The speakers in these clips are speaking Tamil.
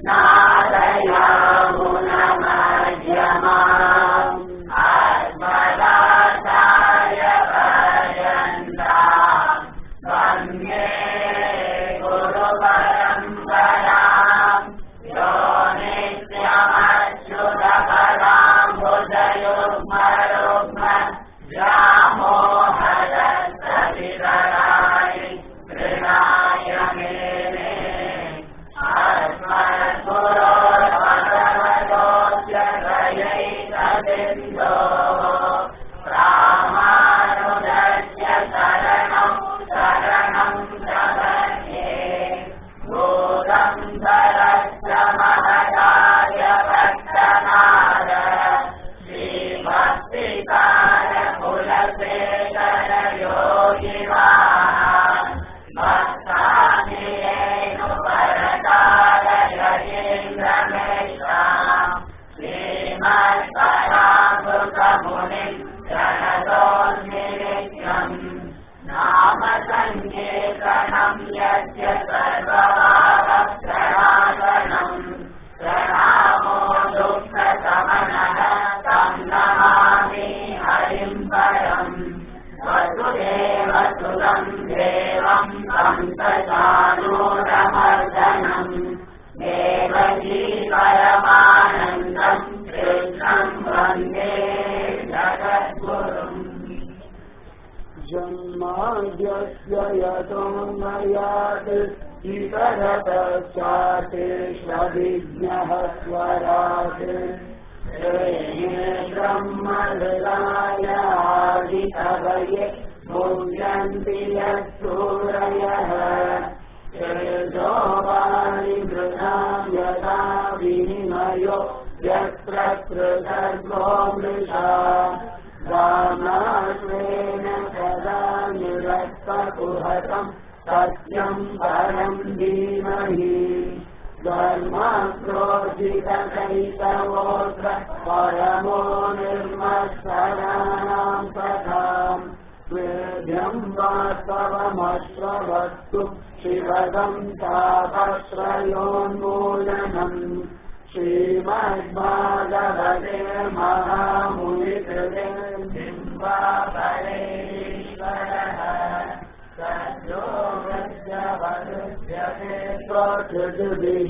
नादयामुनमध्यमाम् अस्मदाचार्य पर्यन्ताम् वन्दे गुरुपरम्पराम् यो नित्यमच्युतपदाम्बुजयुग्मरुग्म व्यामोहरसवितराय कृणाय मेने अस्मद्गुरोर्भगवतोऽस्यैकबिन्दो रामानुजस्य शरणं शरणं प्रपद्ये भूतं धरस्य महदाय भक्तनाद श्रीभक्तिकार कुलशेखर योगिवान् भक्तानि परकार यतीन्द्रमेषाम् श्रीमत्परामृतमुनिम् प्रणतोऽस्मि नित्यम् नाम सङ्कीर्तनम् यस्य सर्वभावप्रणाशनम् प्रणामो दुःखसमनः तं नमामि हरिम् परम् वसुदेवसुतं देवं तं सचानूरमर्दनम् देवकी परमानन्दं कृष्णं वन्दे जगद्गुरुम् जन्माद्यस्य यतोन्मयात् इतरतश्चातेष्वभिज्ञः स्वरात् श्रेणे ब्रह्महृदायादिकवये मुह्यन्ति यत्सूरयः तेजोवाणि मृणां यथा विनिमयो यत्र कृतर्गो मृषा रामाश्रेण सदा निरस्तकुहतम् सत्यम् परम् धीमहि धर्मक्रोधितकैतवोऽत्र परमो निर्मत्सराणाम् तथाम् वेद्यम् वास्तवमश्रवस्तु शिवदम् तापत्रयोन्मूलनम् श्रीमद्भागवते महामुनिकृते बिम्बापरेश्वरः सद्योगस्यवरुध्यते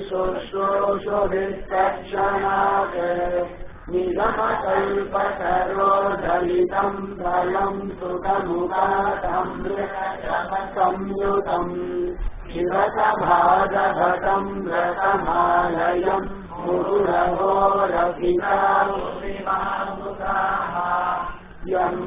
शुश्रूषुभिस्तक्षणात् निगमकल्पतरो दलितम् फलम् सुखमुखातम् शिवसभागभटम् रतमालयम् मुरुरहो रभिताः यम्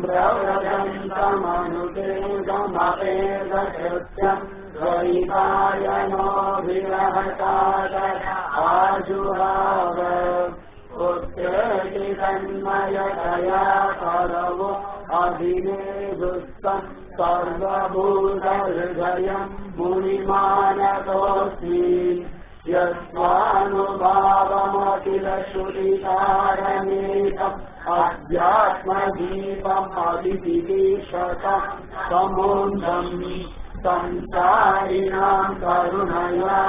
प्रव्रजन्तमनुपेदमपेदकृत्यम् द्वैपायनो विरहताद आजुहाव पुत्रेति तन्मयतया करवो अभिनेदुस्तम् सर्वभूतहृदयम् मुनिमानतोऽस्मि यस्वानुभावमखिल श्रुतिकारमेकम् अध्यात्मदीपम् अभिदिशतम् समुन्दम् संसारिणाम् करुणया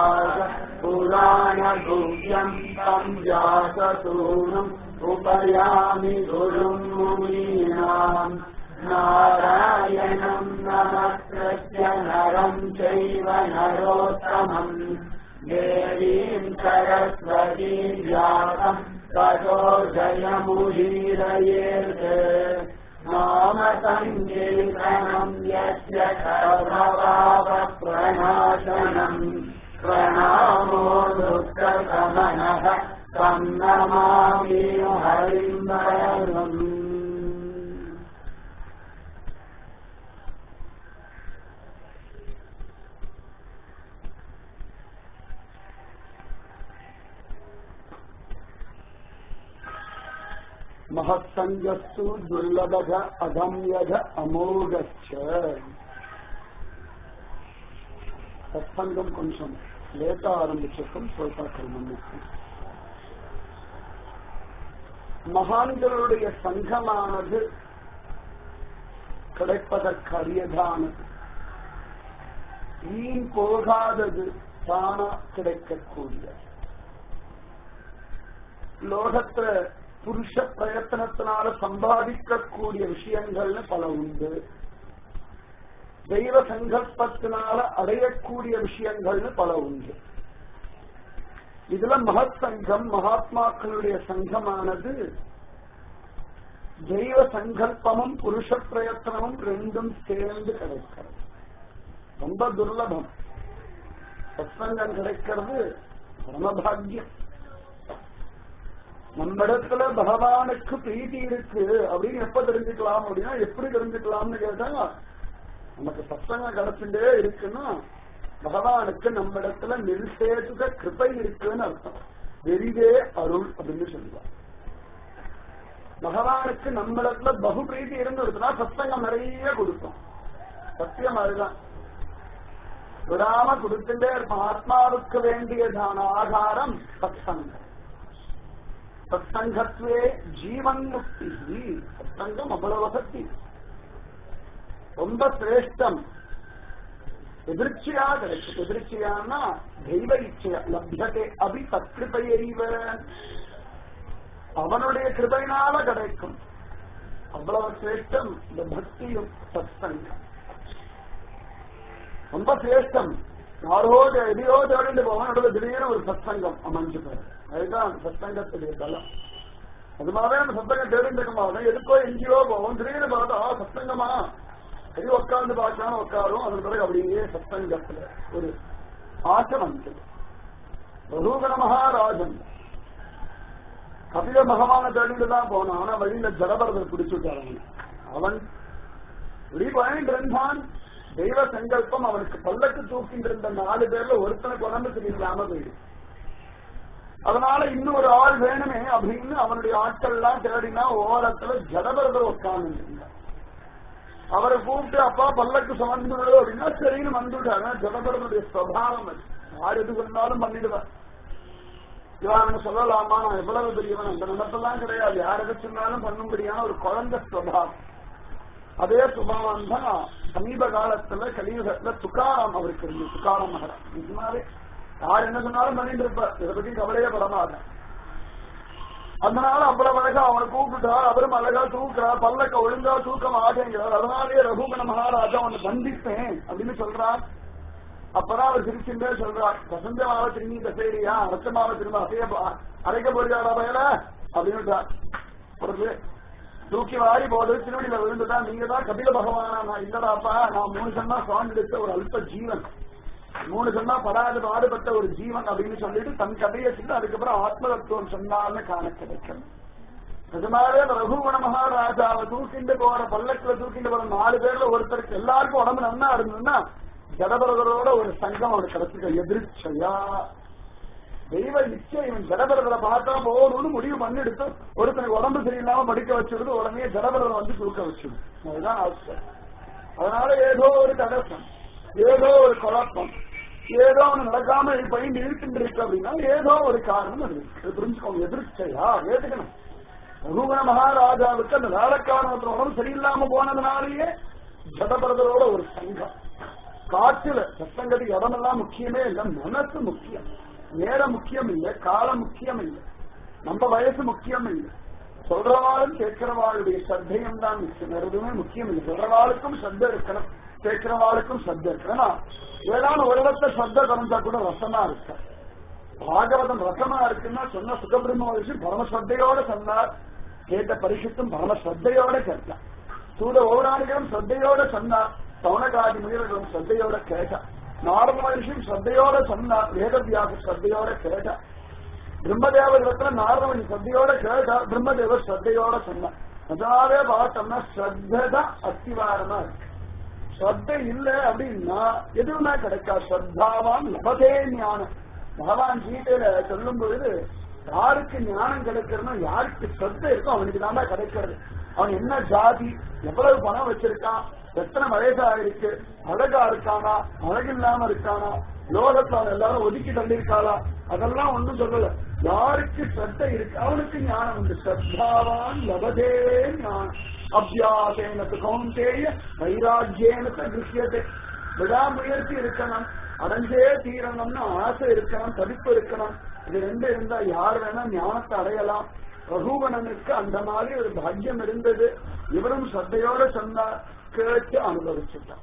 पुराणगुह्यम् तम् व्याससूनुम् उपयामि गुरुम् मुनीनाम् नारायणम् नमस्कृत्य नरम् चैव नरोत्तमम् देवीम् सरस्वतीम् व्यासम् ततो जयमुदीरयेत् नाम सङ्कीर्तनम् यस्य सर्वभावप्रणाशनम् प्रणामो दुःखगमनः तं नमामि हरिम् वरम् महत्सङ्गस्तु दुर्लभः अगम्यः अमोघश्च சத்சங்கம் கொஞ்சம் லேட்டா ஆரம்பிச்சிருக்கும் சோதாக்கள் மன்னிக்கும் மகான்களுடைய சங்கமானது கிடைப்பதற்கு அரியதானது வீண் போகாதது தானா கிடைக்கக்கூடிய லோகத்துல புருஷ பிரயத்தனத்தினால சம்பாதிக்கக்கூடிய விஷயங்கள்னு பல உண்டு தெய்வ சங்கல்பத்தினால அடையக்கூடிய விஷயங்கள்னு பல உண்டு இதுல மகத் சங்கம் மகாத்மாக்களுடைய சங்கமானது தெய்வ சங்கல்பமும் புருஷ பிரயத்தனமும் ரெண்டும் சேர்ந்து கிடைக்கிறது ரொம்ப துர்லபம் சத்சங்கம் கிடைக்கிறது பரமபாகியம் நம்ம இடத்துல பகவானுக்கு பிரீத்தி இருக்கு அப்படின்னு எப்ப தெரிஞ்சுக்கலாம் அப்படின்னா எப்படி தெரிஞ்சுக்கலாம்னு கேட்டா நமக்கு சத்சங்கம் கிடைச்சுட்டே இருக்குன்னா பகவானுக்கு நம்ம இடத்துல நிர்சேதுக கிருப்பை இருக்குன்னு அர்த்தம் வெறிதே அருள் அப்படின்னு சொல்லுவார் பகவானுக்கு நம்ம இடத்துல பகு பிரீத்தி இருந்துருச்சுன்னா சத்சங்கம் நிறைய கொடுத்தோம் சத்தியம் அதுதான் விடாம கொடுத்துட்டே இருப்போம் ஆத்மாவுக்கு வேண்டியதான ஆகாரம் சத்சங்கம் சத்சங்கத்வே ஜீவன் முக்தி சத்சங்கம் அவ்வளவு சக்தி ரொம்ப சிரேஷ்டம் எதிர்ச்சியா கிடைக்கும் எதிர்ச்சியான்னா தெய்வ இச்சையா லப்யத்தை அபி சத்கிருபையைவ அவனுடைய கிருபையினால கிடைக்கும் அவ்வளவு சிரேஷ்டம் இந்த பக்தியும் சத்சங்கம் ரொம்ப சிரேஷ்டம் யாரோ எதையோ தேடிட்டு போவான் நடுவில் திடீர்னு ஒரு சத்சங்கம் அமைஞ்சு போயிடும் அதுதான் சத்சங்கத்துடைய பலம் அது மாதிரி அந்த சத்தங்கம் தெரிஞ்சுக்கமா எதுக்கோ எங்கேயோ போவோம் திடீர்னு பார்த்தா ஆ, சத்சங்கமா சரி உட்கார்ந்து பார்க்கலாம் உட்காரும் அதன் பிறகு அப்படியே சத்சங்கத்துல ஒரு ஆசை வந்தது ரகுகண மகாராஜன் கபில பகவான தேடிட்டு தான் போனான் ஆனா வழியில ஜடபரதர் பிடிச்சு விட்டார் அவனை. அவன் இப்படி போயிட்டு இருந்தான் தெய்வ சங்கல்பம் அவனுக்கு பல்லக்கு தூக்கிட்டு இருந்த நாலு பேர்ல ஒருத்தனுக்கு உடம்பு சரியில்லாம போயிடுச்சு அதனால இன்னும் ஒரு ஆள் வேணுமே அப்படின்னு அவனுடைய ஆட்கள் எல்லாம் தேடினா ஓரத்துல ஜடபரதர் உட்கார்ந்து இருந்தார் அவரை கூப்பிட்டு அப்பா பல்லக்கு சுமந்து விடு அப்படின்னா சரின்னு வந்துட்டாங்க ஜடபரனுடைய சுவாவம் அது யார் எது பண்ணாலும் பண்ணிடுவார் இவன் சொல்லலாமா நான் எவ்வளவு பெரியவன் அந்த நிலத்தெல்லாம் கிடையாது யார் எதை சொன்னாலும் பண்ணும்படியான ஒரு குழந்தை சுவாவம் அதே சுபாவம் தான் சமீப காலத்துல கலியுகத்துல துக்காராம் அவருக்கு இருந்து துக்காராம் மகரம் நிஜமாவே யார் என்ன சொன்னாலும் பண்ணிட்டு இருப்பார் இதை பத்தி கவலையே படமாட்டேன் அதனால அவ்வளவு அழகா அவனை கூப்பிட்டார் அவரும் அழகா தூக்குறார் பல்லக்க ஒழுங்கா தூக்கம் ஆகேங்கிறார் அதனாலேயே ரகுகண மகாராஜா உன்னை தண்டிப்பேன் அப்படின்னு சொல்றார் அப்பதான் அவர் சிரிச்சுட்டே சொல்றார் வசந்தமாவ திரும்பி தசையா ரத்தமாவ திரும்ப அசைய அரைக்க போறியாடா பயல அப்படின்னுட்டார் பிறகு தூக்கி வாரி போடு திருவடியில விழுந்துதான் நீங்க தான் கபில பகவானா நான் இல்லடாப்பா நான் மூணு சொன்னா சுவாமி எடுத்த ஒரு அல்ப ஜீவன் மூணு சொன்னா படாது பாடுபட்ட ஒரு ஜீவன் அப்படின்னு சொல்லிட்டு தன் கதையை சொல்லி அதுக்கப்புறம் ஆத்ம தத்துவம் சொன்னான்னு காண கிடைக்கும் நிஜமாவே அந்த ரகுகுண மகாராஜாவை தூக்கிண்டு போற பல்லக்குல தூக்கிண்டு போற நாலு பேர்ல ஒருத்தருக்கு எல்லாருக்கும் உடம்பு நன்னா இருந்ததுன்னா ஜடபரதரோட ஒரு சங்கம் அவனுக்கு கிடைச்சிருக்க எதிர்ச்சையா தெய்வ நிச்சயம் இவன் ஜடபரதரை பார்த்தா போகணும்னு முடிவு பண்ணிடுத்து ஒருத்தனுக்கு உடம்பு சரியில்லாம படிக்க வச்சுடுது உடனே ஜடபரதரை வந்து தூக்க வச்சுடும் அதுதான் அவசியம் அதனால ஏதோ ஒரு தடசம் ஏதோ ஒரு குழப்பம் ஏதோ ஒண்ணு நடக்காம பயின்று இருக்கின்ற இருக்கு அப்படின்னா ஏதோ ஒரு காரணம் அது இருக்கு. இது புரிஞ்சுக்கோங்க எதிர்ச்சையா ஏத்துக்கணும் ரகுகண மகாராஜாவுக்கு அந்த வேலைக்காரன் உடம்பு சரியில்லாம போனதுனாலேயே ஜடபரதரோட ஒரு சங்கம் காட்டுல சத்தங்கத்துக்கு இடமெல்லாம் முக்கியமே இல்லை மனசு முக்கியம் நேரம் முக்கியம் இல்லை காலம் முக்கியம் இல்லை நம்ம வயசு முக்கியம் இல்லை சொல்றவாளும் கேட்கிறவாளுடைய சத்தையும் தான் முக்கியம் வேற எதுவுமே முக்கியம் இல்லை சொல்றவாளுக்கும் சத்த இருக்கணும் கேட்கிறவாளுக்கும் சத்த இருக்கணும் ஏதாவது ஒரு இடத்த சத்த கலந்தா கூட ரசமா இருக்க பாகவதம் ரசமா இருக்குன்னா சொன்ன சுகபிரம்ம விஷயம் பரமஸ்ரத்தையோட சொன்னார் கேட்ட பரிசுத்தும் பரமஸ்ரத்தையோட கேட்டார் சூட ஓராணிகளும் ஸ்ரத்தையோட சொன்னார் சௌனகாதி முனிவர்களும் ஸ்ரத்தையோட கேட்டா நாரத மகிழ்ச்சியும் ஸ்ரத்தையோட சொன்னார் வேதவியாக ஸ்ரத்தையோட கேட்டா பிரம்மதேவரிடத்துல நாரதமணி ஸ்ரத்தையோட கேட்டா பிரம்மதேவர் ஸ்ரத்தையோட சொன்னார் அதனாலே பார்த்தோம்னா ஸ்ரத்தா அத்திவாரமா இருக்கு ஸ்ரத்தை இல்ல அப்படின்னா எதுவுமே கிடைக்காது ஸ்ரத்தாவான் லபதே ஞானம் பகவான் கீதையில சொல்லும் பொழுது யாருக்கு ஞானம் கிடைக்கிறனோ யாருக்கு ஸ்ரத்த இருக்கோ அவனுக்கு தான் கிடைக்கிறது அவன் என்ன ஜாதி எவ்வளவு பணம் வச்சிருக்கான் எத்தனை வயசா இருக்கு அழகா இருக்கானா அழகில்லாம இருக்கானா லோகத்துல அவன் எல்லாரும் ஒதுக்கி தள்ளியிருக்காளா அதெல்லாம் ஒண்ணும் சொல்லல யாருக்கு ஸ்ரத்த இருக்கு அவனுக்கு ஞானம் உண்டு ஸ்ரத்தாவான் லபதே ஞானம் அபியாசேன கௌந்தேய வைராக்கியேன கிருஷ்யத்தை விடாமுயற்சி இருக்கணும் அடைஞ்சே தீரணும்னு ஆசை இருக்கணும் தவிப்பு இருக்கணும் இது ரெண்டு இருந்தா யார் வேணா ஞானத்தை அடையலாம் ரகுவணனுக்கு அந்த மாதிரி ஒரு பாக்கியம் இருந்தது இவரும் சத்தையோட சொன்னார் கேட்டு அனுபவிச்சுட்டான்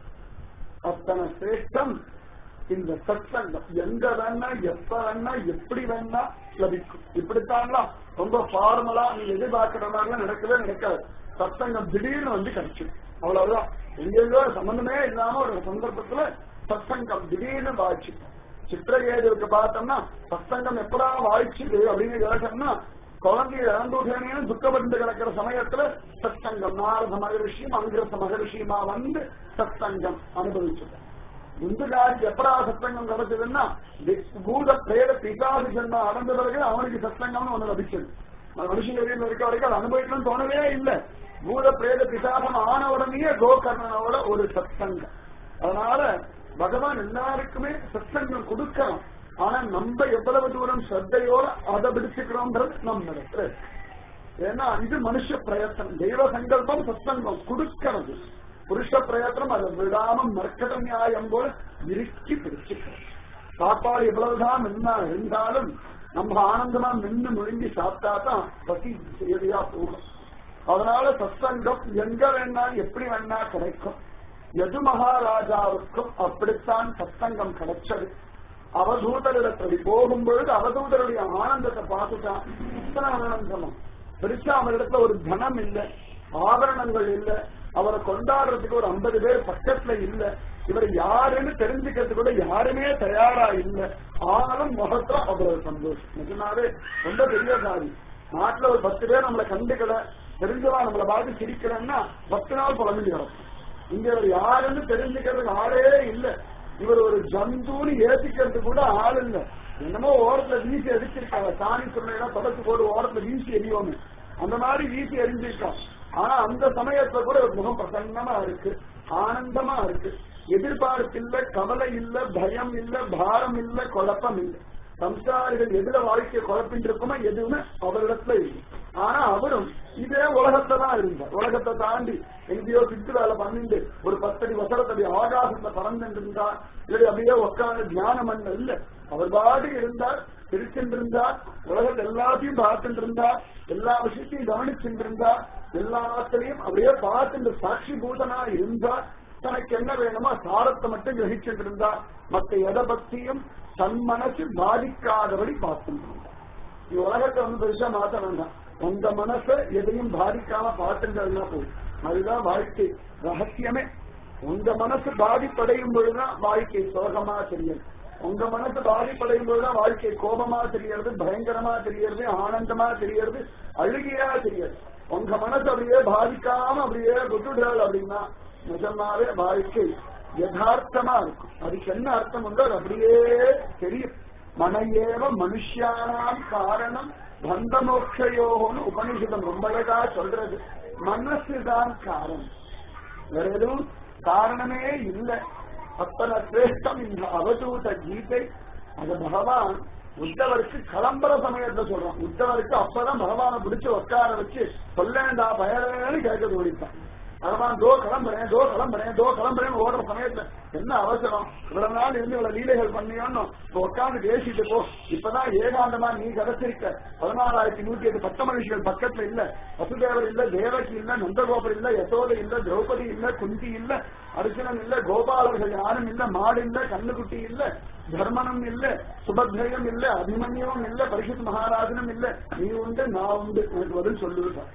அத்தனை சிரேஷ்டம் இந்த சத்சங்கம் எங்க வேணா எப்ப வேணா எப்படி வேணா லபிக்கும் இப்படித்தான்லாம் ரொம்ப ஃபார்மலா நீ எதிர்பார்க்கிற மாதிரிலாம் நடக்கவே நடக்காது சத்சங்கம் திடீர்னு வந்து கிடைச்சிடும் அவ்வளவுதான் எங்கெங்கோ சம்பந்தமே இல்லாம ஒரு சந்தர்ப்பத்துல சத்சங்கம் திடீர்னு வாய்ச்சிட்டோம் சித்திரகேதுவுக்கு பார்த்தோம்னா சத்சங்கம் எப்படா வாய்ச்சுது அப்படின்னு கேட்டோம்னா குழந்தைய இழந்துட்டேனேன்னு துக்கப்பட்டு கிடக்கிற சமயத்துல சத்சங்கம் நாரத மகரிஷியும் அங்கிரச மகரிஷியுமா வந்து சத்சங்கம் அனுபவிச்சுட்டேன் முந்துகாரிக்கு எப்படா சத்சங்கம் கிடைச்சதுன்னா பூத பிரேத பிசாசு ஜென்ம அடைந்த பிறகு அவனுக்கு சத்சங்கம்னு ஒண்ணு லபிச்சது மனுஷன் வெளியில் இருக்க வரைக்கும் அதை அனுபவிக்கணும்னு தோணவே இல்லை பூத பிரேத பிசாசம் ஆன உடனே கோகர்ணனோட ஒரு சத்சங்கம் அதனால பகவான் எல்லாருக்குமே சத்சங்கம் கொடுக்கலாம் ஆனா நம்ம எவ்வளவு தூரம் ஸ்ரத்தையோட அதை பிடிச்சுக்கிறோம்ன்றது நம்ம இடத்துல இருக்கு. ஏன்னா இது மனுஷ பிரயத்தனம் தெய்வ சங்கல்பம் சத்சங்கம் கொடுக்கிறது புருஷ பிரயத்தனம் அதை விடாம மர்க்கட நியாயம் போல இறுக்கி பிடிச்சுக்கிறது சாப்பாடு எவ்வளவுதான் நின்னா இருந்தாலும் நம்ம ஆனந்தமா நின்று முழுங்கி சாப்பிட்டா தான் பசி எதையா போகும் அதனால சத்சங்கம் எங்க வேணா எப்படி வேணா கிடைக்கும் எது மகாராஜாவுக்கும் அப்படித்தான் சத்சங்கம் கிடைச்சது அவதூதரிடத்தில் போகும்பொழுது அவதூதருடைய ஆனந்தத்தை பார்த்துட்டான் இத்தனை ஆனந்தமா பெருசா அவரிடத்துல ஒரு தனம் இல்ல ஆபரணங்கள் இல்ல அவரை கொண்டாடுறதுக்கு ஒரு ஐம்பது பேர் பக்கத்துல இல்ல இவர் யாருன்னு தெரிஞ்சுக்கிறதுக்கு கூட யாருமே தயாரா இல்ல ஆனாலும் முகத்துல அவ்வளவு சந்தோஷம் நிஜமாவே ரொம்ப பெரிய காரியம் நாட்டுல ஒரு பத்து பேர் நம்மளை கண்டுக்கல தெரிஞ்சவா நம்மளை பார்த்து சிரிக்கலன்னா பத்து நாள் புலம்பி கிடக்கும் இங்க இவர் யாருன்னு தெரிஞ்சுக்கிறதுக்கு ஆளே இல்ல இவர் ஒரு ஜந்துன்னு ஏத்திக்கிறது கூட ஆள் இல்ல என்னமோ ஓரத்துல வீசி அடிச்சிருக்காங்க சாணி சொன்னா தொடச்சு போட்டு ஓரத்துல வீசி எரியோன்னு அந்த மாதிரி வீசி எரிஞ்சிருக்கான் ஆனா அந்த சமயத்துல கூட ஒரு முகம் பிரசன்னமா இருக்கு ஆனந்தமா இருக்கு எதிர்பார்ப்பு இல்ல கவலை இல்ல பயம் இல்ல பாரம் இல்ல குழப்பம் இல்ல சம்சாரிகள் எதுல வாழ்க்கையை குழப்பிட்டு இருக்குமோ எதுவுமே அவரிடத்துல இல்லை ஆனா அவரும் இதே உலகத்தை தான் இருந்தார் உலகத்தை தாண்டி எங்கேயோ சித்து வேலை பண்ணிட்டு ஒரு பத்தடி வசரத்தடி ஆகாசத்துல பறந்துட்டு இருந்தார் இல்லை அப்படியே உட்காந்து தியானம் பண்ண இல்ல அவர் பாடு இருந்தார் பிரிச்சுட்டு இருந்தார் உலகத்தை எல்லாத்தையும் பார்த்துட்டு இருந்தார் எல்லா விஷயத்தையும் கவனிச்சுட்டு இருந்தார் எல்லாத்திலையும் அப்படியே பார்த்துட்டு சாட்சி பூதனா இருந்தார் தனக்கு என்ன வேணுமோ சாரத்தை மட்டும் கிரகிச்சுட்டு இருந்தா மத்த எதை பத்தியும் தன் மனசு பாதிக்காதபடி பார்த்துட்டு இருந்தா நீ உலகத்தை வந்து பெருசா மாத்த வேண்டாம் உங்க மனச எதையும் பாதிக்காம பார்த்துட்டா போதும் அதுதான் வாழ்க்கை ரகசியமே உங்க மனசு பாதிப்படையும் பொழுதுதான் வாழ்க்கை சோகமா தெரியும் உங்க மனசு பாதிப்படையும் பொழுதுதான் வாழ்க்கை கோபமா தெரியறது பயங்கரமா தெரியறது ஆனந்தமா தெரியறது அழுகையா தெரியாது உங்க மனசு அப்படியே பாதிக்காம அப்படியே விட்டுடுறாள் அப்படின்னா நிஜமாவே வாழ்க்கை யதார்த்தமா இருக்கும் அதுக்கு என்ன அர்த்தம் உண்டோ அது அப்படியே தெரியும் மனையேவ மனுஷியானாம் காரணம் பந்த மோட்சயோகம்னு உபனிஷதம் ரொம்ப அழகா சொல்றது மனசுதான் காரணம் வேற எதுவும் காரணமே இல்லை அத்தனை சிரேஷ்டம் இந்த அவதூத கீதை அது பகவான் உத்தவருக்கு கிளம்புற சமயத்துல சொல்றான் உத்தவருக்கு அப்பதான் பகவானை பிடிச்சு உட்கார வச்சு சொல்லேண்டா பயரேன்னு கேட்க தோடித்தான் பகவான் தோ கிளம்புறேன் தோ கிளம்புறேன் தோ கிளம்புறேன் ஓடுற சமயத்துல என்ன அவசரம் இவ்வளவு நாள் இருந்து இவ்வளவு லீலைகள் பண்ணியோன்னு உட்காந்து பேசிட்டு போ இப்பதான் ஏகாந்தமா நீ கிடைச்சிருக்க பதினாலாயிரத்தி நூத்தி எட்டு பத்த மனுஷர்கள் பக்கத்துல இல்ல வசுதேவர் இல்ல தேவகி இல்ல நந்தகோபர் இல்ல யசோத இல்ல திரௌபதி இல்ல குந்தி இல்ல அர்ஜுனன் இல்ல கோபாலர்கள் யாரும் இல்ல மாடு இல்ல கண்ணுக்குட்டி இல்ல தர்மனும் இல்ல சுபத்ரயம் இல்ல அபிமன்யமும் இல்ல பரிசுத் மகாராஜனும் இல்ல நீ உண்டு நான் உண்டு எனக்கு பதில் சொல்லுவேன்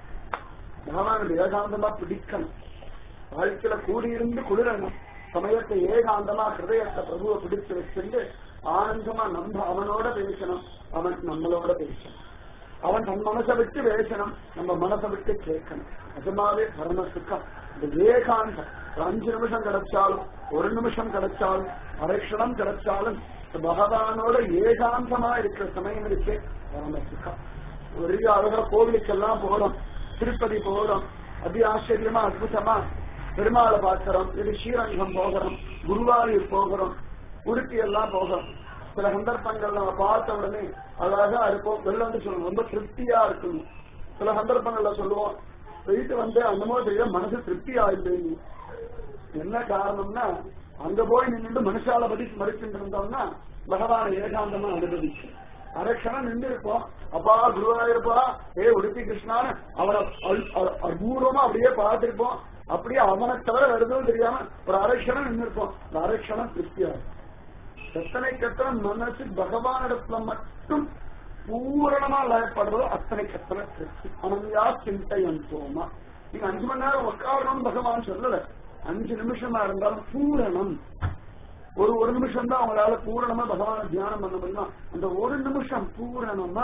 பகவான் ஏகாந்தமா பிடிக்கணும் வாழ்க்கையில கூடியிருந்து குளிரணும் சமயத்தை ஏகாந்தமா ஹிருதயத்தை பிரபுவை பிடிச்சு வச்சுட்டு ஆனந்தமா நம்ம அவனோட பேசணும் அவன் நம்மளோட பேசணும் அவன் தன் மனசை விட்டு பேசணும் நம்ம மனசை விட்டு கேட்கணும் நிஜமாவே பரம சுக்கம் இந்த ஏகாந்தம் ஒரு அஞ்சு நிமிஷம் கிடைச்சாலும் ஒரு நிமிஷம் கிடைச்சாலும் அரைக்ஷணம் கிடைச்சாலும் இந்த பகவானோட ஏகாந்தமா இருக்கிற சமயம் இருக்கு பரம சுக்கம் ஒரு அழகா கோவிலுக்கெல்லாம் போறோம் திருப்பதி போகிறோம் அதி ஆச்சரியமா அற்புதமா பெருமாளை பார்க்கிறோம் இது ஸ்ரீரங்கம் போகிறோம் குருவாயூர் போகிறோம் உடுப்பி எல்லாம் போகிறோம் சில சந்தர்ப்பங்கள் நம்ம பார்த்த உடனே அழகா இருப்போம் வெளில வந்து சொல்லுவோம் ரொம்ப திருப்தியா இருக்கணும் சில சந்தர்ப்பங்கள்ல சொல்லுவோம் போயிட்டு வந்து அந்தமோ தெரியல மனசு திருப்தி ஆயிடுது என்ன காரணம்னா அங்க போய் நின்று மனுஷால பதி மறுக்கிட்டு இருந்தோம்னா பகவானை ஏகாந்தமா அனுபவிக்கும் அரட்சணம் நின்று இருப்போம் அப்பா குருவாயிருப்பா ஏ உடுப்பி கிருஷ்ணான்னு அவனை அல்- அ- அபூர்வமா அப்படியே பார்த்திருப்போம் அப்படியே அவனை தவிர வருதும் தெரியாம ஒரு அரட்சணம் நின்று இருப்போம் அந்த அரட்சணம் திருப்தியாகும் எத்தனை கத்தனை மனசு பகவானிடத்துல மட்டும் பூரணமா லயப்படுறதோ அத்தனை கத்தனை திருப்தி அனந்தியா சிந்தையன் சோமா நீங்க அஞ்சு மணி நேரம் உட்காரணும் பகவான் சொல்லல அஞ்சு நிமிஷமா இருந்தாலும் பூரணம் ஒரு ஒரு நிமிஷம் தான் அவங்களால பூரணமா பகவான தியானம் பண்ண முடியுமா அந்த ஒரு நிமிஷம் பூரணமா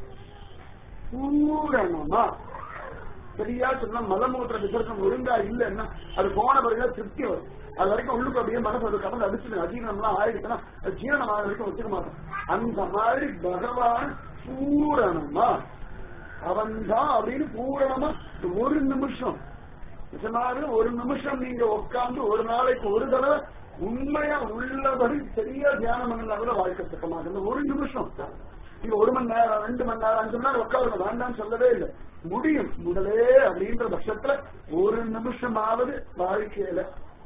பூரணமா சரியா சொன்னா மலமூத்திர விசர்க்கம் ஒழுங்கா இல்லைன்னா அது போன பிறகு திருப்தி வரும் அது வரைக்கும் உள்ளுக்கு அப்படியே மனசு அது கலந்து அடிச்சு அஜீரணம்லாம் ஆயிடுச்சுன்னா அது ஜீரணம் ஆகிற வரைக்கும் வச்சுக்க மாட்டோம் அந்த மாதிரி பகவான் பூரணமா அவன்தான் அப்படின்னு பூரணமா ஒரு நிமிஷம் நிஜமாவே ஒரு நிமிஷம் நீங்க உட்கார்ந்து ஒரு நாளைக்கு ஒரு தடவை உண்மையா உள்ளபடி சரியா தியானம் பண்ணா கூட வாழ்க்கை தக்க மாட்டேன் ஒரு நிமிஷம் நீங்க ஒரு மணி நேரம் ரெண்டு மணி நேரம் அஞ்சு மணி நேரம் உட்காருங்க வேண்டாம்னு சொல்லவே இல்லை முடியும் முதலே அப்படின்ற பட்சத்துல ஒரு நிமிஷமாவது வாழ்க்கையில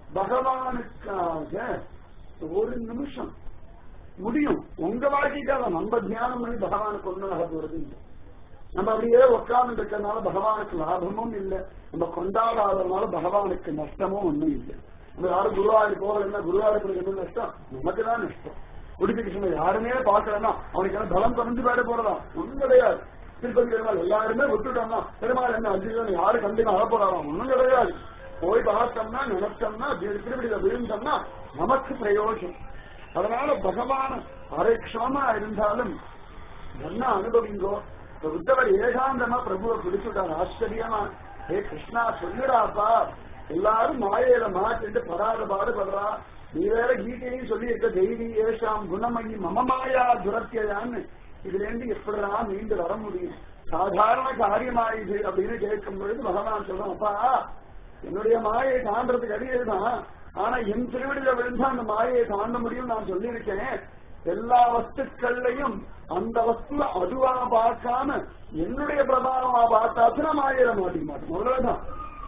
பகவானுக்காக ஒரு நிமிஷம் முடியும் உங்க வாழ்க்கைக்காக நம்ம தியானம் பண்ணி பகவானுக்கு ஒண்ணு நடந்து வருது இல்லை நம்ம அப்படியே உட்கார்ந்து இருக்கிறதுனால பகவானுக்கு லாபமும் இல்லை நம்ம கொண்டாடாததுனால பகவானுக்கு நஷ்டமும் ஒண்ணும் இல்லை நம்ம யாரும் குருவாயூர் போகலன்னா குருவாயூருக்கு என்ன நஷ்டம் நமக்கு தான் நஷ்டம் உடுப்பி கிருஷ்ணன் யாருமே பார்க்கலன்னா அவனுக்கு என்ன பலம் குறைஞ்சு போயிட போறதா ஒண்ணும் கிடையாது திருப்பதி பெருமாள் எல்லாருமே விட்டுட்டோம்னா பெருமாள் என்ன அஞ்சு யாரு கண்டிப்பா அழ போறாராம் ஒண்ணும் கிடையாது போய் பார்த்தோம்னா நினைச்சோம்னா திருப்பதியில விழுந்தோம்னா நமக்கு பிரயோஜனம் அதனால பகவான் அரைக்ஷமா இருந்தாலும் என்ன அனுபவிங்கோ இப்ப உத்தவர் ஏகாந்தமா பிரபுவை பிடிச்சுட்டார் ஆச்சரியமா ஏ கிருஷ்ணா சொல்லுடாப்பா எல்லாரும் மாயையில மாட்டிட்டு படாத பாடுபடுறா நீ வேற கீதையும் சொல்லி இருக்க தெய்வீ ஏஷாம் குணமயி மம மாயா துரத்தியான்னு இதுல இருந்து எப்படிடா மீண்டு வர முடியும் சாதாரண காரியமாயுது அப்படின்னு கேட்கும் பொழுது பகவான் சொல்றான் அப்பா என்னுடைய மாயை தாண்டறதுக்கு அடியதுதான் ஆனா என் திருவடியில விழுந்தா அந்த மாயை தாண்ட முடியும் நான் சொல்லியிருக்கேன் எல்லா வஸ்துக்கள்லையும் அந்த வஸ்துவ அதுவா பார்க்காம என்னுடைய பிரபாவமா பார்த்தாச்சுன்னா மாயில மாட்டிக்க மாட்டோம் அவ்வளவுதான்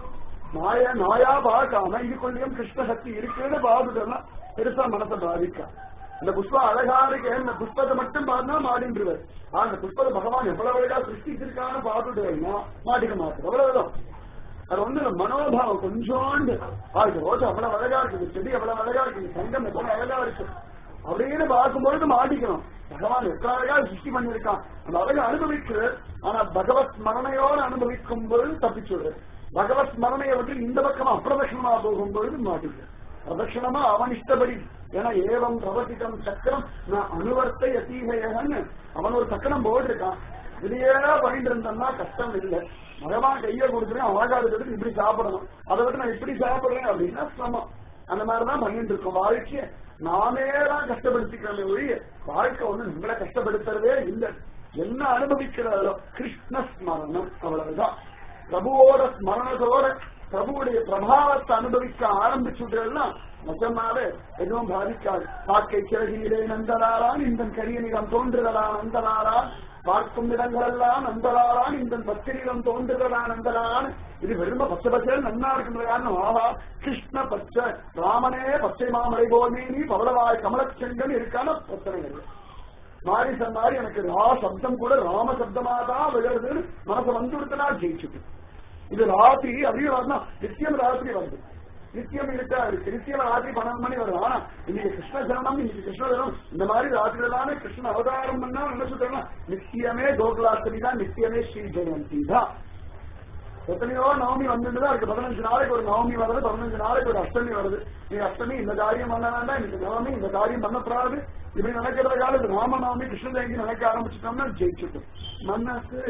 மாய நாயா பார்க்காம இதுக்குள்ளேயும் கிருஷ்ண சக்தி இருக்குன்னு பார்த்துட்டோம்னா பெருசா மனசை பாதிக்கா இந்த புஷ்பம் அழகா இருக்கு இந்த புஷ்பத்தை மட்டும் பார்த்தா மாடின்றுவர் ஆனா இந்த புஷ்பத்தை பகவான் எவ்வளவு அழகா சிருஷ்டிச்சிருக்கான்னு பார்த்துட்டேன்னா மாட்டிக்க மாட்டோம் அவ்வளவுதான் அது வந்து இந்த மனோபாவம் கொஞ்சோண்டு ஆ இது ரோஜா அவ்வளவு அழகா இருக்கு இந்த செடி அவ்வளவு அழகா இருக்கு இந்த சங்கம் எவ்வளவு அழகா இருக்கு அப்படின்னு பார்க்கும்பொழுது மாட்டிக்கணும் பகவான் எவ்வளவு அழகா சிருஷ்டி பண்ணிருக்கான் அந்த அழகை அனுபவிக்கிறது ஆனா பகவத் ஸ்மரணையோடு அனுபவிக்கும் பொழுது தப்பிச்சுடுறது பகவத் ஸ்மரணையை விட்டு இந்த பக்கமா அப்பிரதட்சணமா போகும் பொழுது மாட்டிக்கிறது பிரதட்சணமா அவன் இஷ்டப்படி ஏன்னா ஏவம் பிரவர்த்திக்கம் சக்கரம் நான் அனுவர்த்தை அத்தீகையகன்னு அவன் ஒரு சக்கரம் போட்டிருக்கான் இதையே பண்ணிட்டு இருந்தோம்னா கஷ்டம் இல்லை பகவான் கையை கொடுத்துட்டு அழகா இருக்கிறதுக்கு இப்படி சாப்பிடணும் அதை விட்டு நான் இப்படி சாப்பிடுறேன் அப்படின்னா சிரமம் அந்த மாதிரிதான் பண்ணிட்டு இருக்கோம் வாழ்க்கைய நாமே தான் கஷ்டப்படுத்திக்கிறோமே ஒழிய வாழ்க்கை ஒண்ணு நம்மளை கஷ்டப்படுத்துறதே இல்லை என்ன அனுபவிக்கிறதோ கிருஷ்ண ஸ்மரணம் அவ்வளவுதான் பிரபுவோட ஸ்மரணத்தோட பிரபுவுடைய பிரபாவத்தை அனுபவிக்க ஆரம்பிச்சுட்டேன்னா நிஜமாவே எதுவும் பாதிக்காது காக்கை சிறகிலே நந்தலாரான் இந்த கரிய நிறம் தோன்றுதலா நந்தலாரான் பார்க்கும் இடங்களெல்லாம் நந்தலாரான் இந்த பத்திரிகம் தோன்றுதலா நந்தலான் இது வெறும பச்சை பச்சையில் நன்னா இருக்கின்ற காரணம் ஆஹா கிருஷ்ண பச்சை ராமனே பச்சை மாமலை போனே நீ பவளவாய் கமலச்செங்கன் இருக்கான பிரச்சனை இல்லை மாறி சொன்னாரு எனக்கு ரா சப்தம் கூட ராம சப்தமா தான் விழுறதுன்னு மனசை வந்து கொடுத்தனா ஜெயிச்சுட்டு இது ராத்திரி அப்படியே வரணும் நித்தியம் ராத்திரி வருது நித்தியம் இருக்கா இருக்கு நித்தியம் ராத்திரி பன்னெண்டு மணி வருது ஆனா இன்னைக்கு கிருஷ்ண ஜனனம் இன்னைக்கு கிருஷ்ண ஜனம் இந்த மாதிரி ராத்திரி எல்லாமே கிருஷ்ண அவதாரம் பண்ணா என்ன சொல்றாங்க நித்தியமே கோகுலாஷ்டமி தான் நித்தியமே ஸ்ரீ ஜெயந்தி தான் எத்தனையோ நவமி வந்துட்டு தான் இருக்கு பதினஞ்சு நாளைக்கு ஒரு நவமி வருது பதினஞ்சு நாளைக்கு ஒரு அஷ்டமி வருது நீ அஷ்டமி இந்த காரியம் பண்ண வேண்டாம் இன்னைக்கு நவமி இந்த காரியம் பண்ணப்படாது இப்படி நினைக்கிற காலத்து ராம நவமி கிருஷ்ண ஜெயந்தி நினைக்க ஆரம்பிச்சிட்டோம்னா ஜெயிச்சுட்டோம் மனசு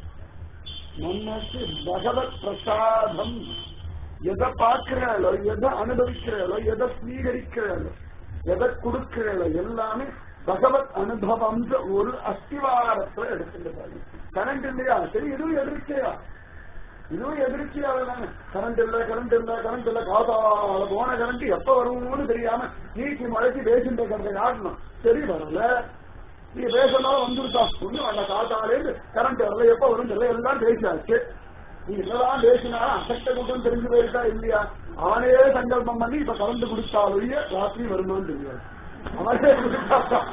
மனசு பகவத் பிரசாதம் எதை பார்க்கிறாளோ எதை அனுபவிக்கிறாளோ எதை ஸ்வீகரிக்கிறாளோ எதை கொடுக்கிறாளோ எல்லாமே பகவத் அனுபவம் ஒரு அஸ்திவாரத்துல எடுத்துட்டு கரண்ட் இல்லையா சரி இதுவும் எதிர்ச்சியா இதுவும் எதிர்ச்சியா தானே கரண்ட் இல்ல கரண்ட் இல்ல கரண்ட் இல்ல காத்தால போன கரண்ட் எப்ப வரும்னு தெரியாம நீச்சி மழைக்கு பேசிட்டு கரண்ட் காட்டணும் சரி வரல நீங்க பேசணும் வந்துருக்கா ஒண்ணு அந்த காத்தாலே கரண்ட் வரல எப்ப வரும் தெரியல எல்லாம் பேசியாச்சு நீ என்னதான் பேசினாலும் அசக்த கூட்டம் தெரிஞ்சு போயிருக்கா இல்லையா அவனே சங்கல்பம் பண்ணி இப்ப கலந்து கொடுத்தாலொழிய ராத்திரி வருமான்னு தெரியாது அவனே கொடுத்தாத்தான்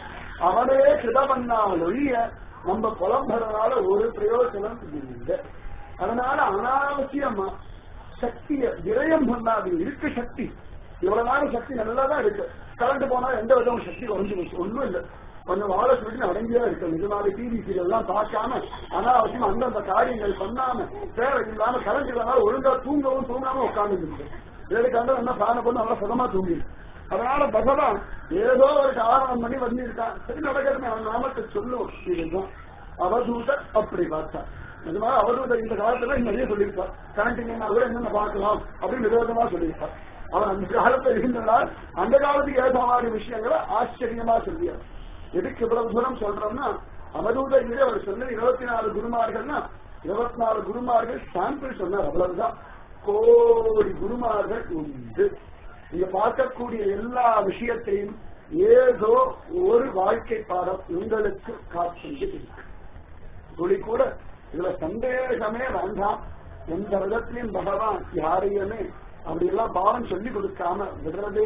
அவனே கிருத பண்ணாலொழிய நம்ம புலம்புறதுனால ஒரு பிரயோஜனம் இல்லை அதனால அனாவசியமா சக்திய விரயம் பண்ணாது இருக்கு சக்தி இவ்வளவு நாள் சக்தி நல்லதா இருக்கு கரண்ட் போனா எந்த விதமும் சக்தி குறைஞ்சு போச்சு ஒண்ணும் இல்லை கொஞ்சம் வாழ சொல்லி அடங்கியா இருக்கு நிஜமாவே டிவி சீரியல் எல்லாம் பார்க்காம அனாவசியம் அந்தந்த காரியங்கள் பண்ணாம தேவை இல்லாம கரண்ட் இல்லனால ஒழுங்கா தூங்கவும் தூங்காம உட்கார்ந்து இருக்கு ஏழு கண்டு என்ன பிளான பண்ணி நல்லா சுகமா தூங்கி அதனால பகவான் ஏதோ ஒரு காரணம் பண்ணி வந்திருக்கான் சரி நடக்கிறது அவன் நாமத்தை சொல்லுவோம் இதுதான் அவதூத அப்படி பார்த்தா நிஜமா அவதூத இந்த காலத்துல நிறைய சொல்லியிருப்பார் கரண்டிங்கன்னா கூட என்னென்ன பார்க்கலாம் அப்படின்னு விரோதமா சொல்லியிருப்பார் அவன் அந்த காலத்துல இருந்ததால் அந்த காலத்துக்கு ஏற்ற மாதிரி விஷயங்களை ஆச்சரியமா சொல்லியார் எதுக்கு இவ்வளவு தூரம் சொல்றோம்னா அவதூத இது அவர் சொன்னது இருபத்தி நாலு குருமார்கள்னா இருபத்தி நாலு குருமார்கள் சாம்பிள் சொன்னார் அவ்வளவுதான் கோடி குருமார்கள் உண்டு நீங்க பார்க்கக்கூடிய எல்லா விஷயத்தையும் ஏதோ ஒரு வாழ்க்கை பாடம் உங்களுக்கு காட்சிக்கு இருக்கு துளி கூட இதுல சந்தேகமே வேண்டாம் எந்த விதத்திலையும் பகவான் யாரையுமே அப்படி எல்லாம் பாவம் சொல்லி கொடுக்காம விடுறதே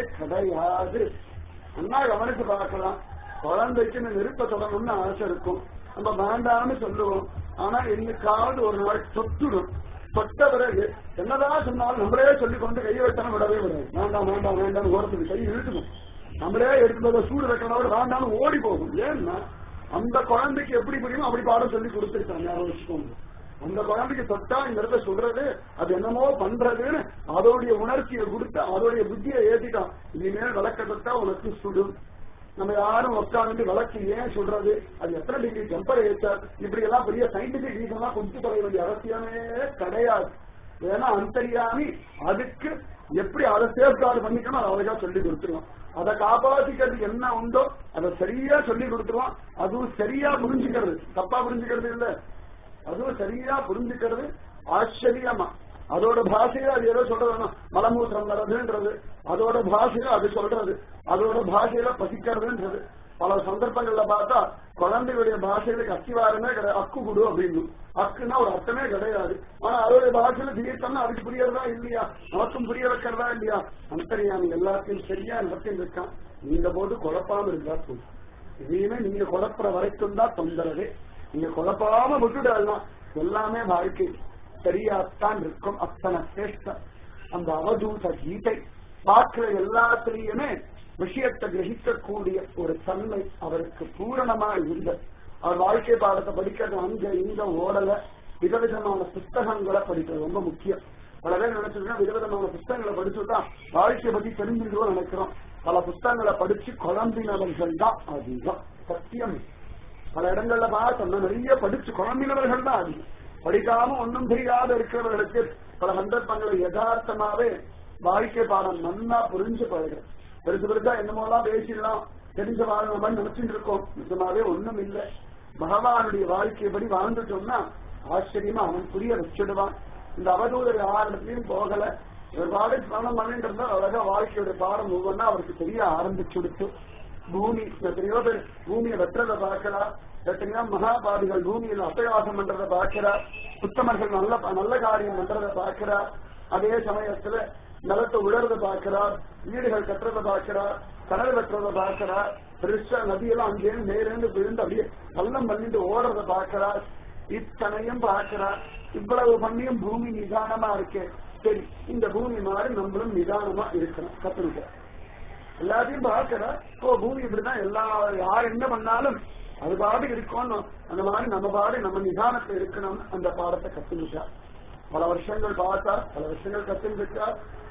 கிடையாது அண்ணா கவனிச்சு பார்க்கலாம் குழந்தைக்கு இந்த நெருப்ப தொடரணும்னு ஆசை இருக்கும் நம்ம வேண்டாம்னு சொல்லுவோம் ஆனா என்னைக்காவது ஒரு நாள் தொட்டுடும் தொட்ட பிறகு என்னதான் சொன்னாலும் நம்மளே சொல்லிக் கொண்டு கையை வெட்டணும் விடவே விடாது வேண்டாம் வேண்டாம் வேண்டாம் ஓரத்துக்கு கை இழுக்கணும் நம்மளே எடுத்து சூடு வைக்கிறதோட வேண்டாம்னு ஓடி போகும் ஏன்னா அந்த குழந்தைக்கு எப்படி புரியுமோ அப்படி பாடம் சொல்லி கொடுத்துருக்காங்க ஞாபகம் வச்சுக்கோங்க அந்த குழந்தைக்கு தொட்டா இந்த இடத்துல சொல்றது அது என்னமோ பண்றதுன்னு அதோடைய உணர்ச்சியை கொடுத்து அதோடைய புத்தியை ஏத்திட்டான் இனிமேல் விளக்க தொட்டா உனக்கு சுடும் நம்ம யாரும் உட்காந்து விளக்கு ஏன் சொல்றது அது எத்தனை டிகிரி டெம்பரேச்சர் இப்படி எல்லாம் பெரிய சயின்டிபிக் ரீசனா கொடுத்து தர வேண்டிய அவசியமே கிடையாது ஏன்னா அந்தரியாமி அதுக்கு எப்படி அதை சேஃப்கார்டு பண்ணிக்கணும் அதை அழகா சொல்லி கொடுத்துருவோம் அதை காப்பாத்திக்கிறதுக்கு என்ன உண்டோ அதை சரியா சொல்லி கொடுத்துருவோம் அதுவும் சரியா புரிஞ்சுக்கிறது தப்பா புரிஞ்சுக்கிறது இல்ல அதுவும் சரியா புரிஞ்சுக்கிறது ஆச்சரியமா அதோட பாஷையில அது ஏதோ சொல்றது மலமூத்திரம் வர்றதுன்றது அதோட பாஷையில அது சொல்றது அதோட பாஷையில பசிக்கிறதுன்றது பல சந்தர்ப்பங்கள்ல பார்த்தா குழந்தைகளுடைய பாஷையில அஸ்திவாரமே கிடையாது அக்கு குடு அப்படின்னு அக்குன்னா ஒரு அர்த்தமே கிடையாது ஆனா அதோடைய பாஷையில தீர்த்தம்னா அதுக்கு புரியறதா இல்லையா நமக்கும் புரிய வைக்கிறதா இல்லையா அந்தரியாமி எல்லாத்தையும் சரியா நடத்தின்னு இருக்கான் நீங்க போட்டு குழப்பாம இருந்தா போதும் இதையுமே நீங்க குழப்புற வரைக்கும் தான் தொந்தரவு நீங்க குழப்பாம விட்டுடலாம் எல்லாமே வாழ்க்கை சரியாத்தான் இருக்கும் அத்தனை சிரேஷ்டம் அந்த அவதூத கீதை பார்க்கிற எல்லாத்திலையுமே விஷயத்தை கிரகிக்கக்கூடிய ஒரு தன்மை அவருக்கு பூரணமா இருந்தது அவர் வாழ்க்கை பாடத்தை படிக்கிறது அங்க இங்க ஓடல விதவிதமான புஸ்தகங்களை படிக்கிறது ரொம்ப முக்கியம் பல பேர் நினைச்சிருக்கோம் விதவிதமான புஸ்தகங்களை படிச்சுட்டா வாழ்க்கையை பத்தி தெரிஞ்சுக்கிறோம் நினைக்கிறோம் பல புஸ்தகங்களை படிச்சு குழம்பினவர்கள் தான் அதிகம் சத்தியம் பல இடங்கள்ல பார்த்தோம்னா நிறைய படிச்சு குழம்பினவர்கள் தான் அதிகம் படிக்காம ஒன்றும் தெரியாத இருக்கிறவர்களுக்கு பல சந்தர்ப்பங்களை யதார்த்தமாவே வாழ்க்கை பாடம் நன்னா புரிஞ்சு பழகிறது பெருசு பெருசா என்னமோலாம் பேசிடலாம் தெரிஞ்ச வாழ்க்கை நினைச்சுட்டு இருக்கோம் நிஜமாவே ஒண்ணும் இல்லை பகவானுடைய வாழ்க்கையபடி வாழ்ந்துட்டோம்னா ஆச்சரியமா அவன் புரிய வச்சுடுவான் இந்த அவதூதர் யாரிடத்திலையும் போகல இவர் வாழை ஸ்நானம் பண்ணிட்டு இருந்தா அழகா வாழ்க்கையோட பாடம் ஒவ்வொன்னா அவருக்கு தெரிய ஆரம்பிச்சுடுச்சு பூமி எத்தனையோ பேர் பூமியை வெட்டுறதை பார்க்கலாம் எத்தனையோ மகாபாதிகள் பூமியில் அசைவாசம் பண்றதை பார்க்கிறார் உத்தமர்கள் நல்ல நல்ல காரியம் பண்றதை பார்க்கிறார் அதே சமயத்துல நிலத்தை உழறத பார்க்கிறார் வீடுகள் கட்டுறதை பார்க்கிறார் கடல் வெட்டுறதை பார்க்கிறார் பெருசா நதியெல்லாம் அங்கேருந்து நேரேந்து விழுந்து அப்படியே பள்ளம் பண்ணிட்டு ஓடுறத பார்க்கிறார் இத்தனையும் பார்க்கிறார் இவ்வளவு பண்ணியும் பூமி நிதானமா இருக்கு சரி இந்த பூமி மாதிரி நம்மளும் நிதானமா இருக்கணும் கத்துருக்க எல்லாத்தையும் பார்க்கிற ஓ பூமி இப்படிதான் எல்லா யார் என்ன பண்ணாலும் அது பாடு இருக்கணும் அந்த மாதிரி நம்ம பாடு நம்ம நிதானத்தை இருக்கணும் அந்த பாடத்தை கத்துக்கிட்டா பல வருஷங்கள் பார்த்தா பல வருஷங்கள் கத்துக்கிட்டா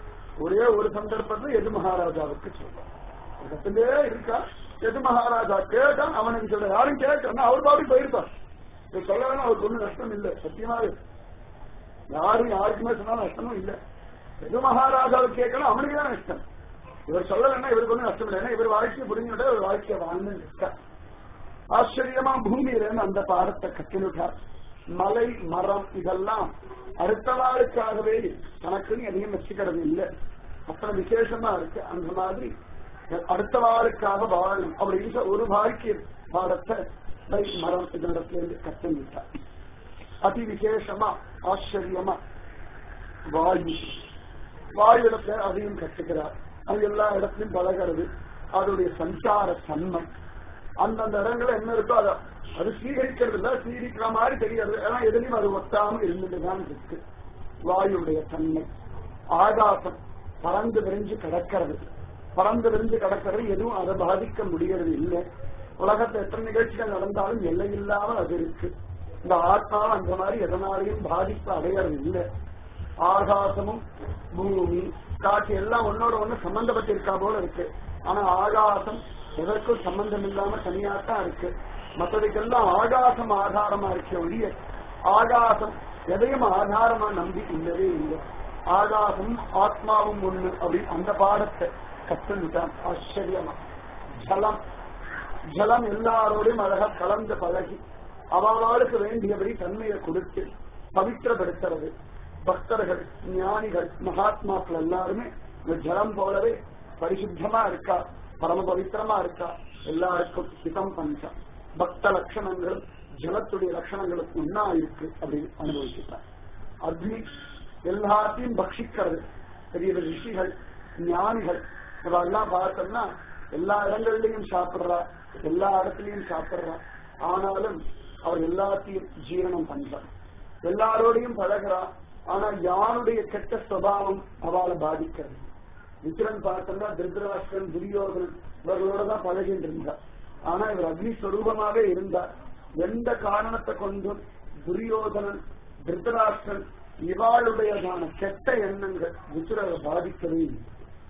ஒரே ஒரு சந்தர்ப்பத்தில் எது மகாராஜாவுக்கு சொல்றான் கத்துட்டே இருக்கா எது மகாராஜா கேட்டான் அவனுக்கு சொல்ல யாரும் கேட்கணும் அவர் பாடு போயிருப்பார் இதை சொல்லலாம் அவருக்கு ஒன்றும் நஷ்டம் இல்லை சத்தியமாவே யாரும் யாருக்குமே சொன்னாலும் நஷ்டமும் இல்லை எது மகாராஜாவுக்கு கேட்கணும் அவனுக்கு தான் நஷ்டம் இவர் சொல்லலைன்னா இவருக்கு ஒன்றும் நஷ்டம் இல்லை ஏன்னா இவர் வாழ்க்கையை புரிஞ்சுட்டா இவர் வாழ்க்கையை வாழ்ந்து இருக்கார் ஆச்சரியமா பூமியில இருந்து அந்த பாடத்தை கற்றுனுட்டார் மலை மரம் இதெல்லாம் அடுத்த நாளுக்காகவே தனக்குன்னு எதையும் வச்சுக்கிறது இல்லை அத்தனை விசேஷமா இருக்கு அந்த மாதிரி அடுத்த வாளுக்காக வாழும் அப்படின்ற ஒரு வாழ்க்கை பாடத்தை லை மரம் இதனிடத்திலிருந்து கற்றுவிட்டார் அதி விசேஷமா ஆச்சரியமா வாயு வாயு இடத்துல அதையும் கற்றுக்கிறார் அது எல்லா இடத்துலயும் பழகிறது அதோடைய சஞ்சார தன்மை அந்தந்த இடங்கள்ல என்ன இருக்கோ அதை அது சீகரிக்கிறது இல்ல சீகரிக்கிற மாதிரி தெரியாது ஆனா எதுலயும் அது ஒட்டாம இருந்துட்டுதான் இருக்கு வாயுடைய தன்மை ஆகாசம் பறந்து விரிஞ்சு கிடக்கிறது பறந்து விரிஞ்சு கிடக்கிறது எதுவும் அதை பாதிக்க முடியறது இல்லை உலகத்துல எத்தனை நிகழ்ச்சிகள் நடந்தாலும் எல்லை இல்லாம அது இருக்கு இந்த ஆத்மா அந்த மாதிரி எதனாலையும் பாதிப்பு அடையறது இல்லை ஆகாசமும் பூமி காற்று எல்லாம் ஒன்னோட ஒண்ணு சம்பந்தப்பட்டிருக்கா போல இருக்கு ஆனா ஆகாசம் எதற்கும் சம்பந்தம் இல்லாம தனியாத்தான் இருக்கு மற்றதுக்கெல்லாம் ஆகாசம் ஆதாரமா இருக்கே ஒழிய ஆகாசம் எதையும் ஆதாரமா நம்பி இல்லவே இல்லை ஆகாசம் ஆத்மாவும் ஒண்ணு அப்படின்னு அந்த பாடத்தை கற்றுட்டான் ஆச்சரியமா ஜலம் ஜலம் எல்லாரோடையும் அழகா கலந்து பழகி அவளுக்கு வேண்டியபடி தன்மையை கொடுத்து பவித்திரப்படுத்துறது பக்தர்கள் ஞானிகள் மகாத்மாக்கள் எல்லாருமே இந்த ஜலம் போலவே பரிசுத்தமா இருக்கா பரம பவித்திரமா இருக்கா எல்லாருக்கும் ஹிதம் பஞ்சம் பக்த லட்சணங்களும் ஜலத்துடைய லட்சணங்களுக்கு ஒன்னா இருக்கு அப்படின்னு அனுபவிச்சுட்டார் அக்னி எல்லாத்தையும் பக்ஷிக்கிறது பெரிய பெரிய ரிஷிகள் ஞானிகள் இதெல்லாம் பார்த்தோம்னா எல்லா இடங்கள்லயும் சாப்பிடுறா எல்லா இடத்துலயும் சாப்பிடுறா ஆனாலும் அவர் எல்லாத்தையும் ஜீரணம் பண்றார் எல்லாரோடையும் பழகிறா ஆனா யாருடைய கெட்ட சுவாவம் அவளை பாதிக்கிறது விக்கிரன் பார்த்தோம்னா திருதராஷ்டிரன் துரியோகனன் இவர்களோட தான் பழகிட்டு இருந்தார் ஆனா இவர் அக்னி ஸ்வரூபமாவே இருந்தார் எந்த காரணத்தை கொண்டும் துரியோதனன் திருதராஷ்டிரன் இவாளுடையதான கெட்ட எண்ணங்கள் விக்கிரரை பாதிக்கவே இல்லை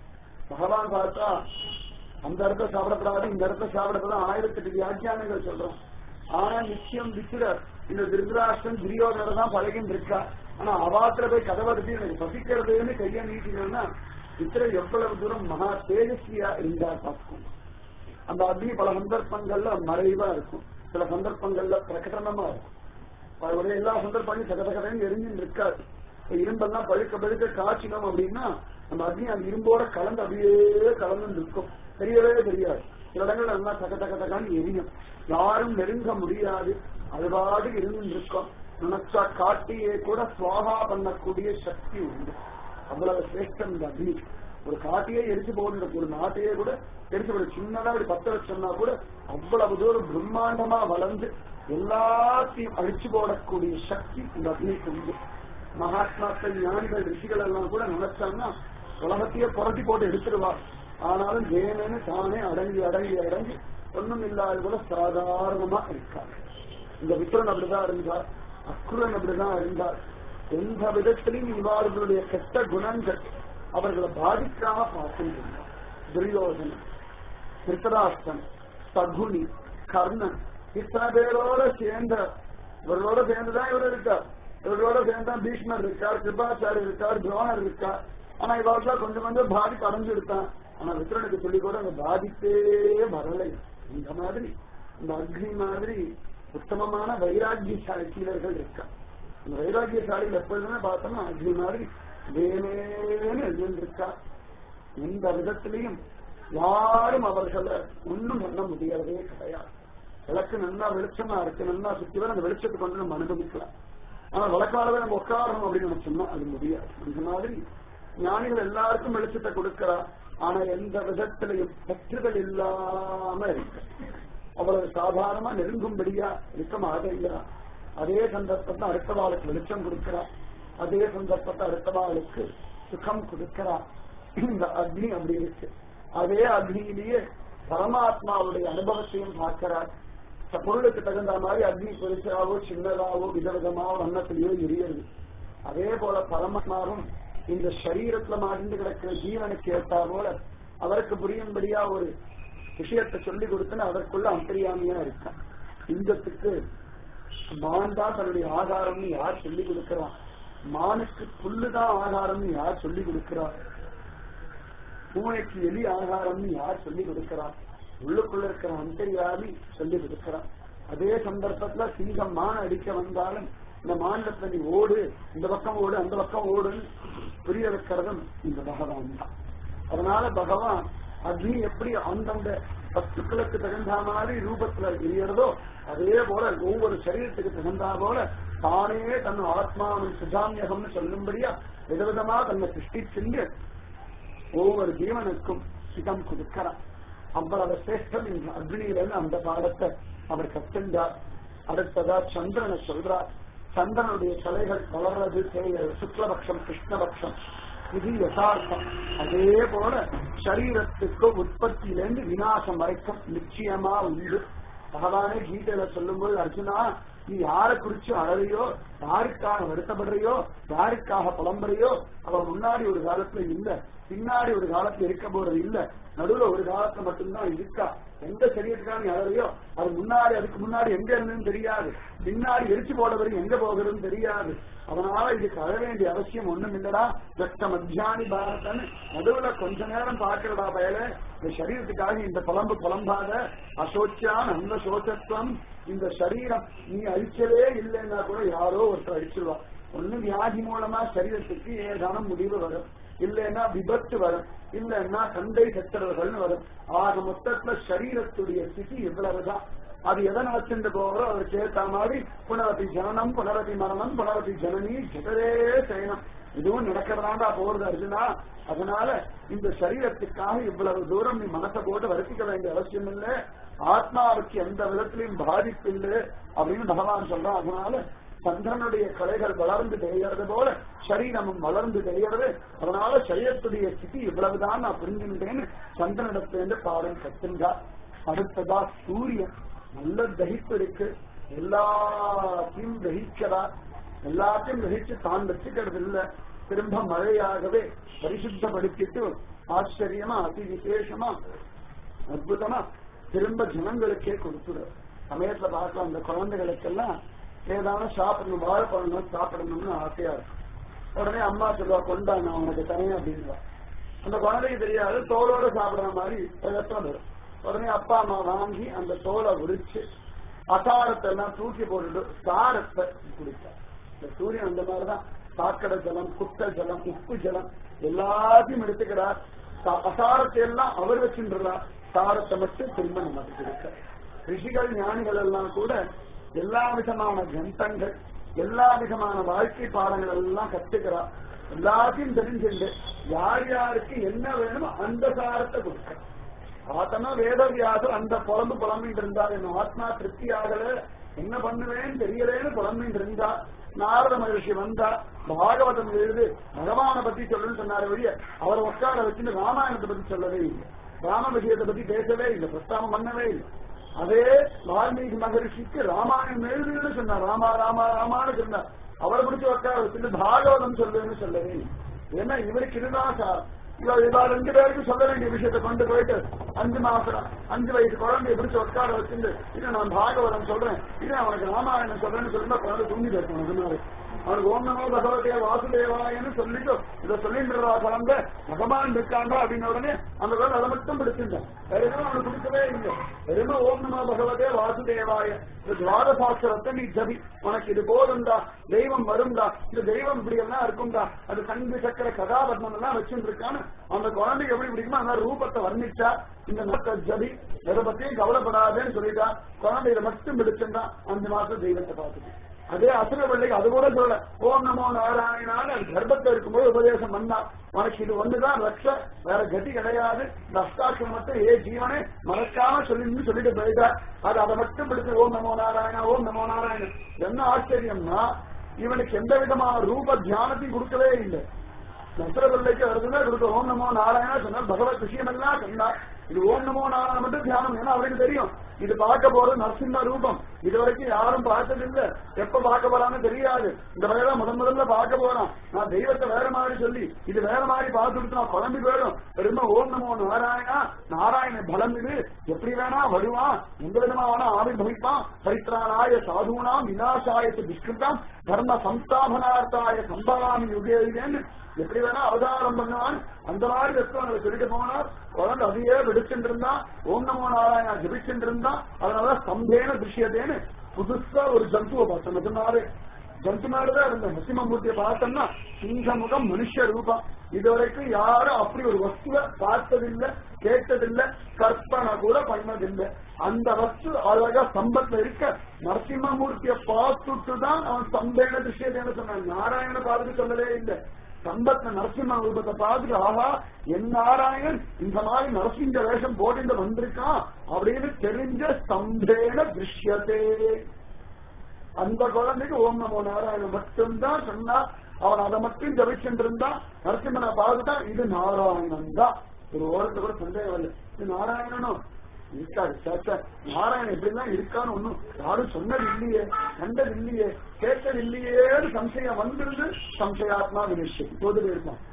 பகவான் பார்த்தா அந்த இடத்த சாப்பிடப்படாது இந்த இடத்த சாப்பிடப்படாது ஆயிரத்தெட்டு வியாக்கியானங்கள் சொல்றோம் ஆனா நிச்சயம் விக்கிரர் இந்த திருதராஷ்டிரன் துரியோதனை தான் பழகின்னு இருக்கா ஆனா அவாத்துல போய் கதவடுத்தி எனக்கு பசிக்கிறதுன்னு கையை நீட்டினோம்னா விக்கிரர் எவ்வளவு தூரம் மகா தேஜஸ்வியா இருந்தா பார்க்கும் அந்த அக்னி பல சந்தர்ப்பங்கள்ல மறைவா இருக்கும் சில சந்தர்ப்பங்கள்ல பிரகடனமா இருக்கும் ஒரே எல்லா சந்தர்ப்பங்களும் சகத கதையும் எரிஞ்சுன்னு இருக்காது இரும்பெல்லாம் பழுக்க பழுக்க காய்ச்சினோம் அப்படின்னா நம்ம அக்னி அந்த இரும்போட கலந்து அப்படியே கலந்து இருக்கும் தெரியவே தெரியாது சில இடங்கள்ல நல்லா தக தக தகான்னு எரியும் யாரும் நெருங்க முடியாது அது பாடு இருந்து இருக்கும் நினைச்சா காட்டியே கூட சுவாகா பண்ணக்கூடிய சக்தி உண்டு அவ்வளவு சிரேஷ்டம் இந்த அக்னி ஒரு காட்டையே எரிச்சு போடுற ஒரு நாட்டையே கூட எரிச்சு போட சின்னதா ஒரு பத்த வச்சோம்னா கூட அவ்வளவு தூரம் பிரம்மாண்டமா வளர்ந்து எல்லாத்தையும் அழிச்சு போடக்கூடிய சக்தி இந்த அக்னிக்கு உண்டு மகாத்மாக்கள் ஞானிகள் ரிஷிகள் எல்லாம் கூட நினைச்சாங்கன்னா உலகத்தையே புரட்டி போட்டு எடுத்துருவா ஆனாலும் தேனன்னு தானே அடங்கி அடங்கி அடங்கி ஒண்ணும் இல்லாத கூட சாதாரணமா இருக்கார் இந்த விக்ரன் அப்படிதான் இருந்தார் அக்குரன் அப்படிதான் இருந்தார் எந்த விதத்திலையும் இவ்வாறுகளுடைய கெட்ட குணங்கள் அவர்களை பாதிக்காம பார்க்கின்றனர் துரியோதனன் திருத்தராஷ்டன் சகுனி கர்ணன் இத்தனை பேரோட சேர்ந்த இவர்களோட சேர்ந்துதான் இவர் இருக்கார் இவர்களோட சேர்ந்தா பீஷ்மர் இருக்கார் கிருபாச்சாரியர் இருக்கார் துரோணர் இருக்கார் ஆனா இவர்கள் கொஞ்சம் கொஞ்சம் பாதிப்பு அடைஞ்சு இருக்கான் ஆனா விக்ரனுக்கு சொல்லி கூட அந்த பாதிப்பே வரலை இந்த மாதிரி இந்த அக்னி மாதிரி உத்தமமான வைராக்கியசாலி சீலர்கள் இருக்கா இந்த வைராக்கியசாலிகள் எப்பொழுதுமே பார்த்தோம்னா அக்னி மாதிரி வேணேன்னு எழுந்திருக்கா எந்த விதத்திலையும் யாரும் அவர்களை ஒண்ணும் பண்ண முடியறதே கிடையாது விளக்கு நல்லா வெளிச்சமா இருக்கு நல்லா சுத்தி வர அந்த வெளிச்சத்தை கொண்டு நம்ம அனுபவிக்கலாம் ஆனா விளக்காலவே நம்ம உட்காரணும் அப்படின்னு நினைச்சோம்னா அது முடியாது இந்த மாதிரி ஞானிகள் எல்லாருக்கும் வெளிச்சத்தை கொடுக்கிறா ஆனா எந்த விதத்திலையும் பற்றுதல் இல்லாம இருக்கு அவ்வளவு சாதாரணமா நெருங்கும்படியா இருக்க மாட்டேங்கிறா அதே சந்தர்ப்பத்தை அடுத்தவாளுக்கு வெளிச்சம் கொடுக்கிறா அதே சந்தர்ப்பத்தை அடுத்தவாளுக்கு சுகம் கொடுக்கிறா இந்த அக்னி அப்படி இருக்கு அதே அக்னியிலேயே பரமாத்மாவுடைய அனுபவத்தையும் பார்க்கிறார் பொருளுக்கு தகுந்த மாதிரி அக்னி பெருசாவோ சின்னதாவோ விதவிதமாவோ வண்ணத்திலேயோ எரியுது அதே போல பரமாத்மாவும் இந்த சரீரத்துல மாறிந்து கிடக்கிற ஜீவனுக்கு ஏற்றா போல அவருக்கு புரியும்படியா ஒரு விஷயத்தை சொல்லி கொடுத்துன்னு அதற்குள்ள அந்தரியாமியா இருக்கான் இந்தத்துக்கு மான் தான் தன்னுடைய ஆதாரம்னு யார் சொல்லி கொடுக்கிறான் மானுக்கு புல்லுதான் ஆதாரம்னு யார் சொல்லி கொடுக்கிறார் பூனைக்கு எலி ஆகாரம்னு யார் சொல்லி கொடுக்கிறார் உள்ளுக்குள்ள இருக்கிற அந்தரியாமி சொல்லி கொடுக்கிறார் அதே சந்தர்ப்பத்துல சிங்கம் மான் அடிக்க வந்தாலும் இந்த மாநிலத்துல நீ ஓடு இந்த பக்கம் ஓடு அந்த பக்கம் ஓடுன்னு புரிய வைக்கிறதும் இந்த பகவான் தான் அதனால பகவான் அக்னி எப்படி அந்தந்த வஸ்துக்களுக்கு தகுந்த மாதிரி ரூபத்துல எரியறதோ அதே போல ஒவ்வொரு சரீரத்துக்கு தகுந்தா போல தானே தன் ஆத்மாவின் சுஜாமியகம்னு சொல்லும்படியா விதவிதமா தன்னை சிருஷ்டிச்சு ஒவ்வொரு ஜீவனுக்கும் சிதம் கொடுக்கிறான் அவ்வளவு சிரேஷ்டம் இந்த அக்னியிலிருந்து அந்த பாடத்தை அவர் கத்துண்டார் அடுத்ததா சந்திரனை சொல்றார் சந்திரனுடைய தலைகள் வளர்றது தேவையாது சுக்லபக்ஷம் கிருஷ்ணபக்ஷம் இது யதார்த்தம் அதே போல சரீரத்துக்கு உற்பத்தியிலிருந்து விநாசம் வரைக்கும் நிச்சயமா உண்டு பகவானே கீதையில சொல்லும்போது அர்ஜுனா நீ யாரை குறிச்சு அழறையோ யாருக்காக வருத்தப்படுறியோ யாருக்காக புலம்புறையோ அவன் முன்னாடி ஒரு காலத்துல இல்ல பின்னாடி ஒரு காலத்துல இருக்க போறது இல்ல நடுவுல ஒரு காலத்துல மட்டும்தான் இருக்கா எந்த சரீரத்துக்காக நீ அழறையோ அது முன்னாடி அதுக்கு முன்னாடி எங்க இருந்துன்னு தெரியாது பின்னாடி எரிச்சு போடுறது எங்க போகிறதுன்னு தெரியாது அதனால இதுக்கு அழ வேண்டிய அவசியம் ஒண்ணும் இல்லடா வெட்ட மத்தியானி பாரதன் நடுவுல கொஞ்ச நேரம் பாக்குறடா பயல இந்த சரீரத்துக்காக இந்த புலம்பு புலம்பாத அசோச்சியான் அந்த சோச்சத்துவம் இந்த சரீரம் நீ அழிச்சவே இல்லைன்னா கூட யாரோ ஒருத்தர் அழிச்சிருவா ஒண்ணு வியாதி மூலமா சரீரத்துக்கு ஏதான முடிவு வரும் இல்லைன்னா விபத்து வரும் இல்லைன்னா சண்டை சச்சரவுகள்னு வரும் ஆக மொத்தத்துல சரீரத்துடைய ஸ்திதி இவ்வளவுதான் அது எதை நடத்திட்டு போகிறோ அதற்கு ஏற்ற மாதிரி புனரதி ஜனனம் புனரதி மரணம் புனரதி ஜனனி ஜெகதே செய்யணும் இதுவும் நடக்கிறதாண்டா போறது அர்ஜுனா அதனால இந்த சரீரத்துக்காக இவ்வளவு தூரம் நீ மனசை போட்டு வருத்திக்க வேண்டிய அவசியம் இல்லை ஆத்மாவுக்கு எந்த விதத்திலையும் பாதிப்பு இல்லை அப்படின்னு பகவான் சொல்றான் அதனால சந்திரனுடைய கலைகள் வளர்ந்து தெரிகிறது போல சரீரமும் வளர்ந்து தெரிகிறது அதனால சரீரத்துடைய ஸ்திதி இவ்வளவுதான் நான் புரிஞ்சுட்டேன்னு சந்திரனிடத்திலிருந்து பாடம் கத்துங்கார் அடுத்ததா சூரியன் நல்ல தகிப்பு இருக்கு எல்லாத்தையும் தகிக்கிறார் எல்லாத்தையும் தகிச்சு தான் வச்சுக்கிறது இல்ல திரும்ப மழையாகவே பரிசுத்தப்படுத்திட்டு ஆச்சரியமா அதி விசேஷமா அற்புதமா திரும்ப ஜனங்களுக்கே கொடுத்துடும் சமயத்துல பார்க்கலாம் அந்த குழந்தைகளுக்கெல்லாம் ஏதாவது சாப்பிடணும் வாழைப்பழம் சாப்பிடணும்னு ஆசையா இருக்கும் உடனே அம்மா சொல்லுவா கொண்டா நான் உனக்கு தரேன் அப்படின்வா அந்த குழந்தைக்கு தெரியாது தோலோட சாப்பிடுற மாதிரி ரத்தம் வரும் உடனே அப்பா அம்மா வாங்கி அந்த தோலை உரிச்சு அசாரத்தை எல்லாம் தூக்கி போட்டுட்டு சாரத்தை குடித்தார் இந்த சூரியன் அந்த மாதிரிதான் சாக்கடை ஜலம் குட்ட ஜலம் உப்பு ஜலம் எல்லாத்தையும் எடுத்துக்கிறார் சா- அசாரத்தை எல்லாம் அவர் வச்சுன்றார் சாரத்தை மட்டும் திரும்ப நமக்கு கொடுக்க ரிஷிகள் ஞானிகள் எல்லாம் கூட எல்லா விதமான கிரந்தங்கள் எல்லா விதமான வாழ்க்கை பாடங்கள் எல்லாம் கத்துக்கிறார் எல்லாத்தையும் தெரிஞ்சுண்டு யார் யாருக்கு என்ன வேணுமோ அந்த சாரத்தை கொடுக்க ஆத்தனா வேதவியாசர் அந்த புலம்பு புலம்பிட்டு இருந்தார் என் ஆத்மா திருப்தி ஆகல என்ன பண்ணுவேன்னு தெரியலேன்னு புலம்பிட்டு இருந்தா நாரத மகிழ்ச்சி வந்தா பாகவதம் எழுது பகவானை பத்தி சொல்லுன்னு சொன்னாரு வழிய அவரை உட்கார வச்சுட்டு ராமாயணத்தை பத்தி சொல்லவே இல்லை ராம விஷயத்தை பத்தி பேசவே இல்லை பிரஸ்தாபம் பண்ணவே இல்லை அதே வால்மீகி மகரிஷிக்கு ராமாயணம் எழுதுன்னு சொன்னார் ராமா ராமா ராமான்னு சொன்னார் அவரை பிடிச்சு உட்கார வச்சுட்டு பாகவதம் சொல்லுன்னு சொல்லவே இல்லை ஏன்னா இவருக்கு இதுதான் சார் இவ இவா ரெண்டு பேருக்கு சொல்ல வேண்டிய விஷயத்தை கொண்டு போயிட்டு அஞ்சு மாசம் அஞ்சு வயசு குழந்தைய பிடிச்சு உட்கார வச்சுட்டு இது நான் பாகவதம் சொல்றேன் இது அவனுக்கு ராமாயணம் சொல்றேன்னு சொல்லுமா குழந்தை தூங்கி பேசணும் அதனால அவனுக்கு ஓம் நமோ பகவதே வாசுதேவாயன்னு சொல்லிட்டு இதை சொல்லிட்டு குழந்தை பகவான் இருக்காண்டா அப்படின்னு உடனே அந்த குழந்தை அதை மட்டும் பிடிச்சிருந்தேன் வேற எதுவும் அவனுக்கு பிடிக்கவே இல்லை வெறும ஓம் நமோ பகவதே வாசுதேவாய இந்த துவாதசாஸ்திரத்தை நீ ஜபி உனக்கு இது போதும்டா தெய்வம் வரும்டா இந்த தெய்வம் இப்படி எல்லாம் இருக்கும்டா அது சங்கு சக்கர கதாபத்மம் எல்லாம் வச்சுருக்கான்னு அந்த குழந்தைக்கு எப்படி பிடிக்குமோ அந்த ரூபத்தை வர்ணிச்சா இந்த நாட்டை ஜபி எதை பத்தியும் கவலைப்படாதேன்னு சொல்லிட்டா குழந்தை இதை மட்டும் பிடிச்சிருந்தான் அஞ்சு மாசம் தெய்வத்தை பார்த்துட்டு அதே அசுர பிள்ளைக்கு அது கூட சொல்ல ஓம் நமோ நாராயணான்னு அது கர்ப்பத்தில் இருக்கும்போது உபதேசம் பண்ணா உனக்கு இது ஒண்ணுதான் ரக்ஷ வேற கதி கிடையாது இந்த அஷ்டாட்சரம் மட்டும் ஏ ஜீவனே மறக்காம சொல்லி சொல்லிட்டு போயிட்டா அது அதை மட்டும் பிடிச்சு ஓம் நமோ நாராயணா ஓம் நமோ நாராயணன் என்ன ஆச்சரியம்னா இவனுக்கு எந்த விதமான ரூப தியானத்தையும் கொடுக்கவே இல்லை நசுர பிள்ளைக்கு வருதுன்னா கொடுக்க ஓம் நமோ நாராயணா சொன்னார் பகவத் விஷயம் எல்லாம் சொன்னார் இது ஓம் நமோ நாராயண மட்டும் தியானம் ஏன்னா அவருக்கு தெரியும் இது பார்க்க போறது நரசிம்ம ரூபம் இது வரைக்கும் யாரும் பார்த்தது இல்ல எப்ப பார்க்க போறான்னு தெரியாது இந்த வகையில முதன் முதல்ல பார்க்க போறான் நான் தெய்வத்தை வேற மாதிரி சொல்லி இது வேற மாதிரி பார்த்துட்டு நான் குழம்பி போயிடும் பெருமை ஓம் நமோ நாராயணா நாராயண பலம் இது எப்படி வேணா வருவான் எந்த விதமா வேணா ஆவிர்வவிப்பான் பரித்ராணாய சாதுனாம் விநாசாய துஷ்கிருதாம் தர்ம சம்ஸ்தாபனார்த்தாய சம்பவாமி யுகேன்னு எப்படி வேணா அவதாரம் பண்ணுவான் அந்த மாதிரி தத்துவங்களை சொல்லிட்டு போனார் குழந்தை அதையே வெடிச்சுட்டு இருந்தான் ஓம் நமோ நாராயணா ஜபிச்சுட்டு இருந்தான் அதனால ஸ்தம்பேன திருஷ்யத்தேன்னு புதுசா ஒரு ஜந்துவை பார்த்தோம் சொன்னாரு ஜந்து மாதிரிதான் இருந்த நரசிம்மமூர்த்தியை பார்த்தோம்னா சிங்கமுகம் மனுஷ ரூபம் இதுவரைக்கும் யாரும் அப்படி ஒரு வஸ்துவை பார்த்ததில்லை கேட்டதில்லை கற்பனை கூட பண்ணதில்லை அந்த வஸ்து அழகா சம்பத்துல இருக்க நரசிம்மமூர்த்தியை பார்த்துட்டு தான் அவன் சம்பேன விஷயத்தை சொன்னான் நாராயண பார்த்துட்டு சொல்லவே இல்லை சம்பத்ன நரசிம்ம ரூபத்தை பார்த்துட்டு ஆஹா என் நாராயணன் இந்த மாதிரி நரசிங்க வேஷம் போட்டு வந்திருக்கான் அப்படின்னு தெரிஞ்ச ஸ்தம்பேன திருஷ்யத்தே அந்த குழந்தைக்கு ஓம் நமோ நாராயணன் மட்டும்தான் சொன்னா அவன் அதை மட்டும் ஜபிச்சுட்டு இருந்தான் நரசிம்மனை பார்த்துட்டா இது நாராயணன் தான் ஒரு ஓரத்தை கூட சந்தேகம் இல்லை இது நாராயணனும் இருக்காது சேச்சா நாராயணன் எப்படிலாம் இருக்கான்னு ஒண்ணும் யாரும் சொன்னது இல்லையே கண்டது இல்லையே கேட்டது இல்லையேன்னு சம்சயம் வந்திருந்து சம்சயாத்மா வினிஷம் தோதுல இருப்பான்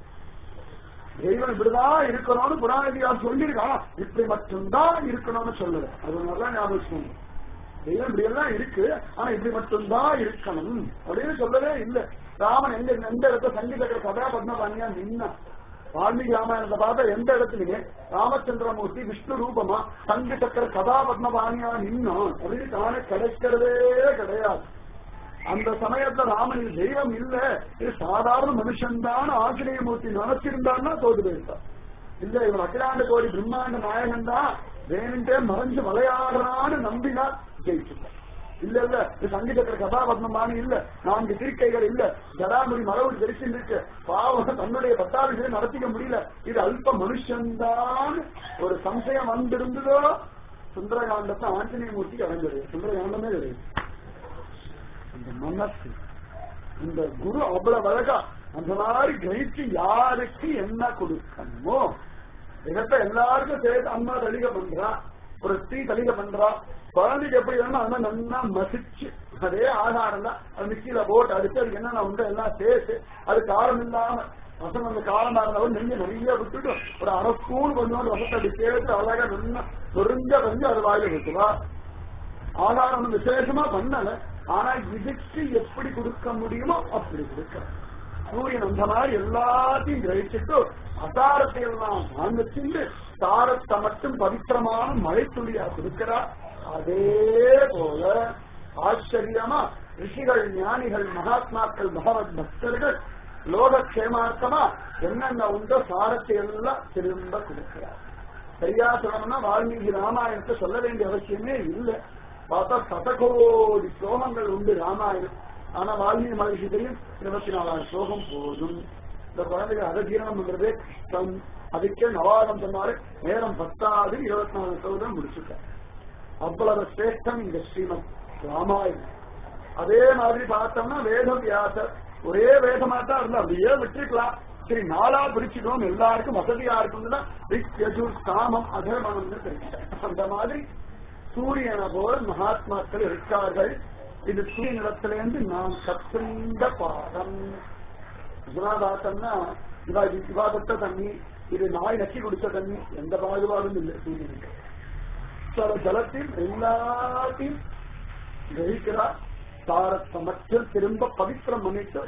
தெய்வம் இப்படிதான் இருக்கணும்னு புராண இதிகாசம் சொல்லியிருக்கான் இப்படி மட்டும்தான் இருக்கணும்னு சொல்லல அது நல்லா ஞாபகம் தெய்வம் இப்படி எல்லாம் இருக்கு ஆனா இப்படி மட்டும்தான் இருக்கணும் அப்படின்னு சொல்லவே இல்லை ராமன் எந்த எந்த இடத்துல சங்கீத கதாபத்மபாணியா நின்னா வால்மீகி ராமாயணத்தை பார்த்தா எந்த இடத்துலயுமே ராமச்சந்திரமூர்த்தி விஷ்ணு ரூபமா சங்கு சக்கர கதாபத்மபாணியா நின்னோம் அப்படின்னு தானே கிடைக்கிறதே கிடையாது அந்த சமயத்துல ராமன் இது தெய்வம் இல்ல இது சாதாரண மனுஷன்தான் ஆஞ்சநேயமூர்த்தி நினைச்சிருந்தான்னா தோது போயிருப்பார் இல்ல இவன் அகிலாண்ட கோடி பிரம்மாண்ட நாயகன் தான் வேணுண்டே மறைஞ்சு விளையாடுறான்னு நம்பினா ஜெயிச்சுட்டான் இல்ல இல்ல இது சங்கீதக்கிற கதாபத்மமானி இல்ல நான்கு திருக்கைகள் இல்ல ஜடாமுடி மரபு தெரிச்சிருக்கு பாவம் தன்னுடைய பத்தாபிஷேகம் நடத்திக்க முடியல இது அல்ப மனுஷன்தான் ஒரு சம்சயம் வந்திருந்ததோ சுந்தரகாண்டத்தை ஆஞ்சநேயமூர்த்தி அடைஞ்சது சுந்தரகாண்டமே கிடையாது அந்த மனசு இந்த குரு அவ்வளவு அழகா அந்த மாதிரி கிரகிச்சு யாருக்கு என்ன கொடுக்கணுமோ இடத்த எல்லாருக்கும் சேர்த்து அம்மா தலிக பண்றா ஒரு ஸ்ரீ தலிக பண்றா குழந்தைக்கு எப்படி வேணுமோ அது மாதிரி நல்லா மசிச்சு அதே ஆகாரம் தான் அது மிக்சியில போட்டு அடிச்சு அதுக்கு என்னென்ன உண்டு எல்லாம் சேர்த்து அது காரம் இல்லாம ரசம் அந்த காரமா இருந்தாலும் நெஞ்சு நிறைய விட்டுட்டு ஒரு அரை ஸ்பூன் கொஞ்சோண்டு ரசத்தை அப்படி சேர்த்து அழகா நல்லா நொறுஞ்ச கொஞ்சம் அது வாயில வைக்குவா ஆதாரம் ஒண்ணு விசேஷமா பண்ணல ஆனா இதுக்கு எப்படி கொடுக்க முடியுமோ அப்படி கொடுக்க சூரியன் அந்த மாதிரி எல்லாத்தையும் கிரகிச்சுட்டு அசாரத்தை எல்லாம் வாங்கிச்சுண்டு சாரத்தை மட்டும் பவித்திரமான மழை துளியா கொடுக்கிறார் அதே போல ஆச்சரியமா ரிஷிகள் ஞானிகள் மகாத்மாக்கள் பகவத் பக்தர்கள் லோகக்ஷேமார்த்தமா என்னென்ன உண்டோ சாரத்தை எல்லாம் திரும்ப கொடுக்கிறார் சரியா சொல்லணும்னா வால்மீகி ராமாயணத்தை சொல்ல வேண்டிய அவசியமே இல்லை பார்த்தா சதகோடி ஸ்லோகங்கள் உண்டு ராமாயணம் ஆனா வால்மீகி மகர்ஷி தெரியும் இருபத்தி நாலாயிரம் ஸ்லோகம் போதும் இந்த குழந்தைகள் அதை ஜீரணம் பண்றதே கஷ்டம் அதுக்கே நவாதம் சொன்னாரு நேரம் பத்தாவது இருபத்தி நாலு ஸ்லோகம் முடிச்சுட்டார் அவ்வளவு சிரேஷ்டம் இந்த ஸ்ரீமத் ராமாயணம் அதே மாதிரி பார்த்தோம்னா வேத வியாசர் ஒரே வேதமா தான் இருந்தா அப்படியே விட்டுருக்கலாம் சரி நாளா பிரிச்சுக்கணும் எல்லாருக்கும் வசதியா இருக்கும்னா ரிக் யஜுர் சாமம் அதர்மணம்னு தெரியும் அந்த மாதிரி சூரியனை போல மகாத்மாக்கள் இருக்கார்கள் இது சூரிய நிலத்திலிருந்து நாம் கற்றுண்ட பாடம் குணாதாசம்னா இவா இவா தொட்ட தண்ணி இது நாய் நக்கி குடிச்ச தண்ணி எந்த பாகுபாடும் இல்லை சூரியனுக்கு சில ஜலத்தில் எல்லாத்தையும் கிரகிக்கிறார் தாரத்தை மட்டும் திரும்ப பவித்திரம் பண்ணிட்டு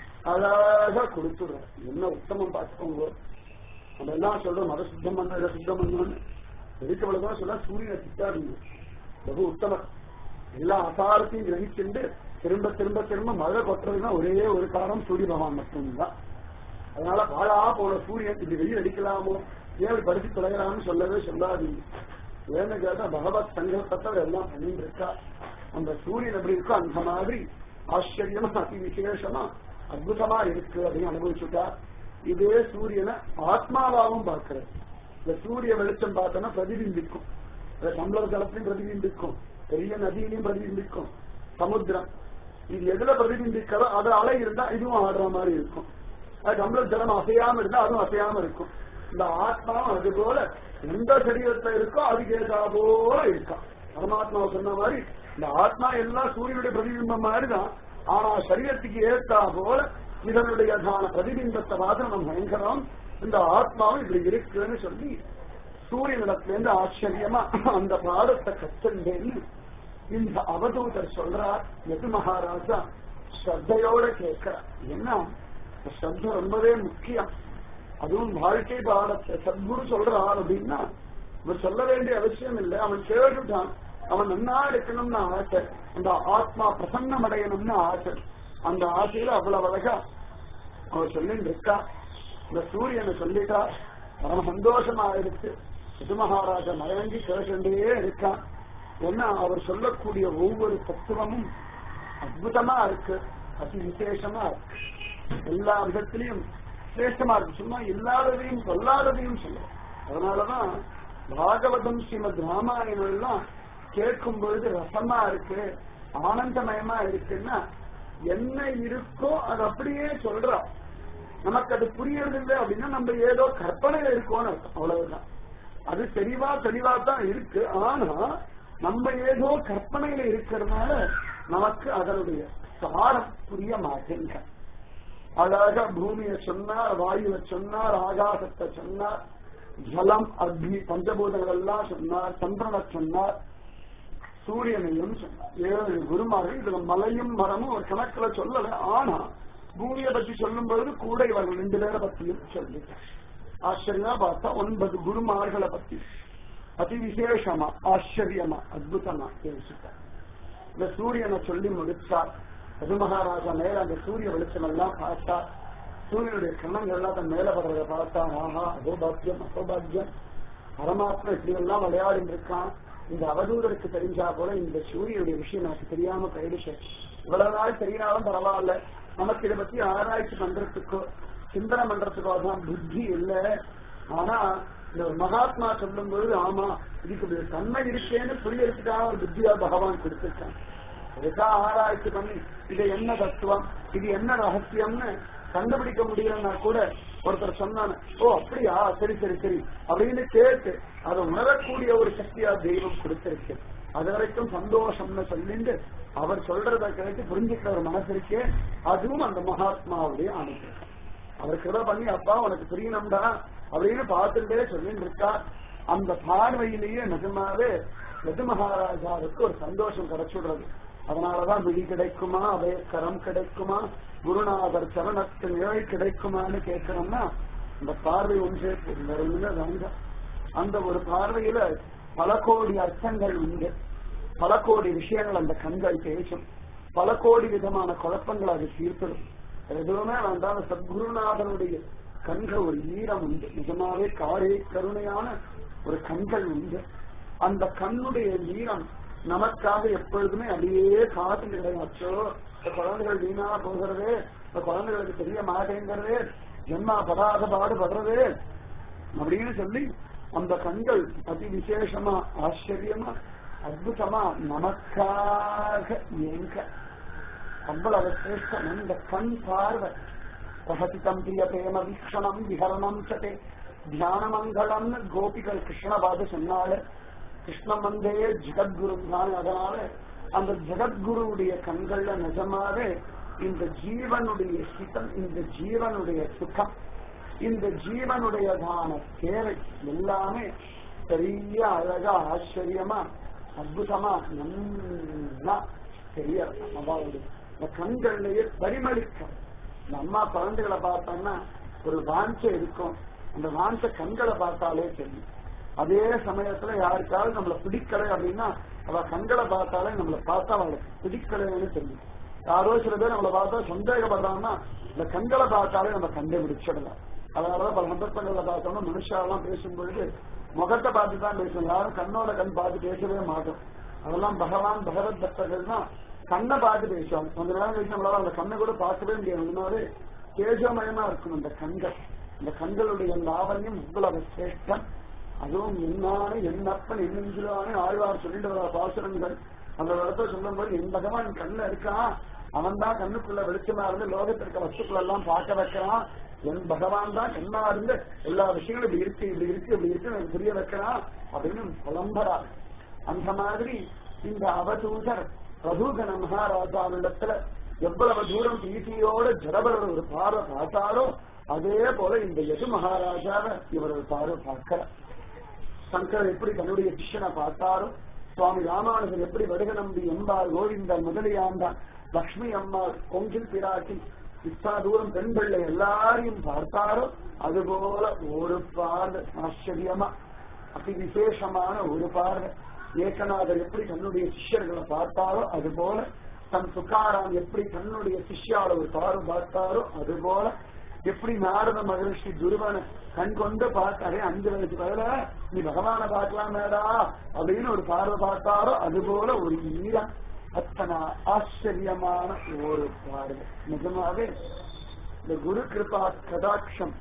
அழகா கொடுத்துடுறோம் என்ன உத்தமம் பார்த்துக்கோங்க நம்ம எல்லாம் சொல்றோம் மத சுத்தம் பண்ண இதை சுத்தம் பண்ணணும்னு எதுக்கவளவுதான் சொல்ல சூரியனை திட்டாருங்க பகு உத்தமர் எல்லா அசாரத்தையும் கிரகிச்சுண்டு திரும்ப திரும்ப திரும்ப மழை கொட்டுறதுன்னா ஒரே ஒரு காரணம் சூரிய பகவான் மட்டும்தான் அதனால பாழா போன சூரியன் இப்படி வெயில் அடிக்கலாமோ ஏன் இப்படி படிச்சு தொலைகிறான்னு சொல்லவே சொல்லாதீங்க ஏன்னு கேட்டா பகவத் சங்கல்பத்தை எல்லாம் பண்ணிட்டு இருக்கா அந்த சூரியன் எப்படி இருக்கோ அந்த மாதிரி ஆச்சரியமா அதி விசேஷமா அற்புதமா இருக்கு அப்படின்னு அனுபவிச்சுட்டா இதே சூரியனை ஆத்மாவாகவும் பார்க்கிறது இந்த சூரிய வெளிச்சம் பார்த்தோன்னா பிரதிபிம்பிக்கும் சம்பள ஜலத்திலையும் பிரதிபிம்பிக்கும் பெரிய நதியிலையும் பிரதிபிம்பிக்கும் சமுத்திரம் இது எதுல பிரதிபிம்பிக்கிறதோ அது அலை இருந்தா இதுவும் ஆடுற மாதிரி இருக்கும் அது சம்பள ஜலம் அசையாம இருந்தா அதுவும் அசையாம இருக்கும் இந்த ஆத்மாவும் அது போல எந்த சரீரத்துல இருக்கோ அதுக்கு ஏதா போல இருக்கான் பரமாத்மா சொன்ன மாதிரி இந்த ஆத்மா எல்லாம் சூரியனுடைய பிரதிபிம்பம் மாதிரிதான் ஆனா சரீரத்துக்கு ஏத்தா போல இதனுடையதான பிரதிபிம்பத்தை பார்த்து நம்ம பயங்கரம் இந்த ஆத்மாவும் இப்படி இருக்குன்னு சொல்லி சூரியனிடத்திலிருந்து ஆச்சரியமா அந்த பாடத்தை கற்றுண்டேன்னு இந்த அவதூதர் சொல்றார் எது மகாராஜா ஸ்ரத்தையோட கேட்கிறார் என்ன ஸ்ரத்த ரொம்பவே முக்கியம் அதுவும் வாழ்க்கை பாடத்தை சத்குரு சொல்றான் அப்படின்னா இவர் சொல்ல வேண்டிய அவசியம் இல்லை அவன் கேட்டுட்டான் அவன் நன்னா இருக்கணும்னு ஆசை அந்த ஆத்மா பிரசன்னம் அடையணும்னு ஆசை அந்த ஆசையில அவ்வளவு அழகா அவர் சொல்லிட்டு இருக்கா இந்த சூரியனை சொல்லிட்டா பரம சந்தோஷமா இருக்கு சிது மகாராஜா மயங்கி கேட்டுட்டே இருக்கான் ஏன்னா அவர் சொல்லக்கூடிய ஒவ்வொரு தத்துவமும் அற்புதமா இருக்கு அதி விசேஷமா இருக்கு எல்லா விதத்திலையும் சிரேஷ்டமா இருக்கு சும்மா இல்லாததையும் சொல்லாததையும் சொல்ல அதனாலதான் பாகவதம் ஸ்ரீமத் ராமாயணம் எல்லாம் கேட்கும் பொழுது ரசமா இருக்கு ஆனந்தமயமா இருக்குன்னா என்ன இருக்கோ அது அப்படியே சொல்றா நமக்கு அது புரியறது இல்லை அப்படின்னா நம்ம ஏதோ கற்பனையில இருக்கோம்னு அர்த்தம் அவ்வளவுதான் அது தெளிவா தெளிவா தான் இருக்கு ஆனா நம்ம ஏதோ கற்பனையில இருக்கிறதுனால நமக்கு அதனுடைய சாரம் புரிய மாட்டேங்க அழகா பூமியை சொன்னார் வாயுவை சொன்னார் ஆகாசத்தை சொன்னார் ஜலம் அக்னி பஞ்சபூதங்கள் எல்லாம் சொன்னார் சந்திரனை சொன்னார் சூரியனையும் சொன்னார் ஏழு குருமார்கள் இதுல மலையும் மரமும் ஒரு கணக்குல சொல்லல ஆனா பூமியை பத்தி சொல்லும் பொழுது கூட இவர்கள் ரெண்டு பேரை பத்தியும் சொல்லிட்டார் ஆச்சரியமா பார்த்தா ஒன்பது குருமார்களை பத்தி அதி விசேஷமா ஆச்சரியமா அற்புதமா பேசிட்டார் இந்த சூரியனை சொல்லி முடிச்சார் ரகு மகாராஜா மேல அந்த சூரிய வெளிச்சம் எல்லாம் பார்த்தா சூரியனுடைய கண்ணங்கள் எல்லாம் தன் மேல படுறத பார்த்தா ஆஹா அகோபாக்கியம் அகோபாக்கியம் பரமாத்மா இப்படி எல்லாம் விளையாடி இருக்கான் இந்த அவதூதருக்கு தெரிஞ்சா போல இந்த சூரியனுடைய விஷயம் நமக்கு தெரியாம போயிடுச்சு இவ்வளவு நாள் தெரியாலும் பரவாயில்ல நமக்கு இதை பத்தி ஆராய்ச்சி பண்றதுக்கோ சிந்தனை பண்றதுக்கோ தான் புத்தி இல்ல ஆனா இந்த மகாத்மா சொல்லும் பொழுது ஆமா இதுக்கு ஒரு தன்மை இருக்கேன்னு புரியறதுக்காக ஒரு புத்தியா பகவான் கொடுத்திருக்கான் அதுக்காக ஆராய்ச்சி பண்ணி இது என்ன தத்துவம் இது என்ன ரகசியம்னு கண்டுபிடிக்க முடியலன்னா கூட ஒருத்தர் சொன்னானு ஓ அப்படியா சரி சரி சரி அப்படின்னு கேட்டு அதை உணரக்கூடிய ஒரு சக்தியா தெய்வம் கொடுத்திருக்கு அது வரைக்கும் சந்தோஷம்னு சொல்லிட்டு அவர் சொல்றத கேட்டு புரிஞ்சுக்கிற ஒரு மனசு இருக்கே அதுவும் அந்த மகாத்மாவுடைய அனுப்பியிருக்கான் அவர் கிருப பண்ணி அப்பா உனக்கு புரியணும்டா அப்படின்னு பார்த்துட்டே சொல்லிட்டு இருக்கா அந்த பார்வையிலேயே நிஜமாவே நிஜ மகாராஜாவுக்கு ஒரு சந்தோஷம் கிடைச்சுடுறது அதனாலதான் விழி கிடைக்குமா அவைய கரம் கிடைக்குமா குருநாதர் சரணத்து நிழல் கிடைக்குமான்னு கேட்கிறோம்னா அந்த பார்வை ஒன்றே வாங்க அந்த ஒரு பார்வையில பல கோடி அர்த்தங்கள் உண்டு பல கோடி விஷயங்கள் அந்த கண்கள் பேசும் பல கோடி விதமான குழப்பங்கள் அது தீர்ப்பிடும் எதுவுமே வேண்டாம் சத்குருநாதனுடைய கண்கள் ஒரு ஈரம் உண்டு நிஜமாவே காரே கருணையான ஒரு கண்கள் உண்டு அந்த கண்ணுடைய ஈரம் நமக்காக எப்பொழுதுமே அப்படியே காத்துட்டு கிடையாச்சோ இந்த குழந்தைகள் வீணா போகிறது இந்த குழந்தைகளுக்கு தெரிய மாட்டேங்கிறது ஜென்மா படாத பாடுபடுறது அப்படின்னு சொல்லி அந்த கண்கள் அதி விசேஷமா ஆச்சரியமா அற்புதமா நமக்காக ஏங்க அவ்வளவு சிரேஷ்டம் இந்த கண் பார்வை பிரகசிதம் பிரிய பிரேம வீக்ஷணம் விஹரணம் சதே தியானமங்கலம் கோபிகள் கிருஷ்ணபாத சொன்னால கிருஷ்ணம் வந்தே ஜெகத்குரு தான் அதனால அந்த ஜெகத்குருவுடைய கண்கள்ல நிஜமாவே இந்த ஜீவனுடைய சித்தம் இந்த ஜீவனுடைய சுகம் இந்த ஜீவனுடையதான தேவை எல்லாமே பெரிய அழகா ஆச்சரியமா அற்புதமா நல்லா தெரிய அதாவது இந்த கண்கள்லயே பரிமளிக்கும் இந்த அம்மா குழந்தைகளை பார்த்தோம்னா ஒரு வாஞ்சை இருக்கும் அந்த வாஞ்ச கண்களை பார்த்தாலே தெரியும் அதே சமயத்துல யாருக்காவது நம்மள பிடிக்கலை அப்படின்னா அவ கண்களை பார்த்தாலே நம்மள பார்த்தா அவளுக்கு பிடிக்கலைன்னு தெரியும் யாரோ சில பேர் நம்மளை பார்த்தா சந்தேகப்படுறாங்கன்னா இந்த கண்களை பார்த்தாலே நம்ம கண்டுபிடிச்சிடலாம் அதனாலதான் பல சந்தர்ப்பங்கள்ல பார்த்தோம்னா மனுஷாலாம் பேசும்பொழுது முகத்தை பார்த்து தான் பேசணும் யாரும் கண்ணோட கண் பார்த்து பேசவே மாட்டோம் அதெல்லாம் பகவான் பகவத் பக்தர்கள் தான் கண்ணை பார்த்து பேசுவாங்க கொஞ்ச நேரம் கழிச்சு நம்மளால அந்த கண்ணை கூட பார்க்கவே முடியாது அதனால தேஜமயமா இருக்கும் அந்த கண்கள் இந்த கண்களுடைய லாவண்யம் இவ்வளவு சிரேஷ்டம் அதுவும் என்னான என்னப்பன் என்னெஞ்சிலான ஆழ்வார் சொல்லிட்டு வர பாசுரங்கள் அந்த இடத்துல சொல்லும்போது என் பகவான் கண்ணுல இருக்கான் அவன் தான் கண்ணுக்குள்ள வெளிச்சமா இருந்து லோகத்திற்கு வஸ்துக்கள் எல்லாம் பார்க்க வைக்கிறான் என் பகவான் தான் கண்ணா இருந்து எல்லா விஷயங்களும் இப்படி இருக்கு இப்படி இருக்கு இப்படி இருக்கு எனக்கு புரிய வைக்கிறான் அப்படின்னு புலம்புறார் அந்த மாதிரி இந்த அவதூதர் பிரபுகன மகாராஜாவிடத்துல எவ்வளவு தூரம் பிரீத்தியோட ஜடபரர் ஒரு பார்வை பார்த்தாரோ அதே போல இந்த யது மகாராஜாவை இவர் ஒரு பார்வை பார்க்கிறார் சங்கர் எப்படி தன்னுடைய சிஷ்யனை பார்த்தாரோ சுவாமி ராமானுஜர் எப்படி வடுகநம்பி எம்பாள் கோவிந்தன் முதலியாண்டான் லக்ஷ்மி அம்மாள் கொங்கில் பிராட்டி இத்தா தூரம் பெண் பிள்ளை எல்லாரையும் பார்த்தாரோ அதுபோல ஒரு பார்வை ஆச்சரியமா அதி விசேஷமான ஒரு பார்வை ஏகநாதர் எப்படி தன்னுடைய சிஷ்யர்களை பார்த்தாரோ அது போல தன் துக்காராம் எப்படி தன்னுடைய சிஷ்யால ஒரு பார்வை பார்த்தாரோ அது போல எப்படி நாரத மகரிஷி துருவனை கண் கொண்டு பார்த்தாரே அஞ்சு வயசு பதில நீ பகவான பார்க்கலாமேடா அப்படின்னு ஒரு பார்வை பார்த்தாரோ அது போல ஒரு ஈரம் அத்தனை ஆச்சரியமான ஒரு பார்வை நிஜமாவே இந்த குரு கிருபா கடாட்சம்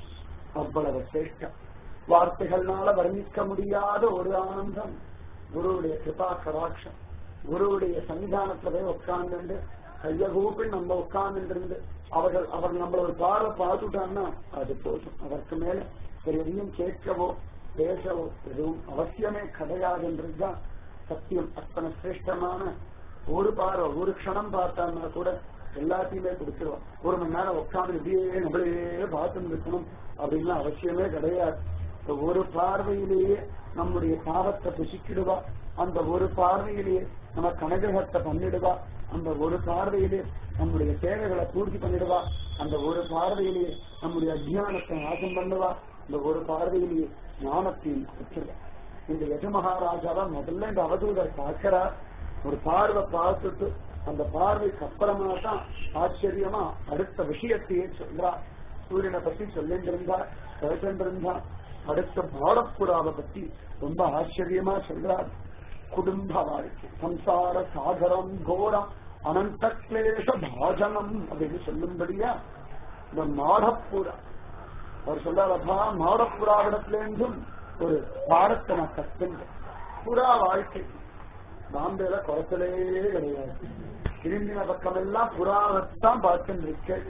அவ்வளவு சிரேஷ்டம் வார்த்தைகள்னால வர்ணிக்க முடியாத ஒரு ஆனந்தம் குருவுடைய கிருபா கடாட்சம் குருவுடைய சன்னிதானத்துல போய் உட்கார்ந்து கைய கூப்பி நம்ம உட்கார்ந்து அவர்கள் அவர் நம்மள ஒரு பார்வை பார்த்துட்டாங்கன்னா அது போதும் அதற்கு மேல வேற எதையும் கேட்கவோ பேசவோ எதுவும் அவசியமே கிடையாதுன்றதுதான் சத்தியம் அத்தனை சிரேஷ்டமான ஒரு பார்வை ஒரு க்ஷணம் பார்த்தான்னா கூட எல்லாத்தையுமே கொடுத்துருவோம் ஒரு மணி நேரம் உட்காந்து இப்படியே நம்மளே பார்த்து இருக்கணும் அப்படின்னு அவசியமே கிடையாது இந்த ஒரு பார்வையிலேயே நம்முடைய பாவத்தை புசிக்கிடுவா அந்த ஒரு பார்வையிலேயே நம்ம கனகத்தை பண்ணிடுவா அந்த ஒரு பார்வையிலே நம்முடைய தேவைகளை பூர்த்தி பண்ணிடுவா அந்த ஒரு பார்வையிலேயே நம்முடைய அஜ்ஞானத்தை நாசம் பண்ணுவா இந்த ஒரு பார்வையிலேயே ஞானத்தையும் கொடுத்துருவா இந்த யஜமகாராஜாவா முதல்ல இந்த அவதூதர் பார்க்கிறார் ஒரு பார்வை பார்த்துட்டு அந்த பார்வைக்கு அப்புறமா தான் ஆச்சரியமா அடுத்த விஷயத்தையே சொல்றார் சூரியனை பத்தி சொல்லிட்டு இருந்தார் கேட்டு இருந்தார் அடுத்த பாடப்புறாவை பத்தி ரொம்ப ஆச்சரியமா சொல்றார் குடும்ப வாழ்க்கை சம்சார சாகரம் கோரம் அனந்த கிளேச பாஜனம் அப்படின்னு சொல்லும்படியா இந்த மாடப்புறா அவர் சொல்றாரப்பா மாடப்புறாவிடத்திலேருந்தும் ஒரு பாடத்தை நான் கத்துங்க புறா வாழ்க்கை பாம்பேல குறைச்சலே கிடையாது திரும்பின பக்கம் எல்லாம் புறாவைத்தான் பார்த்துட்டு இருக்கேன்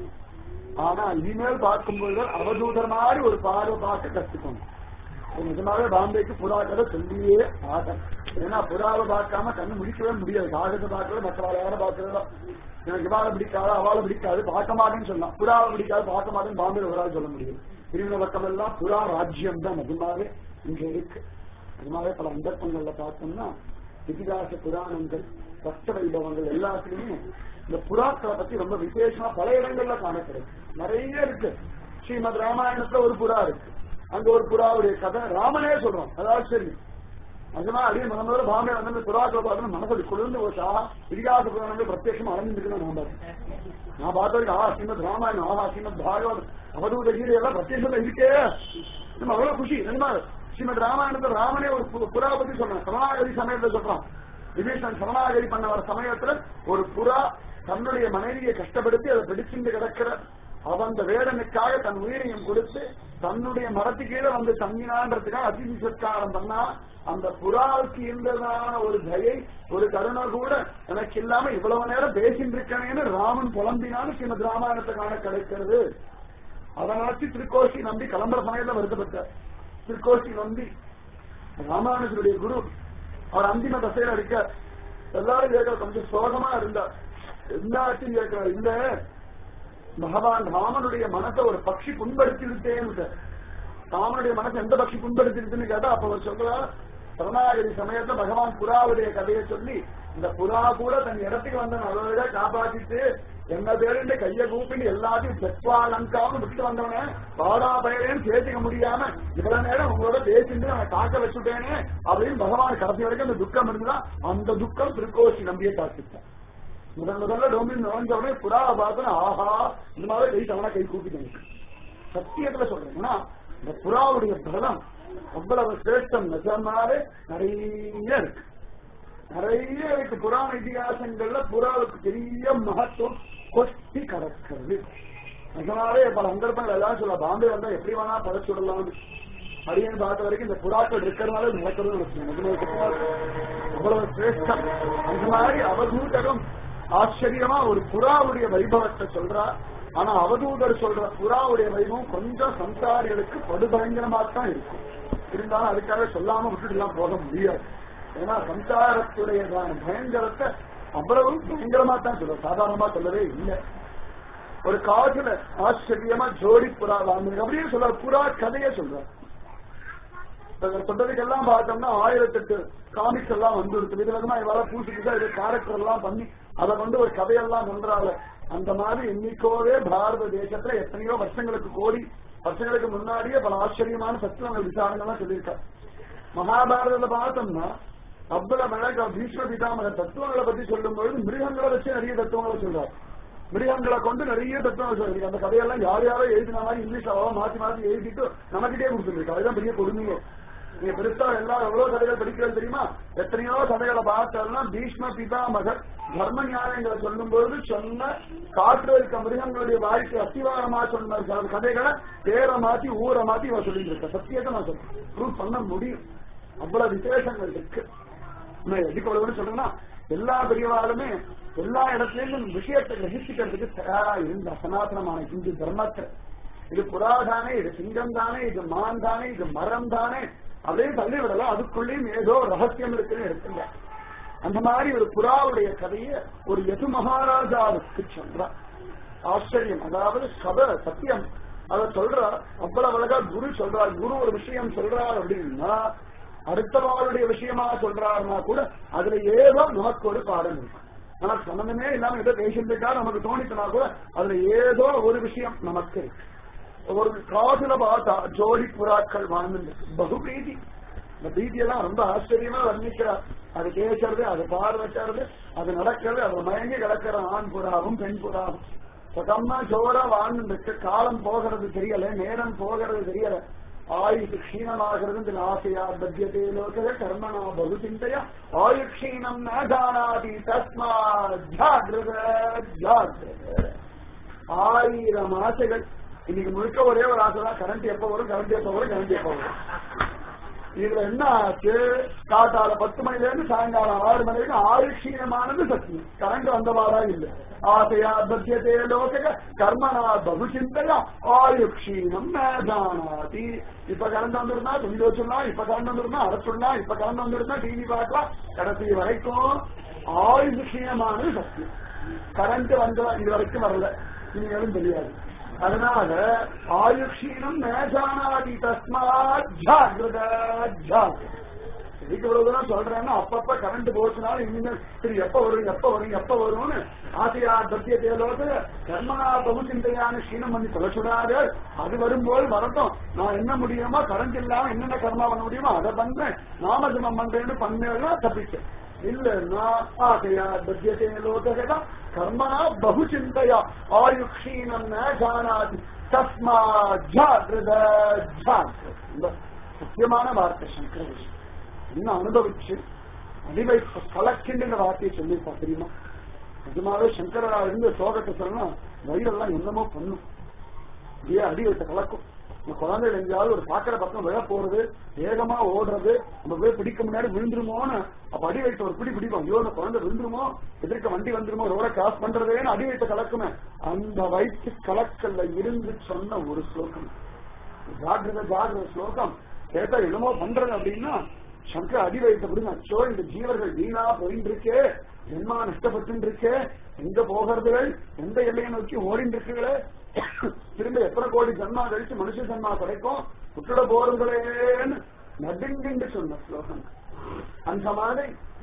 ஆனா இனிமேல் பார்க்கும்போது அவதூதர் மாதிரி ஒரு பார்வை பார்க்க கத்துக்கணும் நிஜமாவே பாம்பேக்கு புறா கதை சொல்லியே ஆகணும் ஏன்னா புறாவை பார்க்காம கண்ணு முடிக்கவே முடியாது காகத்தை பார்க்கவே மற்ற யாரை பார்க்கறதோ எனக்கு இவாளை பிடிக்காது அவளை பிடிக்காது பார்க்க மாட்டேன்னு சொல்லலாம் புறாவை பிடிக்காது பார்க்க மாட்டேன்னு பாம்பேல ஒரு ஆள் சொல்ல முடியும் திரும்பின பக்கம் எல்லாம் புறா ராஜ்யம் தான் நிஜமாவே இங்க இருக்கு நிஜமாவே பல சந்தர்ப்பங்கள்ல பார்த்தோம்னா இதிகாச புராணங்கள் பக்த வைபவங்கள் எல்லாத்துலயுமே இந்த புறாக்களை பத்தி ரொம்ப விசேஷமா பல இடங்கள்ல காணப்படுது நிறைய இருக்கு ஸ்ரீமத் ராமாயணத்துல ஒரு புறா இருக்கு அங்க ஒரு புறாவுடைய கதை ராமனே சொல்றோம் அதாவது சரி அதுமா அப்படியே முதல் முதல்ல பாம்பே வந்து புறாக்களை பார்த்து மனசு குளிர்ந்து போச்சா இதிகாச புராணங்கள் பிரத்யட்சமா அடைஞ்சிருக்கணும் நான் பார்த்தேன் நான் பார்த்த வரைக்கும் ஆஹா ஸ்ரீமத் ராமாயணம் ஆஹா ஸ்ரீமத் பாகவத் அவதூத கீதை எல்லாம் பிரத்யட்சமா இருக்கே நம்ம அவ்வளவு குஷி நிஜமா ஸ்ரீமத் ராமாயணத்துல ராமனே ஒரு பு- புறா பத்தி சொல்றான் சரணாகதி சமயத்துல சொல்றான் விபீஷன் சரணாகதி பண்ண வர சமயத்துல ஒரு புறா தன்னுடைய மனைவியை கஷ்டப்படுத்தி அதை பிடிச்சிட்டு கிடக்கிற அவன் அந்த வேடனுக்காக தன் உயிரையும் கொடுத்து தன்னுடைய மரத்து கீழே வந்து தங்கினான்றதுக்காக அதிதி சத்காரம் பண்ணா அந்த புறாவுக்கு இருந்ததான ஒரு தயை ஒரு கருணை கூட எனக்கு இல்லாம இவ்வளவு நேரம் பேசிட்டு இருக்கேன்னு ராமன் புலம்பினாலும் ஸ்ரீமத் ராமாயணத்தை காண கிடைக்கிறது அதனாச்சு திருக்கோஷி நம்பி கிளம்புற சமயத்துல வருத்தப்பட்டார் திருக்கோஷி நம்பி ராமானுஜருடைய குரு அவர் அந்திம தசையில இருக்க எல்லாரும் கேட்கிற கொஞ்சம் சோகமா இருந்தார் எல்லாத்தையும் கேட்கிறார் இல்ல பகவான் ராமனுடைய மனசை ஒரு பட்சி புண்படுத்தி விட்டேன்னு ராமனுடைய மனசை எந்த பட்சி புண்படுத்திருக்குன்னு கேட்டா அப்ப அவர் சொல்றார் சரணாகதி சமயத்துல பகவான் புறாவுடைய கதையை சொல்லி இந்த புறா கூட தன் இடத்துக்கு வந்த நல்லதா காப்பாத்திட்டு என்ன பேருண்டு கைய கூப்பிட்டு எல்லாத்தையும் பெட்வா லங்காவும் விட்டு வந்தவனே பாடா பயரேன்னு சேர்த்துக்க முடியாம இவ்வளவு நேரம் உங்களோட பேசிட்டு நான் காக்க வச்சுட்டேனே அப்படின்னு பகவான் கடைசி வரைக்கும் அந்த துக்கம் இருந்துதான் அந்த துக்கம் திருக்கோஷி நம்பியை காத்துட்டான் முதல் முதல்ல டொமின் நுழைஞ்ச உடனே புறாவை பார்த்தா ஆஹா இந்த மாதிரி கை தவணை கை கூப்பிட்டு சத்தியத்துல சொல்றேன்னா இந்த புறாவுடைய பலம் அவ்வளவு சிரேஷ்டம் நிஜமாவே நிறைய இருக்கு நிறைய இருக்கு புராண இதிகாசங்கள்ல புறாவுக்கு பெரிய மகத்துவம் கொட்டி கிடக்கிறது நிஜமாவே பல சந்தர்ப்பங்கள் எல்லாம் சொல்ல பாம்பே வந்தா எப்படி வேணா படைச்சுடலாம் அடியன் பார்த்த வரைக்கும் இந்த புறாக்கள் இருக்கிறதுனால இது நடக்கிறது நிஜமே அவ்வளவு சிரேஷ்டம் அந்த மாதிரி அவதூதகம் ஆச்சரியமா ஒரு புறாவுடைய வைபவத்தை சொல்றா ஆனா அவதூதர் சொல்ற புறாவுடைய வைபவம் கொஞ்சம் சம்சாரிகளுக்கு படுபயங்கரமா தான் இருக்கும் இருந்தாலும் அதுக்காக சொல்லாம விட்டுட்டுலாம் போக முடியாது ஏன்னா சம்சாரத்துடையதான பயங்கரத்தை அவ்வளவு பயங்கரமா தான் சொல்ற சாதாரணமா சொல்லவே இல்லை ஒரு காட்டுல ஆச்சரியமா ஜோடி புறா வாங்க அப்படியே சொல்ற புறா கதையை சொல்ற சொல்றதுக்கெல்லாம் பார்த்தோம்னா ஆயிரத்தெட்டு காமிக்ஸ் எல்லாம் வந்து இருக்கு விதவிதமா இவாள பூசி பூசா இது கேரக்டர் எல்லாம் பண்ணி அதை கொண்டு ஒரு கதையெல்லாம் பண்றாங்க அந்த மாதிரி இன்னைக்கோவே பாரத தேசத்துல எத்தனையோ வருஷங்களுக்கு கோடி வருஷங்களுக்கு முன்னாடியே பல ஆச்சரியமான சத்திரங்கள் விசாரங்கள்லாம் சொல்லியிருக்காரு மகாபாரதத்துல பார்த்தோம்னா அவ்வளவு அழகா பீஷ்ம பிதாமக தத்துவங்களை பத்தி சொல்லும் பொழுது மிருகங்களை வச்சு நிறைய தத்துவங்களை சொல்றாரு மிருகங்களை கொண்டு நிறைய தத்துவங்கள் சொல்லிருக்கு அந்த கதையெல்லாம் யார் யாரோ எழுதின மாதிரி இங்கிலீஷ் அவ்வளோ மாத்தி மாத்தி எழுதிட்டு நமக்கிட்டே கொடுத்துருக்கு அதுதான் பெரிய கொடுமையே நீங்க பெருசா எல்லாரும் எவ்வளவு கதைகள் படிக்கிறது தெரியுமா எத்தனையோ கதைகளை பார்த்தோம்னா பீஷ்ம பிதாமகர் தர்ம ஞானங்களை சொல்லும் பொழுது சொன்ன காற்று இருக்க மிருகங்களுடைய வாழ்க்கை அத்திவாரமா சொன்ன சில கதைகளை பேரை மாத்தி ஊரை மாத்தி இவன் சொல்லிட்டு இருக்க சத்தியத்தை நான் சொல்றேன் ப்ரூவ் பண்ண முடியும் அவ்வளவு விசேஷங்கள் இருக்கு நான் எதுக்கு அவ்வளவுன்னு சொல்றேன்னா எல்லா பெரியவாளுமே எல்லா இடத்துலயும் விஷயத்தை கிரகிச்சுக்கிறதுக்கு தயாரா இருந்த சனாதனமான இந்து தர்மத்தை இது புறாதானே இது சிங்கம் தானே இது மான் தானே இது மரம் தானே அப்படியே தள்ளி விடலாம் அதுக்குள்ளேயும் ஏதோ ரகசியம் இருக்குன்னு இருக்குங்க அந்த மாதிரி ஒரு புறாவுடைய கதையை ஒரு எது மகாராஜாவுக்கு சொல்றார் ஆச்சரியம் அதாவது கதை சத்தியம் அத சொல்றார் அவ்வளவு அழகா குரு சொல்றார் குரு ஒரு விஷயம் சொல்றார் அப்படின்னா அடுத்தவாளுடைய விஷயமா சொல்றாருன்னா கூட அதுல ஏதோ நமக்கு ஒரு பாடம் இருக்கு நமக்கு சம்பந்தமே இல்லாம ஏதோ பேசிட்டு நமக்கு தோணிச்சுனா கூட அதுல ஏதோ ஒரு விஷயம் நமக்கு இருக்கு ஒரு காதுல பார்த்தா ஜோடி புறாக்கள் வாழ்ந்து பகு பிரீதி இந்த பிரீதியெல்லாம் ரொம்ப ஆச்சரியமா வர்ணிக்கிறார் அது கேட்கறது அது பார்வைக்கிறது அது நடக்கிறது அது மயங்கி கிடக்கிற ஆண் புறாவும் பெண் புறாவும் சுகமா ஜோரா வாழ்ந்துருக்கு காலம் போகிறது தெரியல நேரம் போகிறது தெரியல ஆயுஷ் க்ஷீணமாகிறது ஆசையா பத்தியதே லோகத கர்மணா பகு சிந்தையா ஆயுஷ் க்ஷீணம் ந ஜானாதி தஸ்மா ஜாகிரத ஜாகிரத ஆயிரம் ஆசைகள் இன்னைக்கு முழுக்க ஒரே ஒரு ஆசை தான் கரண்ட் எப்ப வரும் கரண்ட் எப்ப வரும் கரண்ட் எப்ப வரும் இதுல என்ன ஆச்சு காட்டால பத்து மணில இருந்து சாயங்காலம் ஆறு மணி வரைக்கும் ஆயுஷீனமானது சத்தியம் கரண்ட் வந்தவாறா இல்ல ஆசையா பத்தியதே லோக கர்மனா பகுசிந்தையா ஆயுஷீனம் மேதானாதி இப்ப கரண்ட் வந்துருந்தா துணி வச்சுடலாம் இப்ப கரண்ட் வந்துருந்தா அரைச்சுடலாம் இப்ப கரண்ட் வந்துருந்தா டிவி பார்க்கலாம் கடைசி வரைக்கும் ஆயுஷீனமானது சத்தியம் கரண்ட் வந்த இது வரைக்கும் வரல இனிமேலும் தெரியாது அதனால ஆயுஷீனம் மேஜானாதி தஸ்மாத் ஜாகிரத ஜாகிரத இதுக்கு இவ்வளவு தூரம் சொல்றேன்னா அப்பப்ப கரண்ட் போச்சுனாலும் இனிமேல் சரி எப்ப வரும் எப்ப வரும் எப்ப வரும்னு ஆசையா சத்திய தேலோடு கர்மனா பகுச்சிந்தையான சீனம் பண்ணி தொலைச்சுடாது அது வரும்போது வரட்டும் நான் என்ன முடியுமோ கரண்ட் இல்லாம என்னென்ன கர்மா பண்ண முடியுமோ அதை பண்றேன் நாமஜபம் பண்றேன்னு பண்ணேன்னா தப்பிச்சேன் இல்லைன்னா ஆசையா பத்தியதே லோகா கர்மனா பகுச்சிந்தையா ஆயுஷீனம் ந ஜானாதி தஸ்மா ஜாகிரத ஜாகிரத சத்தியமான வார்த்தை சங்கர விஷயம் இன்னும் அனுபவிச்சு அடிவைப்ப கலக்கின்ற வார்த்தையை சொல்லியிருப்பா தெரியுமா நிஜமாவே சங்கரா இருந்து சோகத்தை சொன்னா வயிறெல்லாம் என்னமோ பண்ணும் அப்படியே அடி வைத்த கலக்கும் இந்த குழந்தைகள் எங்கேயாவது ஒரு பாக்கிற பக்கம் விழ போறது வேகமா ஓடுறது நம்ம போய் பிடிக்க முன்னாடி விழுந்துருமோன்னு அப்ப அடி வைத்த ஒரு பிடி பிடிப்போம் ஐயோ இந்த குழந்தை விழுந்துருமோ எதிர்க்க வண்டி வந்துருமோ ரோட கிராஸ் பண்றதேன்னு அடி வைத்த கலக்குமே அந்த வயிற்று கலக்கல்ல இருந்து சொன்ன ஒரு ஸ்லோகம் ஜாகிரத ஜாகிரத ஸ்லோகம் கேட்டா என்னமோ பண்றது அப்படின்னா சங்கர அடி வைத்தபடி அச்சோ இந்த ஜீவர்கள் வீணா போயிட்டு இருக்கே ஜென்மா நஷ்டப்பட்டு இருக்கே எங்க போகிறதுகள் எந்த எல்லையை நோக்கி ஓடிட்டு இருக்குகளே திரும்ப எத்தனை கோடி ஜன்மா கழிச்சு மனுஷ ஜன்மா கிடைக்கும் விட்டுட போறங்களேன்னு நடுங்கிண்டு சொன்ன ஸ்லோகம் அந்த மாதிரி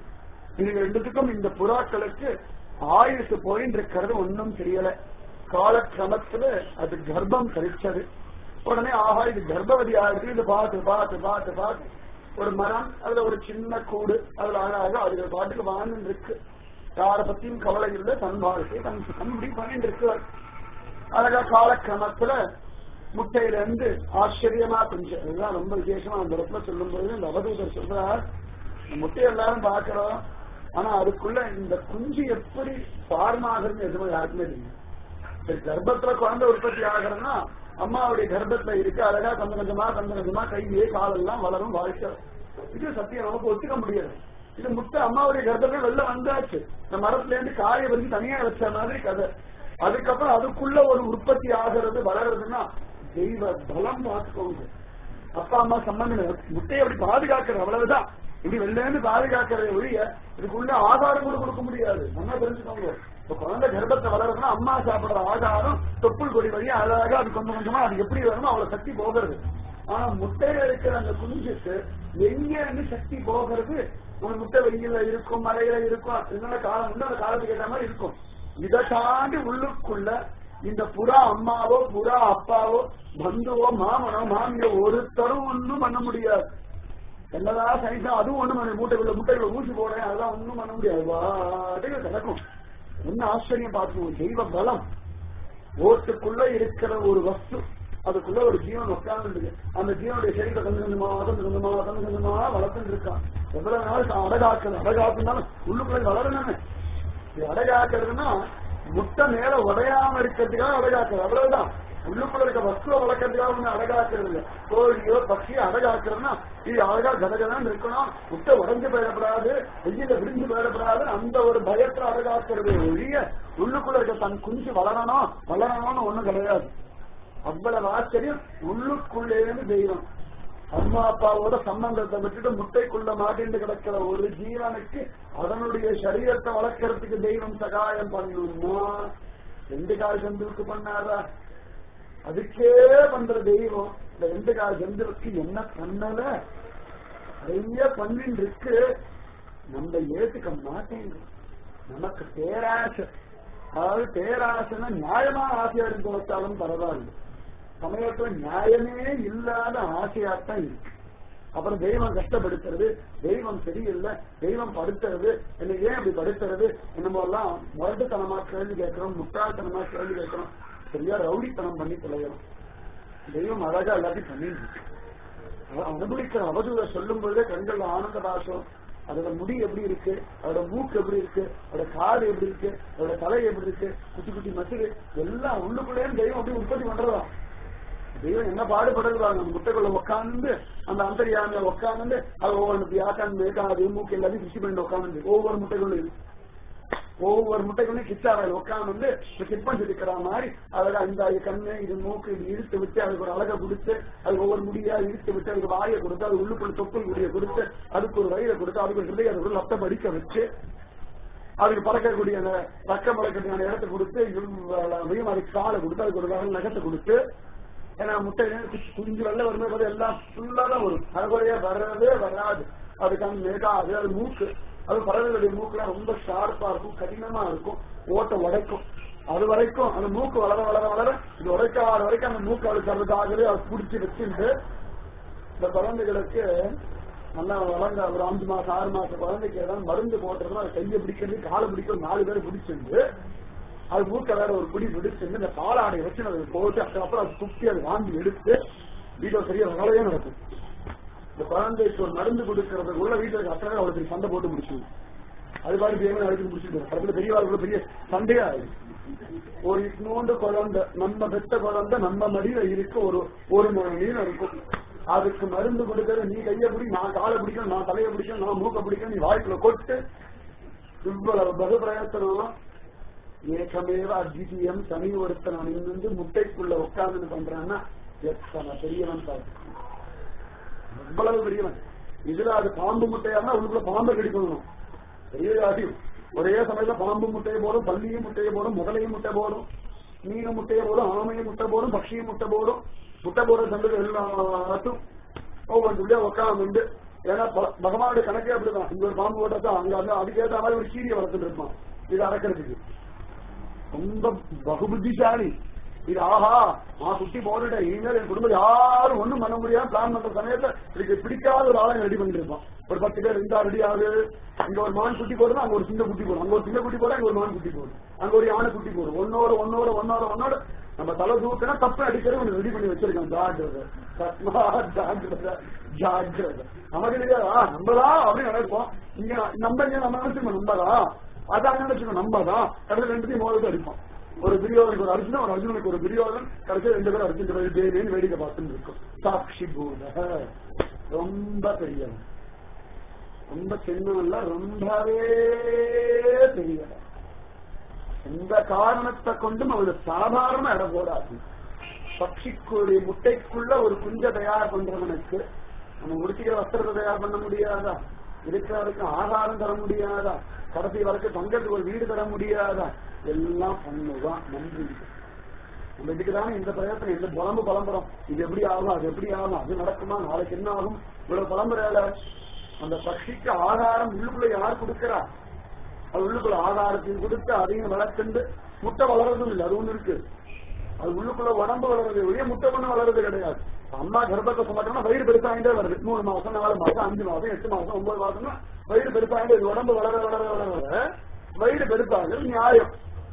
இது ரெண்டுத்துக்கும் இந்த புறாக்களுக்கு ஆயுசு போயின்னு இருக்கிறது ஒன்னும் தெரியல காலக்கிரமத்துல அது கர்ப்பம் கழிச்சது உடனே ஆஹா இது கர்ப்பவதி ஆயிடுச்சு இது பார்த்து பார்த்து பார்த்து பார்த்து ஒரு மரம் அதுல ஒரு சின்ன கூடு அதுல அழகாக அதுல பாட்டுக்கு வாழ்ந்து இருக்கு யார பத்தியும் கவலை இல்லை தன் வாழ்க்கை தன் சுகம் இப்படி பண்ணிட்டு இருக்கிறார் அழகா காலக்கிரமத்துல முட்டையில இருந்து ஆச்சரியமா கொஞ்சம் அதுதான் ரொம்ப விசேஷமா அந்த இடத்துல சொல்லும் பொழுது இந்த அவதூதர் சொல்றார் இந்த முட்டையை எல்லாரும் பாக்குறோம் ஆனா அதுக்குள்ள இந்த குஞ்சு எப்படி ஃபார்ம் ஆகுதுன்னு எதுவுமே யாருக்குமே தெரியும் இந்த கர்ப்பத்துல குழந்தை உற்பத்தி ஆகிறதுனா அம்மாவுடைய கர்ப்பத்துல இருக்கு அழகா கொஞ்சம் கொஞ்சமா கொஞ்சம் கொஞ்சமா கையே காலெல்லாம் வளரும் வாழ்க்கை இது சத்தியம் நமக்கு ஒத்துக்க முடியாது இது முட்டை அம்மாவுடைய கர்ப்பத்துல வெளில வந்தாச்சு இந்த மரத்துல இருந்து காய வரைக்கும் தனியா வச்ச மாதிரி கதை அதுக்கப்புறம் அதுக்குள்ள ஒரு உற்பத்தி ஆகிறது வளருதுன்னா தெய்வ பலம் பார்த்துக்கோங்க அப்பா அம்மா சம்பந்தம் இல்லை. முட்டையை அப்படி பாதுகாக்கிறது அவ்வளவுதான் இப்படி வெளில இருந்து பாதுகாக்கிறத ஒழிய இதுக்குள்ள ஆதாரம் கூட கொடுக்க முடியாது நல்லா தெரிஞ்சுக்கோங்க இப்ப குழந்தை கர்ப்பத்தை வளருதுன்னா அம்மா சாப்பிடுற ஆகாரம் தொப்புள் கொடி வழியா அழகா அது கொஞ்சம் கொஞ்சமா அது எப்படி வருமோ அவ்வளவு சக்தி போகிறது ஆனா முட்டையில இருக்கிற அந்த குஞ்சுக்கு எங்க இருந்து சக்தி போகிறது ஒரு முட்டை வெயில இருக்கும் மழையில இருக்கும் என்னென்ன காலம் உண்டு அந்த காலத்துக்கு ஏற்ற மாதிரி இருக்கும் இதை தாண்டி உள்ளுக்குள்ள இந்த புறா அம்மாவோ புறா அப்பாவோ பந்துவோ மாமனோ மாமியோ ஒருத்தரும் ஒன்றும் பண்ண முடியாது என்னதான் சயின்ஸா அதுவும் ஒண்ணும் பண்ண மூட்டைக்குள்ள முட்டைக்குள்ள ஊசி போடுறேன் அதெல்லாம் ஒண்ணும் பண்ண முடியாது வாட்டுக்கு கிடக்கும் என்ன ஆச்சரியம் பார்க்கணும் தெய்வ பலம் ஓட்டுக்குள்ள இருக்கிற ஒரு வஸ்து அதுக்குள்ள ஒரு ஜீவன் உட்கார்ந்து அந்த ஜீவனுடைய சரீரத்தை கொஞ்சம் கொஞ்சமா கொஞ்சம் கொஞ்சமா கொஞ்சம் கொஞ்சமா வளர்த்துட்டு இருக்கான் எவ்வளவு நாள் தான் அடகாக்குது அடகாக்குனாலும் உள்ளுக்குள்ள வளரணுமே இது அடகாக்குறதுன்னா முட்டை மேல உடையாம இருக்கிறதுக்காக அடகாக்குறது அவ்வளவுதான் உள்ளுக்குள்ள இருக்க வஸ்துவை வளர்க்கறதுக்காக ஒண்ணு அடகாக்குறது இல்ல கோழியோ பட்சியோ அடகாக்குறதுன்னா இது அழகா கதகதான் இருக்கணும் முட்டை உடஞ்சு போயிடப்படாது வெயில விரிஞ்சு போயிடப்படாது அந்த ஒரு பயத்துல அடகாக்குறது ஒழிய உள்ளுக்குள்ள இருக்க தன் குஞ்சு வளரணும் வளரணும்னு ஒண்ணும் கிடையாது அவ்வளவு ஆச்சரியம் உள்ளுக்குள்ளேன்னு தெய்வம் அம்மா அப்பாவோட சம்பந்தத்தை விட்டுட்டு முட்டைக்குள்ள மாட்டிண்டு கிடக்கிற ஒரு ஜீவனுக்கு அதனுடைய சரீரத்தை வளர்க்கறதுக்கு தெய்வம் சகாயம் பண்ணணும்னா ரெண்டு கால் ஜந்துவுக்கு பண்ணாரா அதுக்கே பண்ற தெய்வம் இந்த ரெண்டு கால் ஜந்துவுக்கு என்ன பண்ணல நிறைய பண்ணிட்டு இருக்கு நம்ம ஏத்துக்க மாட்டேங்குது நமக்கு பேராசை அதாவது பேராசைன்னா நியாயமான ஆசையா இருந்து வச்சாலும் பரவாயில்ல சமயத்துல நியாயமே இல்லாத ஆசையாத்தான் இருக்கு அப்புறம் தெய்வம் கஷ்டப்படுத்துறது தெய்வம் சரியில்லை தெய்வம் படுத்துறது என்ன ஏன் அப்படி படுத்துறது என்னமோ எல்லாம் முரட்டுத்தனமா கேள்வி கேட்கிறோம் முட்டாள்தனமா கேள்வி கேட்கிறோம் சரியா ரவுடித்தனம் பண்ணி தொலைகிறோம் தெய்வம் அழகா எல்லாத்தையும் பண்ணிட்டு இருக்கு அவ- அனுபவிக்கிற அவதூறை சொல்லும் பொழுதே கண்கள்ல ஆனந்த பாசம் அதோட முடி எப்படி இருக்கு அதோட மூக்கு எப்படி இருக்கு அதோட காது எப்படி இருக்கு அதோட தலை எப்படி இருக்கு குட்டி குட்டி மசிறு எல்லாம் உள்ளுக்குள்ளேயே தெய்வம் அப்படி உற்பத்தி பண்றதா தெய்வம் என்ன பாடுபடுறாங்க அந்த முட்டைக்குள்ள உட்காந்து அந்த அந்தரியாமிய உட்காந்து அது ஒவ்வொரு ஆக்காந்து காது மூக்கு எல்லாத்தையும் கிருஷி பண்ணி உட்காந்து ஒவ்வொரு முட்டைக்குள்ள ஒவ்வொரு முட்டைக்குள்ளேயும் கிச்சாவையில் உட்காந்து சிப்பம் செதுக்கிற மாதிரி அழகா இந்த கண்ணு இது மூக்கு இது இழுத்து விட்டு அதுக்கு ஒரு அழகை கொடுத்து அது ஒவ்வொரு முடியா இழுத்து விட்டு அதுக்கு வாயை கொடுத்து அது உள்ளுக்குள்ள தொப்புள் முடிய கொடுத்து அதுக்கு ஒரு வயிறை கொடுத்து அதுக்கு ஒரு ஹிருதய அதுக்கு ஒரு லத்த படிக்க வச்சு அதுக்கு பறக்கக்கூடிய அந்த ரக்கம் பறக்கிறதுக்கான இடத்தை கொடுத்து இவ்வளவு அதுக்கு காலை கொடுத்து அதுக்கு ஒரு வகை நகத்தை கொடுத்து ஏன்னா முட்டை குஞ்சு வெள்ள வரும்போது பார்த்தா எல்லாம் ஃபுல்லா தான் வரும் அரைக்குறையா வர்றதே வராது அதுக்கான மேகா அது அது மூக்கு அது பறவைகளுடைய மூக்குலாம் ரொம்ப ஷார்ப்பா இருக்கும் கடினமா இருக்கும் ஓட்டை உடைக்கும் அது வரைக்கும் அந்த மூக்கு வளர வளர வளர இது உடைக்காத வரைக்கும் அந்த மூக்கு அவளுக்கு தரதுக்காகவே அது பிடிச்சி வச்சுட்டு இந்த குழந்தைகளுக்கு நல்லா வளர்ந்த ஒரு அஞ்சு மாசம் ஆறு மாசம் குழந்தைக்கு ஏதாவது மருந்து போட்டுறதுனா அது கையை பிடிக்கிறது காலை பிடிக்கிறது நாலு பேர் பிடிச்சிருந்து அது மூக்க வேற ஒரு குடி பிடிச்சிருந்து இந்த பாலாடை வச்சு அதை போட்டு அதுக்கப்புறம் அது துப்பி அதை வாங்கி எடுத்து வீட்டில் சரியா வேலையே நடக்கும் இந்த குழந்தைக்கு ஒரு மருந்து கொடுக்கறதுக்கு உள்ள வீட்டுல இருக்க அத்தனை அவளுக்கு சண்டை போட்டு முடிச்சு அது பாட்டு பேமெண்ட் அழைச்சு முடிச்சுட்டு பக்கத்துல பெரியவாளுக்குள்ள பெரிய சண்டையா ஆயிடுச்சு ஒரு இன்னொண்டு குழந்தை நம்ம பெத்த குழந்தை நம்ம மடியில இருக்கு ஒரு ஒரு மணி இருக்கும் அதுக்கு மருந்து கொடுக்கறது நீ கையை பிடி நான் காலை பிடிக்கணும் நான் தலையை பிடிக்கணும் நான் மூக்க பிடிக்கணும் நீ வாய்க்குள்ள கொட்டு இவ்வளவு பகு பிரயத்தனம் ஏகமேவ அத்விதீயம் தனி ஒருத்தன் நின்று முட்டைக்குள்ள உட்கார்ந்து பண்றான்னா எத்தனை பெரியவன் பாரு எவ்வளவு பெரியவன் இதுல அது பாம்பு முட்டையா இருந்தா உள்ளுக்குள்ள பாம்பை கடிக்கணும் பெரிய காட்டியும் ஒரே சமயத்துல பாம்பு முட்டையை போடும் பள்ளியும் முட்டையை போடும் முதலையும் முட்டை போடும் மீன முட்டையை போடும் ஆமையும் முட்டை போடும் பக்ஷியும் முட்டை போடும் முட்டை போடுற சந்தது எல்லாத்தும் ஒவ்வொன்றுலயே உட்காந்து ஏன்னா ப- பகவானுடைய கணக்கே அப்படிதான் இங்க ஒரு பாம்பு போட்டா அங்க வந்து அதுக்கேற்ற மாதிரி ஒரு சீரியை வளர்த்துட்டு இருப்பான் இது அடக்கிறதுக்கு ரொம்ப பகுபுத்திசாலி இது ஆஹா நான் குட்டி போட்டுட்டேன் இனிமேல் என் குடும்பம் யாரும் ஒண்ணும் பண்ண முடியாம பிளான் பண்ற சமயத்துல இதுக்கு பிடிக்காத ஒரு ஆளை ரெடி பண்ணிட்டு இருப்பான் ஒரு பத்து பேர் ரெண்டா ரெடி ஆகுது இங்க ஒரு மான் குட்டி போடுது அங்க ஒரு சின்ன குட்டி போடும் அங்க ஒரு சின்ன குட்டி போடும் அங்க ஒரு மான் குட்டி போடும் அங்க ஒரு யானை குட்டி போடும் ஒன்னோட ஒன்னோட ஒன்னோட ஒன்னோட நம்ம தலை தூக்கினா தப்பு அடிக்கிறது ஒன்று ரெடி பண்ணி வச்சிருக்கோம் ஜாகிரதை சத்மா ஜாகிரதை ஜாகிரதை நமக்கு தெரியாதா நம்மதான் அப்படின்னு நினைப்போம் இங்க நம்ம இங்க நம்ம நினைச்சுக்கோம் நம்மதான் அதான் நினைச்சுக்கோம் நம்மதான் கடைசி ரெண்டுத்தையும் மோதத்தை அடிப்போம் ஒரு துரியோதனுக்கு ஒரு அர்ஜுனன் ஒரு அர்ஜுனனுக்கு ஒரு துரியோதன் கடைசி ரெண்டு பேரும் அர்ஜுன் தேவேன்னு வேடிக்கை பார்த்துட்டு இருக்கும் சாட்சி பூத ரொம்ப பெரியவன் ரொம்ப சின்னவன்ல ரொம்பவே பெரியவன் எந்த காரணத்தை கொண்டும் அவரு சாதாரண இடம் போடாது பட்சிக்குடைய முட்டைக்குள்ள ஒரு குஞ்ச தயார் பண்றவனுக்கு நம்ம முடிச்சுக்கிற வஸ்திரத்தை தயார் பண்ண முடியாதா இருக்கிறவருக்கு ஆகாரம் தர முடியாதா கடைசி வரைக்கும் தங்கத்துக்கு ஒரு வீடு தர முடியாதா எல்லாம் பண்ணுவான் நன்றி நம்ம இதுக்குதானே இந்த பிரயத்தனம் இந்த புலம்பு பலம்புறோம் இது எப்படி ஆகும் அது எப்படி ஆகும் அது நடக்குமா நாளைக்கு என்ன ஆகும் இவ்வளவு பலம்புறால அந்த பட்சிக்கு ஆகாரம் உள்ளுக்குள்ள யார் கொடுக்கிறா அது உள்ளுக்குள்ள ஆதாரத்தையும் கொடுத்து அதையும் வளர்த்துண்டு முட்டை வளர்றதும் இல்லை அது ஒண்ணு இருக்கு அது உள்ளுக்குள்ள உடம்பு வளருது வெளியே முட்டை பண்ண வளருது கிடையாது அம்மா கர்ப்பத்தை சுமட்டோம்னா வயிறு பெருசாகிட்டே வருது மூணு மாசம் நாலு மாசம் அஞ்சு மாசம் எட்டு மாசம் ஒன்பது மாசம்னா வயிறு பெருசாகிட்டே இது உடம்பு வளர வளர வளர வளர வயிறு பெருசாகுது நியாயம்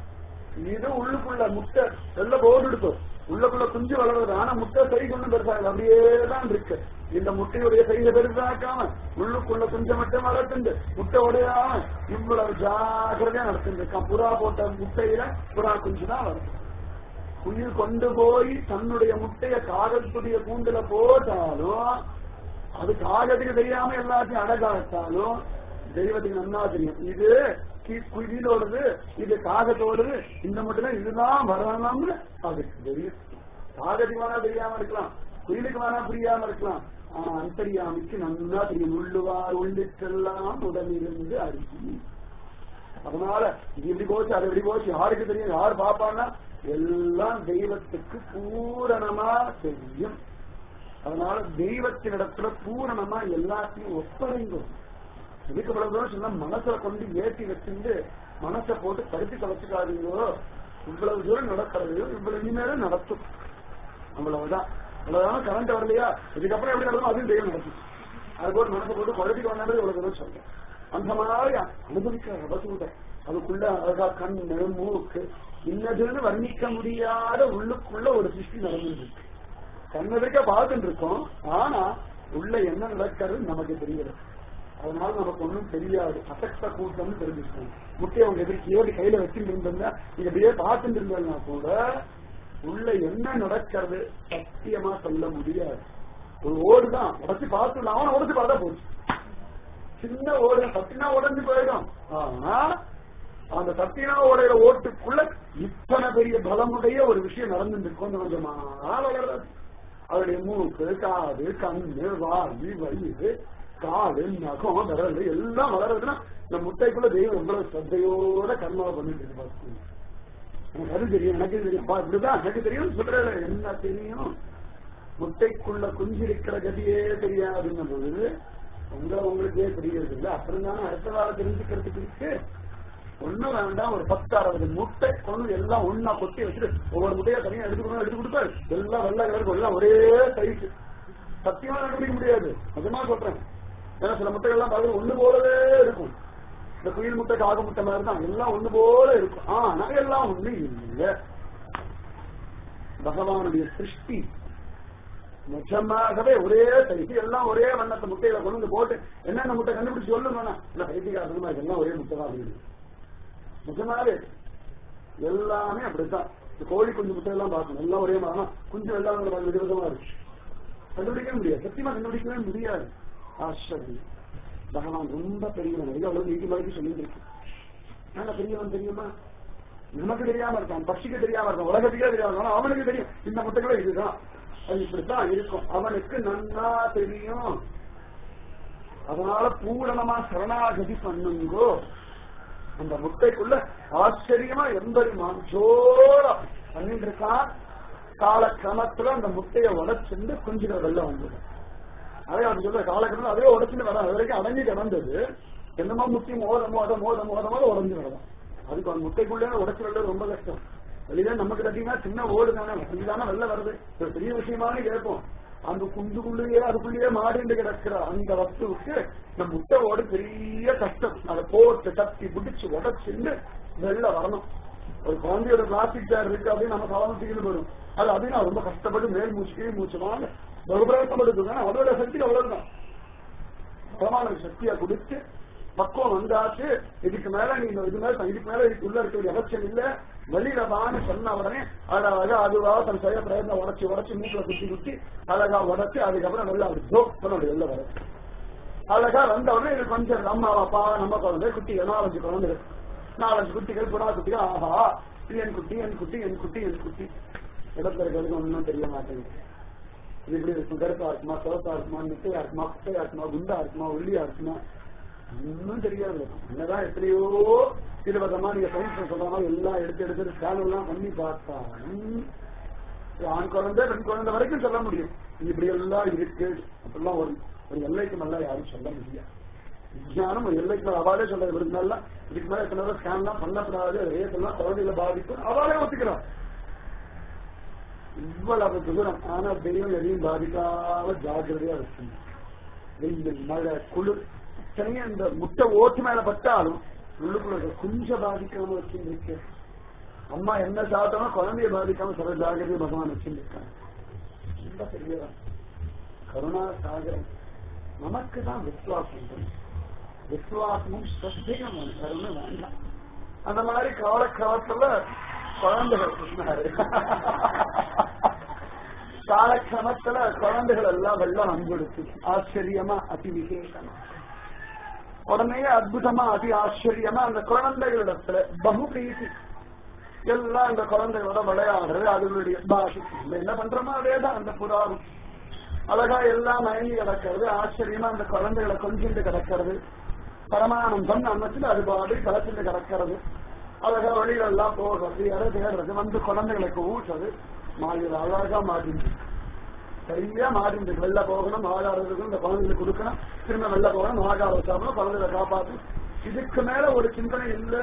இது உள்ளுக்குள்ள முட்டை வெள்ள போர்டு எடுக்கும் உள்ளுக்குள்ள குஞ்சு வளருது ஆனா முட்டை சை கொண்டு பெருசாகுது அப்படியே தான் இருக்கு இந்த முட்டையுடைய சைஸ பெருசாக்காம உள்ளுக்குள்ள குஞ்சை மட்டும் வளர்த்துண்டு முட்டை உடையாம இவ்வளவு ஜாக்கிரதையா நடத்திட்டு இருக்கான் புறா போட்ட முட்டையில புறா குஞ்சு தான் வருது குயில் கொண்டு போய் தன்னுடைய முட்டைய காகத்துடைய கூண்டுல போட்டாலும் அது காகத்துக்கு தெரியாம எல்லாத்தையும் அடகாட்டாலும் தெய்வத்துக்கு நன்னா தெரியும் இது கி- குயிலோடது இது காகத்தோடது இந்த மட்டும் இதுதான் வரணும்னு அதுக்கு தெரியும் காகத்துக்கு வேணா தெரியாம இருக்கலாம் குயிலுக்கு வேணா புரியாம இருக்கலாம் ஆனா அந்தரியாமிக்கு நன்னா தெரியும் உள்ளுவார் உள்ளிட்டெல்லாம் உடனிருந்து அருகி அதனால இது இப்படி போச்சு அது இப்படி போச்சு யாருக்கு தெரியும் யார் பாப்பான்னா எல்லாம் தெய்வத்துக்கு பூரணமா தெரியும் அதனால தெய்வத்தினிடத்துல பூரணமா எல்லாத்தையும் ஒப்படைங்கும் இதுக்கு இவ்வளவு தூரம் சொன்னா மனசுல கொண்டு ஏற்றி வச்சிருந்து மனசை போட்டு படுத்தி கலைச்சுக்காதீங்களோ இவ்வளவு தூரம் நடக்கிறது இவ்வளவு இனிமேலும் நடத்தும் அவ்வளவுதான் அவ்வளவுதான் கரண்ட் வரலையா இதுக்கப்புறம் எப்படி நடக்கும் அதுவும் தெய்வம் நடக்கும் அது போட்டு மனசை போட்டு படுத்தி கொண்டாடுறது இவ்வளவு தூரம் சொல்றேன் அந்த மாதிரி அனுபவிக்கிற ரபசூத அதுக்குள்ள அழகா கண்ணு மூக்கு இன்னதுன்னு வர்ணிக்க முடியாத உள்ளுக்குள்ள ஒரு சிருஷ்டி நடந்துட்டு இருக்கு கண்ணதுக்க பார்த்துட்டு இருக்கோம் ஆனா உள்ள என்ன நடக்கிறது நமக்கு தெரியாது அதனால நமக்கு ஒண்ணும் தெரியாது அசக்த கூட்டம்னு தெரிஞ்சுக்கணும் முட்டையை உங்க எதிர்க்கு ஏறி கையில வச்சுட்டு இருந்தா நீங்க அப்படியே பார்த்துட்டு இருந்தா கூட உள்ள என்ன நடக்கிறது சத்தியமா சொல்ல முடியாது ஒரு ஓடு தான் உடச்சு பார்த்துடலாம் அவனை உடச்சு பார்த்தா போச்சு சின்ன ஓடு சத்தினா உடஞ்சு போயிடும் ஆனா அந்த சத்தினா ஓடையில ஓட்டுக்குள்ள இத்தனை பெரிய பலமுடைய ஒரு விஷயம் நடந்துட்டு கொஞ்சம் கொஞ்சமா வளர்றது அவருடைய மூக்கு காது கண்ணு வாயு வயிறு காது நகம் விரல் எல்லாம் வளர்றதுன்னா இந்த முட்டைக்குள்ள தெய்வம் எவ்வளவு ஸ்ரத்தையோட கர்மாவை பண்ணிட்டு இருக்கு பாத்துக்கோங்க. எனக்கு அது தெரியும் எனக்கு இது தெரியும் அப்பா, இப்படிதான் எனக்கு தெரியும் சொல்றேன் என்ன தெரியும் முட்டைக்குள்ள குஞ்சு இருக்கிற கதியே தெரியாதுன்னும் பொழுது உங்களை உங்களுக்கே தெரியறது இல்லை அப்புறம் தானே அடுத்த வாரம் தெரிஞ்சுக்கிறதுக்கு இருக்கு ஒண்ணும் வேண்டாம் ஒரு பத்து அறுபது முட்டை கொண்டு எல்லாம் ஒண்ணா கொட்டி வச்சுட்டு ஒவ்வொரு முட்டையா தனியா எடுத்து எடுத்து கொடுப்பாரு எல்லாம் வெள்ளை கலருக்கு எல்லாம் ஒரே சைஸ் சத்தியமா கண்டுபிடிக்க முடியாது நிஜமா சொல்றேன் ஏன்னா சில முட்டைகள் எல்லாம் பாருங்க ஒண்ணு போலவே இருக்கும் இந்த குயில் முட்டை காக முட்டை மாதிரி தான் எல்லாம் ஒண்ணு போல இருக்கும் ஆனா எல்லாம் ஒண்ணு இல்லை பகவானுடைய சிருஷ்டி நிஜமாகவே ஒரே சைஸ் எல்லாம் ஒரே வண்ணத்தை முட்டையில கொண்டு வந்து போட்டு என்னென்ன முட்டை கண்டுபிடிச்சு சொல்லுங்க இல்ல பைத்தியகாரமா எல்லாம் ஒரே முட்டை தான் அப்படின்னு நிஜமாவே எல்லாமே அப்படித்தான் இந்த கோழி குஞ்சு முட்டை எல்லாம் பார்க்கணும் எல்லாம் ஒரே மாதிரி குஞ்சு எல்லாம் விதவிதமா இருக்கு கண்டுபிடிக்கவே முடியாது சத்தியமா கண்டுபிடிக்கவே முடியாது ஆச்சரியம் பகவான் ரொம்ப பெரியவன் நிறைய அவ்வளவு நீதி மாதிரி சொல்லிட்டு இருக்கு ஆனா பெரியவன் தெரியுமா நமக்கு தெரியாம இருக்கான் பட்சிக்கு தெரியாம இருக்கான் உலகத்துக்கே தெரியாம இருக்கான் ஆனா அவனுக்கு தெரியும் இந்த முட்டைகளே இதுதான் அது இப்படித்தான் இருக்கும் அவனுக்கு நன்னா தெரியும் அதனால பூரணமா சரணாகதி பண்ணுங்கோ அந்த முட்டைக்குள்ள ஆச்சரியமா எம்பெருமான் ஜோரா பண்ணிட்டு இருக்கான் காலக்கிரமத்துல அந்த முட்டையை உடைச்சிருந்து குஞ்சுகள் வெளில வந்துடும் அதே அது சொல்ற காலக்கிரமத்தில் அதே உடைச்சுட்டு வர அது வரைக்கும் அடங்கி கிடந்தது என்னமோ முட்டி மோத மோத மோத மோத மோத உடஞ்சு கிடக்கும் அதுக்கு அந்த முட்டைக்குள்ளே உடைச்சு வெள்ள ரொம்ப கஷ்டம் வெளியில நமக்கு கட்டிங்கன்னா சின்ன ஓடு தானே இதுதானே வெளில வருது ஒரு பெரிய விஷயமானு கேட்போம் அந்த குண்டுக்குள்ளேயே அதுக்குள்ளேயே மாடிண்டு கிடக்கிற அந்த வஸ்துவுக்கு இந்த முட்டை ஓடு பெரிய கஷ்டம் அதை போட்டு தட்டி பிடிச்சு உடச்சுன்னு வெளில வரணும் ஒரு குழந்தையோட பிளாஸ்டிக் சேர் இருக்கு அப்படின்னு நம்ம கவனிச்சுக்கிட்டு வரும் அது அப்படின்னு ரொம்ப கஷ்டப்பட்டு மேல் மூச்சு கீழ் மூச்சு வாங்க பகுபிரயத்தப்படுத்துங்க அதோட சக்தி அவ்வளவுதான் பிரமாண சக்தியை கொடுத்து பக்குவம் வந்தாச்சு இதுக்கு மேல நீ இந்த இது மேல இதுக்கு மேல இதுக்கு உள்ள இருக்க வேண்டிய அவசியம் இல்ல வெளியில வான்னு சொன்ன உடனே அழகா அதுவா தன் செய்ய பிரயத்னம் உடச்சி உடச்சி மூக்குல குத்தி குத்தி அழகா உடச்சி அதுக்கப்புறம் நல்லா அப்படி ஜோக் பண்ண வெளில வர அழகா வந்த உடனே இது கொஞ்சம் அம்மா அப்பா நம்ம குழந்தை குட்டி நாலஞ்சு குழந்தை இருக்கு நாலஞ்சு குட்டிகள் புறா குட்டிகள் ஆஹா இது என் குட்டி என் குட்டி என் குட்டி என் குட்டி இடத்துல இருக்கிறதுக்கு ஒன்றும் தெரிய மாட்டேங்குது இது இப்படி இருக்கும் கருப்பா இருக்குமா சிவப்பா இருக்குமா நெட்டையா இருக்குமா குட்டையா இருக்குமா குண்டா இருக்குமா ஒல்லியா இருக்குமா ஒன்னும் தெரியாது என்னதான் எத்தனையோ இருபதமா நீங்க சயின்ஸ் சொல்ற மாதிரி எல்லாம் எடுத்து எடுத்து ஸ்கேன் எல்லாம் பண்ணி பார்த்தாலும் ஆண் குழந்தை பெண் குழந்தை வரைக்கும் சொல்ல முடியும் இது இப்படி எல்லாம் இருக்கு அப்படிலாம் ஒரு ஒரு எல்லைக்கு மேல யாரும் சொல்ல முடியாது விஞ்ஞானம் ஒரு எல்லைக்கு மேல அவாலே சொல்ல விருந்தால இதுக்கு மேல எத்தனை ஸ்கேன் எல்லாம் பண்ணக்கூடாது ரேட் எல்லாம் குழந்தைகளை பாதிக்கும் அவாலே ஒத்துக்கிறான் இவ்வளவு தூரம் ஆனா தெய்வம் எதையும் பாதிக்காம ஜாக்கிரதையா வச்சுங்க வெயில் மழை குளிர் இத்தனையும் இந்த முட்டை ஓட்டு மேல பட்டாலும் உள்ளுக்குள்ள கொஞ்சம் பாதிக்காம வச்சுருக்க அம்மா என்ன சாப்பிட்டாலும் குழந்தைய பாதிக்காம சில ஜாகிரதையை பகவான் வச்சுருக்காங்க ரொம்ப பெரியதான் கருணா சாகரம் நமக்கு தான் விசுவாசம் வேணும். விசுவாசமும் ஸ்ரத்தையும் வேணும். வேற ஒண்ணும் வேண்டாம் அந்த மாதிரி காலக்கிரமத்துல குழந்தைகள் சொன்னாரு காலக்கிரமத்துல குழந்தைகள் எல்லாம் வெள்ளம் அன்பெடுத்து ஆச்சரியமா அதி விசேஷமா உடனே அற்புதமா அதி ஆச்சரியமா அந்த குழந்தைகளிடத்துல பகு பிரீத்தி எல்லாம் அந்த குழந்தைகளோட விளையாடுறது அதுகளுடைய பாஷை நம்ம என்ன பண்றோமோ அதேதான் அந்த புறாவும் அழகா எல்லாம் மயங்கி கிடக்கிறது ஆச்சரியமா அந்த குழந்தைகளை கொஞ்சிட்டு கிடக்கிறது பரமானந்தம் அன்னத்தில் அது பாடி கலச்சிட்டு கிடக்கிறது அழகா வழியில எல்லாம் போகிறது எதை தேடுறது வந்து குழந்தைகளுக்கு ஊட்டுறது மாறிடு அழகா மாறிண்டு சரியா மாறிண்டு வெளில போகணும் ஆகாரத்துக்கு இந்த குழந்தைகளுக்கு கொடுக்கணும் திரும்ப வெளில போகணும் ஆகாரம் சாப்பிடணும் குழந்தைகளை காப்பாத்து இதுக்கு மேல ஒரு சிந்தனை இல்ல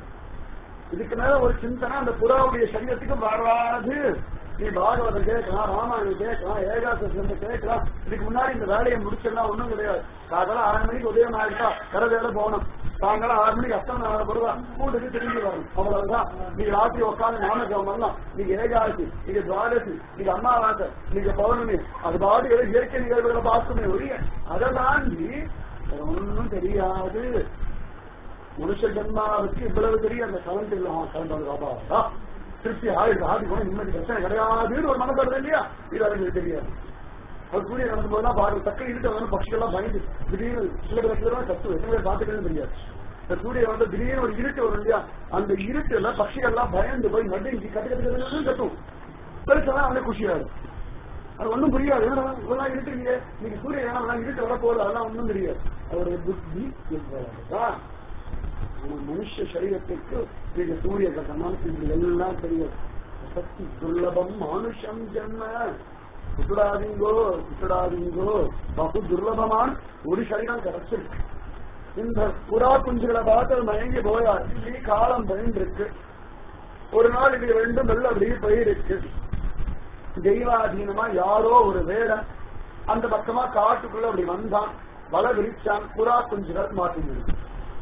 இதுக்கு மேல ஒரு சிந்தனை அந்த புறாவுடைய சரீரத்துக்கு வராது நீ பாகவதம் கேட்கலாம் ராமாயணம் கேட்கலாம் ஏகாசம் கேட்கலாம் இதுக்கு முன்னாடி இந்த வேலையை முடிச்சிடலாம் ஒண்ணும் கிடையாது காதல ஆறு மணிக்கு உதயம் ஆயிட்டா கரை வேலை போகணும் சாயங்காலம் ஆறு மணிக்கு அஸ்தம் நாளை போடுவா கூட்டுக்கு திரும்பி வரணும் அவ்வளவுதான் நீங்க ராத்திரி உட்காந்து நாமஜபம் பண்ணலாம் நீங்க ஏகாசி நீங்க துவாதசி நீங்க அம்மாவாசை நீங்க பௌர்ணமி அது பாட்டு ஏதோ இயற்கை நிகழ்வுகளை பார்க்கணும் ஒழிய அதை தாண்டி வேற ஒண்ணும் தெரியாது மனுஷ ஜன்மாவுக்கு இவ்வளவு பெரிய அந்த கலந்து இல்லாம கலந்து பாபா திருப்தி ஆயுள் ஆதி கூட நிம்மதி பிரச்சனை கிடையாதுன்னு ஒரு மனப்படுறது இல்லையா இது அவங்களுக்கு தெரியாது அவர் சூரிய நடக்கும் போதுதான் பாருங்க தக்க இருட்டு வந்து பட்சிகள்லாம் பயந்து திடீர்னு சில பேர் சில பேர் கத்து எத்தனை பேர் பார்த்துக்கிறது தெரியாது இந்த சூரியன் வந்து திடீர்னு ஒரு இருட்டு வரும் இல்லையா அந்த இருட்டுல பட்சிகள்லாம் பயந்து போய் நடுங்கி கட்டு கட்டு கட்டு கட்டும் பெருசெல்லாம் அவனே குஷியாரு அது ஒண்ணும் புரியாது ஏன்னா இவ்வளவு இருட்டு இல்லையே நீங்க சூரியன் ஏன்னா இருட்டு வர போகுது அதெல்லாம் ஒண்ணும் தெரியாது அவருடைய புத்தி இவ்வளவுதான் மனுஷ சரீரத்திற்கு நீங்க சூரிய கட்டணம் இது எல்லாம் தெரியும் சக்தி துர்லபம் மானுஷம் ஜென்ம விட்டுடாதீங்கோ விட்டுடாதீங்கோ பகு துர்லபமான ஒரு சரீரம் கிடைச்சிருக்கு இந்த புறா குஞ்சுகளை பார்த்து மயங்கி போயார் நீ காலம் பயந்துருக்கு ஒரு நாள் இது ரெண்டும் வெள்ள அப்படியே போயிருக்கு தெய்வாதீனமா யாரோ ஒரு வேடன் அந்த பக்கமா காட்டுக்குள்ள அப்படி வந்தான் வலை விரிச்சான் புறா குஞ்சுகள் மாட்டிருக்கு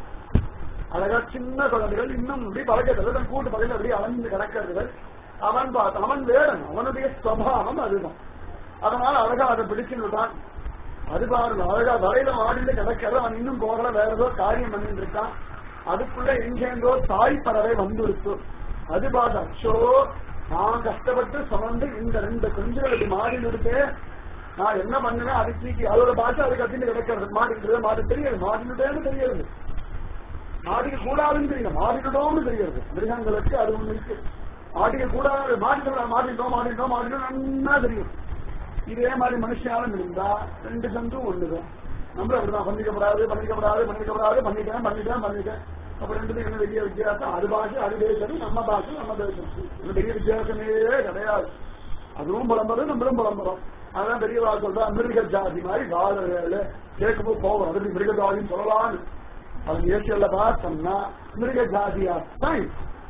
அழகா சின்ன குழந்தைகள் இன்னும் இப்படி பழக்கத்துல தன் கூட்டு பகையில் அப்படி அலைந்து கிடக்கிறதுகள் அவன் பார்த்து அவன் வேடன் அவனுடைய சுவாவம் அதுதான் அதனால அழகா அதை பிடிச்சுட்டான் அது பாருங்க அழகா வரையில மாடில கிடக்கிறது அவன் இன்னும் போகல வேற ஏதோ காரியம் பண்ணிட்டு இருக்கான் அதுக்குள்ள எங்கெங்கோ தாய் பறவை வந்துருக்கு அது பார்த்து அச்சோ நான் கஷ்டப்பட்டு சுமந்து இந்த ரெண்டு குஞ்சுகள் இப்படி மாறி நிறுத்து நான் என்ன பண்ணுவேன் அது தூக்கி அதோட பார்த்து அது கத்திட்டு கிடக்கிறது மாடிக்கிறது மாடி தெரியாது மாடினுட்டேன்னு தெரியாது மாடிக்க கூடாதுன்னு தெரியும் மாறிட்டோம்னு தெரியாது மிருகங்களுக்கு அது ஒண்ணு இருக்கு மாடிக்க கூடாது மாட்டிட்டோம் மாட்டிட்டோம் மாட்டிட்டோம் மாட்டிட்டோம் நன்னா தெரியும் இதே மாதிரி மனுஷனாலும் இருந்தா ரெண்டு சந்தும் ஒண்ணுதான் நம்மள அப்படிதான் பண்ணிக்கப்படாது பண்ணிக்கப்படாது பண்ணிக்கப்படாது பண்ணிட்டேன் பண்ணிட்டேன் பண்ணிட்டேன் அப்ப ரெண்டு என்ன பெரிய வித்தியாசம் அது பாஷை அது பேசுறது நம்ம பாஷை நம்ம பேசுறது இது பெரிய வித்தியாசமே கிடையாது அதுவும் புலம்புறது நம்மளும் புலம்புறோம் அதான் பெரியவா சொல்றா மிருக ஜாதி மாதிரி காதல் கேட்கும்போது போவோம் அது மிருக ஜாதின்னு சொல்லலாம்னு அவன் இயற்கையில பார்த்தோம்னா மிருக ஜாதியா தான்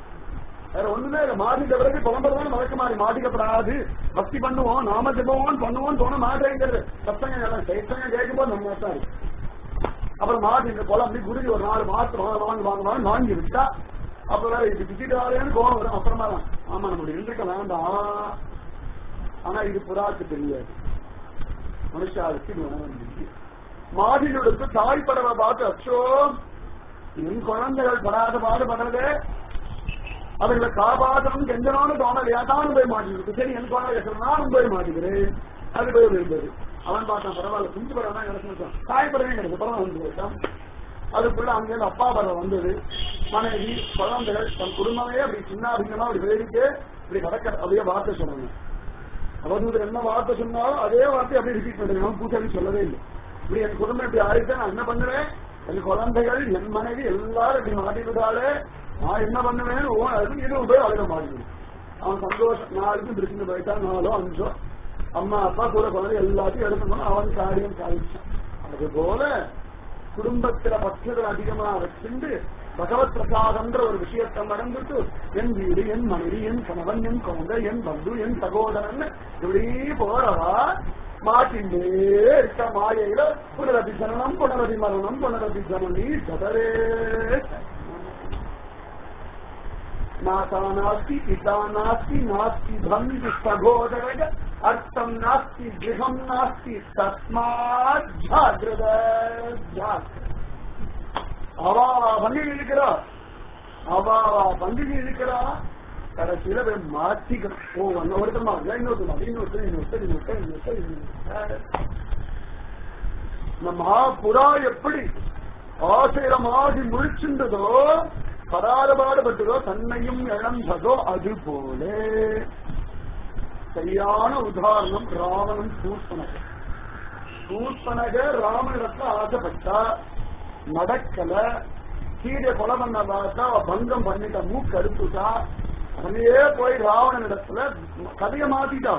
வேற ஒண்ணுமே இல்லை மாட்டிட்ட பிறகு புலம்புறதான வழக்கு மாதிரி மாட்டிக்கப்படாது பக்தி பண்ணுவோம் நாம ஜெபம் பண்ணுவோம் தோண மாட்டேங்கிறது சத்தங்க எல்லாம் சைத்தங்க கேட்கும்போது நம்ம தான் இருக்கு அப்புறம் மாட்டு இந்த குழம்பு குருஜி ஒரு நாலு மாசம் வாங்க வாங்க வாங்க வாங்க வாங்கி விட்டா அப்புறம் இது விட்டுட்டாரேன்னு கோவம் வரும் அப்புறமா தான் ஆமா நம்ம இருந்துக்க வேண்டாம் ஆனா இது புறாக்கு தெரியாது மனுஷாவுக்கு இது உணவு மாதினுடுக்கு தாய் பறவை பார்த்து அச்சோ என் குழந்தைகள் படாத பாடுபடுறது அவர்களை காப்பாற்றணும் கெஞ்சனாலும் தோணலையா தானும் போய் மாட்டிருக்கு சரி என் குழந்தை நானும் போய் மாட்டிக்கிறேன் அது போய் விழுந்தது அவன் பார்த்தான் பரவாயில்ல குஞ்சு பறவை தான் கிடைச்சிருக்கான் தாய் பறவை கிடைச்சு பறவை வந்து போயிட்டான் அதுக்குள்ள அங்கிருந்து அப்பா பறவை வந்தது மனைவி குழந்தைகள் தன் குடும்பமே அப்படி சின்ன அபிங்கமா அப்படி வேடிக்கை இப்படி கடக்க அப்படியே வார்த்தை சொல்லணும் அவதூதர் என்ன வார்த்தை சொன்னாலும் அதே வார்த்தை அப்படியே ரிப்பீட் பண்ணுறேன் பூசாரி சொல்லவே இல்லை இப்படி என் குடும்பம் இப்படி ஆயிடுச்சு நான் என்ன பண்ணுவேன் என் குழந்தைகள் என் மனைவி எல்லாரும் இப்படி மாட்டிவிட்டாலே நான் என்ன பண்ணுவேன் ஓ அது இது போய் அழுக மாட்டேன் அவன் சந்தோஷம் நாளைக்கும் பிரச்சனை போயிட்டா நாலோ அஞ்சோ அம்மா அப்பா கூட குழந்தை எல்லாத்தையும் எடுத்துக்கணும் அவன் காரியம் சாதிச்சான் அது போல குடும்பத்துல பக்தர்கள் அதிகமா வச்சுண்டு பகவத் பிரசாதம்ன்ற ஒரு விஷயத்தை மறந்துட்டு என் வீடு என் மனைவி என் கணவன் என் குழந்தை என் பந்து என் சகோதரன் இப்படி போறவா மாட்டிண்டே இருக்க மாயையில புனரதி ஜனனம் புனரதி மரணம் புனரதி ஜனனி சதரே माता नास्ति पिता नास्ति नास्ति बन्धु सहोदरग अर्थम नास्ति गृहम नास्ति तस्मात् जाग्रद அவா பண்டிகை இருக்கிறா அவா பண்டிகை இருக்கிறா கடைசியில போய் மாற்றிக்கணும் ஓ ஒன்னு ஒருத்தமா இன்னொருத்தமா இன்னொருத்தர் இன்னொருத்தர் இன்னொருத்தர் இன்னொருத்தர் இன்னொருத்தர் இந்த மகாபுரா எப்படி ஆசிரமாகி முழிச்சுண்டதோ பராதபாடுபட்டதோ தன்னையும் இழந்ததோ அது போல சரியான உதாரணம் ராவணன் சூர்பனக சூர்பனக ராமனிடத்துல ஆசைப்பட்டா நடக்கல சீரிய கொலை பண்ண பார்த்தா அவ பங்கம் பண்ணிட்ட மூக்கு அறுத்துட்டா அப்படியே போய் ராவணன் இடத்துல கதைய மாத்திட்டா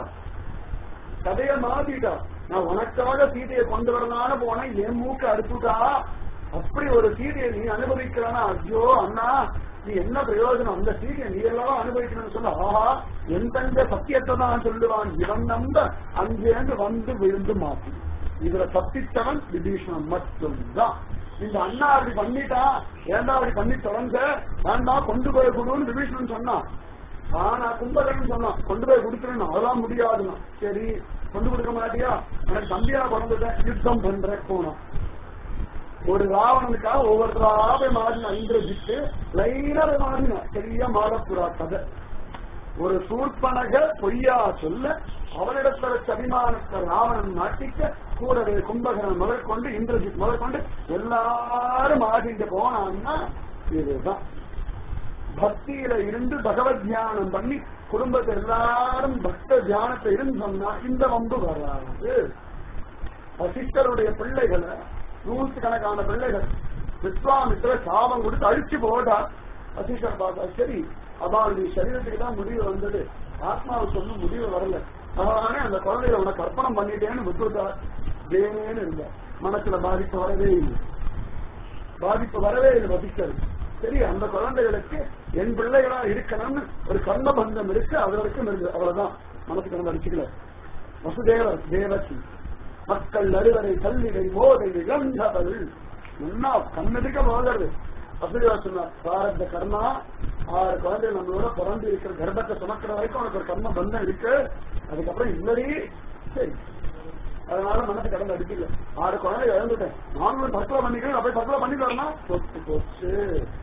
கதைய மாத்திட்டா நான் உனக்காக சீதையை கொண்டு வரலான்னு போனேன் என் மூக்கு அறுத்துட்டா அப்படி ஒரு சீதையை நீ அனுபவிக்கிறானா ஐயோ அண்ணா நீ என்ன பிரயோஜனம் அந்த சீதையை நீ எல்லாம் அனுபவிக்கணும்னு சொல்ல ஆஹா என் தங்க சத்தியத்தை தான் சொல்லுவான் இவன் நம்ப அங்கேருந்து வந்து விழுந்து மாத்தி இதுல தப்பித்தவன் விபீஷணன் மட்டும்தான் இந்த அண்ணா அப்படி பண்ணிட்டா ஏண்டா அப்படி பண்ணி தொடங்க வேண்டாம் கொண்டு போய் கொடுன்னு விபீஷணன் சொன்னான் ஆனா கும்பகரன் சொன்னான் கொண்டு போய் கொடுத்துருன்னு அதெல்லாம் முடியாதுன்னா சரி கொண்டு கொடுக்க மாட்டியா எனக்கு தம்பியா பிறந்துட்டேன் யுத்தம் பண்றேன் போனான் ஒரு ராவணனுக்காக ஒவ்வொருத்தரா போய் மாறினான் இந்திரஜித்து லைனா போய் மாறினான் சரியா மாடப்புறா கதை ஒரு சூர்பனக பொய்யா சொல்ல அவனிடத்துல வச்ச அபிமானத்தை ராவணன் நாட்டிக்க கூடவே கும்பகரன் முதற்கொண்டு இந்திரஜித் முதற்கொண்டு எல்லாரும் ஆகிட்டு போனான்னா இதுதான் பக்தியில இருந்து பகவத் தியானம் பண்ணி குடும்பத்தை எல்லாரும் பக்த தியானத்தை இருந்து சொன்னா இந்த வம்பு வராது வசிஷ்டருடைய பிள்ளைகளை நூற்று கணக்கான பிள்ளைகள் விஸ்வாமித்திர சாபம் கொடுத்து அழிச்சு போட்டா வசிஷ்டர் பார்த்தா சரி அவளுடைய சரீரத்துக்கு தான் முடிவு வந்தது ஆத்மாவுக்கு ஒன்றும் முடிவு வரல அதனாலே அந்த குழந்தைய உனக்கு அர்ப்பணம் பண்ணிட்டேன்னு விட்டுவிட்டார் தேனேன்னு இருந்த மனசுல பாதிப்பு வரவே இல்லை பாதிப்பு வரவே இல்லை வசிஷ்டர் சரி அந்த குழந்தைகளுக்கு என் பிள்ளைகளா இருக்கணும்னு ஒரு கர்ம பந்தம் இருக்கு அவர்களுக்கும் இருக்கு அவ்வளவுதான் மனசுக்கு வந்து அடிச்சுக்கல வசுதேவர் தேவசி மக்கள் அறுவரை கல்விகை மோதை இழந்தவள் என்ன கண்ணெடுக்க போகிறது வசுதேவர் சொன்னார் பிராரத்த கர்மா ஆறு குழந்தை நம்மளோட பிறந்து இருக்கிற கர்ப்பத்தை சுமக்கிற வரைக்கும் உனக்கு ஒரு கர்ம பந்தம் இருக்கு அதுக்கப்புறம் இல்லடி சரி அதனால மனசு கடந்து அடிக்கல ஆறு குழந்தை இழந்துட்டேன் நாங்களும் தற்கொலை பண்ணிக்கிறேன் அப்படி தற்கொலை பண்ணி வரலாம் சொத்து போச்சு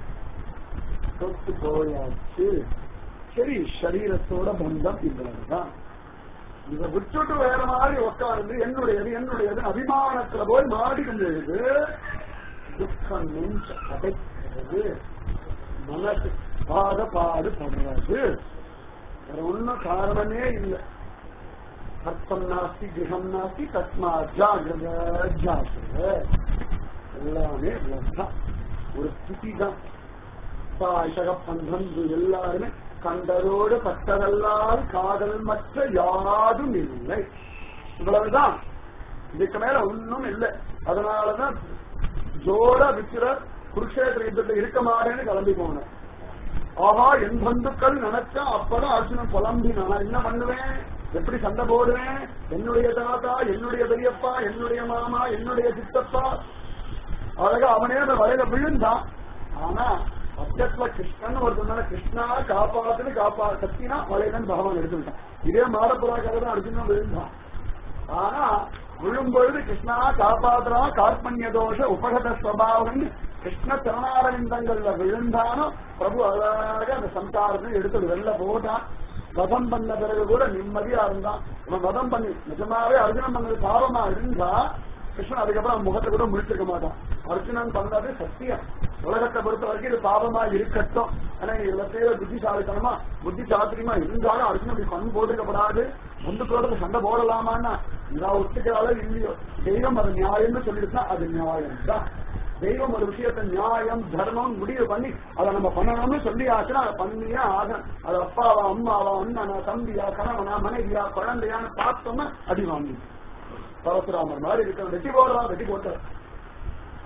சொத்து போயாச்சு சரி சரீரத்தோட பந்தம் இவ்வளவுதான் இதை விட்டுட்டு வேற மாதிரி உட்கார்ந்து என்னுடையது என்னுடையது அபிமானத்துல போய் மாடிக்கும் பொழுது துக்கம் நெஞ்ச அடைக்கிறது மனசு பாத பாடு படுறது வேற ஒன்னும் காரணமே இல்லை அர்த்தம் நாஸ்தி கிரகம் நாஸ்தி தஸ்மா ஜாகிரத ஜாகிரத எல்லாமே இவ்வளவுதான் ஒரு ஸ்திதி தான் தாய் தகப்பன் பந்து எல்லாருமே கண்டதோடு பட்டதல்லால் காதல் மற்ற யாரும் இல்லை இவ்வளவுதான் இதுக்கு மேல ஒன்னும் இல்லை அதனாலதான் ஜோர விக்கிற குருஷேத்திர யுத்தத்தில் இருக்க மாட்டேன்னு கிளம்பி போனேன் ஆஹா என் பந்துக்கள் நினைச்சா அப்பதான் அர்ஜுனன் புலம்பினான் நான் என்ன பண்ணுவேன் எப்படி சண்டை போடுவேன் என்னுடைய தாத்தா என்னுடைய பெரியப்பா என்னுடைய மாமா என்னுடைய சித்தப்பா அழகா அவனே அந்த வலையில விழுந்தான் ஆனா பக்கத்துல கிருஷ்ணன் ஒரு சொன்னால கிருஷ்ணா காப்பாத்துன்னு காப்பா சத்தினா வலையிலன்னு பகவான் எடுத்துட்டான் இதே மாடப்புறா கதை தான் அர்ஜுனன் விழுந்தான் ஆனா விழும்பொழுது கிருஷ்ணா காப்பாத்துறா கார்பண்ய தோஷ உபகத ஸ்வபாவம் கிருஷ்ண சரணாரவிந்தங்கள்ல விழுந்தானோ பிரபு அழகாக அந்த சம்சாரத்தை எடுத்து வெளில போட்டான் வதம் பண்ண பிறகு கூட நிம்மதியா இருந்தான் இவன் வதம் பண்ணி நிஜமாவே அர்ஜுனன் பண்ணது பாவமா இருந்தா கிருஷ்ணன் அதுக்கப்புறம் முகத்தை கூட முடிச்சிருக்க மாட்டான் அர்ஜுனன் பண்ணது சத்தியம் உலகத்தை பொறுத்த வரைக்கும் இது பாவமா இருக்கட்டும் ஆனா இதுல பேர புத்திசாலித்தனமா புத்தி சாத்திரியமா இருந்தாலும் அர்ஜுனன் இப்படி கண் போட்டிருக்கப்படாது முந்துக்களோட சண்டை போடலாமான்னா நான் ஒத்துக்கிறாளோ இல்லையோ தெய்வம் அது நியாயம்னு சொல்லிடுச்சா அது நியாயம் தான் தெய்வம் ஒரு விஷயத்த நியாயம் தர்மம் முடிவு பண்ணி அதை நம்ம பண்ணணும்னு சொல்லி ஆச்சுன்னா அதை பண்ணியே ஆகணும் அது அப்பாவா அம்மாவா அண்ணனா தம்பியா கணவனா மனைவியா குழந்தையான்னு பார்த்தோம்னா அடி வாங்கி பரசுராமர் மாதிரி இருக்கிற வெட்டி போடுறான் வெட்டி போட்டார்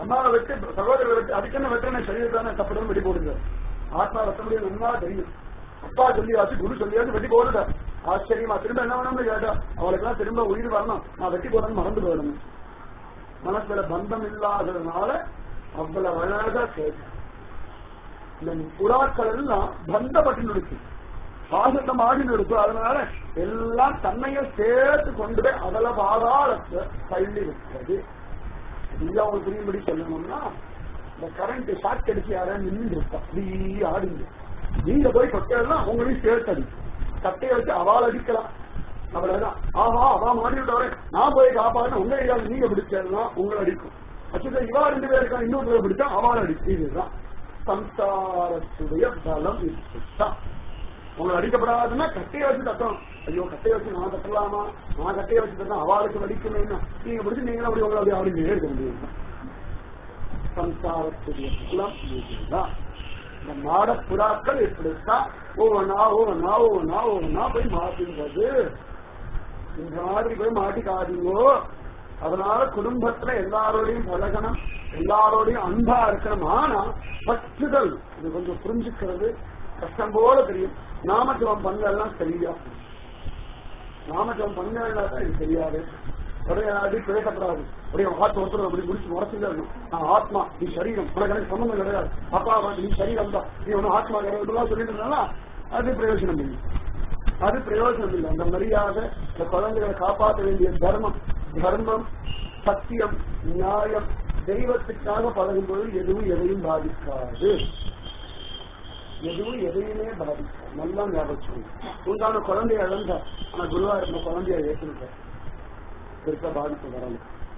அம்மாவை வெட்டு சகோதரரை வெட்டு அதுக்கு என்ன வெட்டன சரீரத்தானே தப்புடன் வெட்டி போடுங்க ஆத்மா வெட்ட முடியும் நல்லா தெரியும் அப்பா சொல்லியாச்சு குரு சொல்லியாச்சு வெட்டி போடுத ஆச்சரியமா திரும்ப என்ன வேணும்னு கேட்டா அவளுக்கு எல்லாம் திரும்ப உயிர் வரணும் நான் வெட்டி போறேன்னு மறந்து போயிடணும் மனசுல பந்தம் இல்லாததுனால அவ்வளவு அழகா கேட்கும் இந்த புறாக்கள் எல்லாம் பந்தப்பட்டு இருக்கு பாசத்தம் ஆடி இருக்கும் அதனால எல்லாம் தன்னையும் சேர்த்து கொண்டு போய் அதல பாதாளத்தை தள்ளி விட்டது இல்ல உங்களுக்கு புரியும்படி சொல்லணும்னா இந்த கரண்ட் ஷாக் அடிச்சு யாரும் நின்று இருக்கா அப்படி ஆடுங்க நீங்க போய் கொட்டையெல்லாம் உங்களையும் சேர்த்து அடி கட்டையை வச்சு அவால் அடிக்கலாம் அவ்வளவுதான் ஆஹா அவா மாடி விட்டவரே நான் போய் காப்பாடுன உங்க கையால் நீங்க பிடிச்சலாம் உங்களை அடிக்கும் அச்சுதான் இவா ரெண்டு பேர் இருக்கா இன்னொரு பிடிச்சா அவால் அடிச்சு இதுதான் சம்சாரத்துடைய பலம் இதுதான் உங்களை அடிக்கப்படாதுன்னா கட்டையை வச்சு தட்டணும் ஐயோ கட்டையை வச்சு நான் தட்டலாமா நான் கட்டையை வச்சு தட்டணும் அவளுக்கு வலிக்குமே நீங்க பிடிச்சு நீங்களும் அப்படி உங்களை அப்படி ஆடிட்டே இருக்க முடியும் சம்சாரத்துடைய குலம் இதுதான் இந்த மாட புறாக்கள் இப்படித்தான் ஒவ்வொன்னா ஒவ்வொன்னா ஒவ்வொன்னா ஒவ்வொன்னா போய் மாட்டுங்கிறது இந்த மாதிரி போய் மாட்டிக்காதீங்கோ அதனால குடும்பத்துல எல்லாரோடையும் பழகணும் எல்லாரோடையும் அன்பா இருக்கணும் ஆனா பற்றுதல் இது கொஞ்சம் புரிஞ்சுக்கிறது கஷ்டம் போல தெரியும் நாமஜபம் பண்ணலாம் சரியா நாமஜபம் பண்ணலாம் தான் இது தெரியாது ஒரே அடி பேசப்படாது ஒரே ஆத்மா ஒருத்தர் அப்படி முடிச்சு முறைச்சுல இருக்கும் நான் ஆத்மா நீ சரீரம் உனக்கு எனக்கு சம்பந்தம் கிடையாது அப்பா வந்து நீ சரீரம் தான் நீ ஒன்னும் ஆத்மா கிடையாது சொல்லிட்டு இருந்தாலும் அது பிரயோஜனம் இல்லை அது பிரயோஜனம் இல்லை அந்த மரியாதை இந்த குழந்தைகளை காப்பாற்ற வேண்டிய தர்மம் தர்மம் சத்தியம் நியாயம் தெய்வத்துக்காக பழகும்போது எதுவும் எதையும் பாதிக்காது எதுவும் எதையுமே பாதிக்காது நல்லா ஞாபகம் உண்டான குழந்தைய இழந்த ஆனா குருவா இருந்த குழந்தைய ஏற்றுக்க பெருசா பாதிப்பு வரல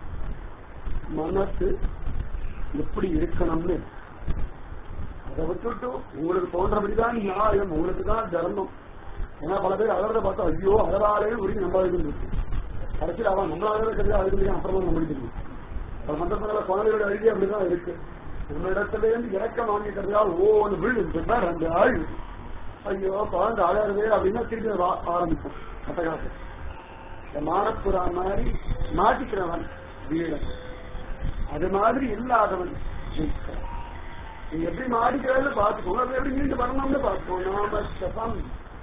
மனசு எப்படி இருக்கணும்னு அதை விட்டுட்டு உங்களுக்கு தோன்றபடிதான் நியாயம் உங்களுக்கு தான் தர்மம் ஏன்னா பல பேர் அழறத பார்த்தா ஐயோ அழறாலே உரிய நம்ம இருக்கு கடைசியில் அவன் நம்மள அழகிறத கிடையாது அதுக்கு அப்புறமா நம்ம தெரியும் பல சந்தர்ப்பங்கள குழந்தையோட அழுகி அப்படிதான் இருக்கு நம்ம இடத்துல இருந்து இறக்கம் வாங்கிக்கிறதா ஓ ஒன்று விழுந்து ரெண்டு ஆள் ஐயோ குழந்தை அழகுது அப்படின்னா திருப்பி வா- ஆரம்பிக்கும் அட்டகாசம் இந்த மானப்புறா மாதிரி மாட்டிக்கிறவன் வீரன் அது மாதிரி இல்லாதவன் ஜெயிக்கிறான். நீ எப்படி மாடிக்கிறது பார்த்துக்கோங்க அது எப்படி மீண்டு வரணும்னு பார்த்துக்கோ நாம ஜபம்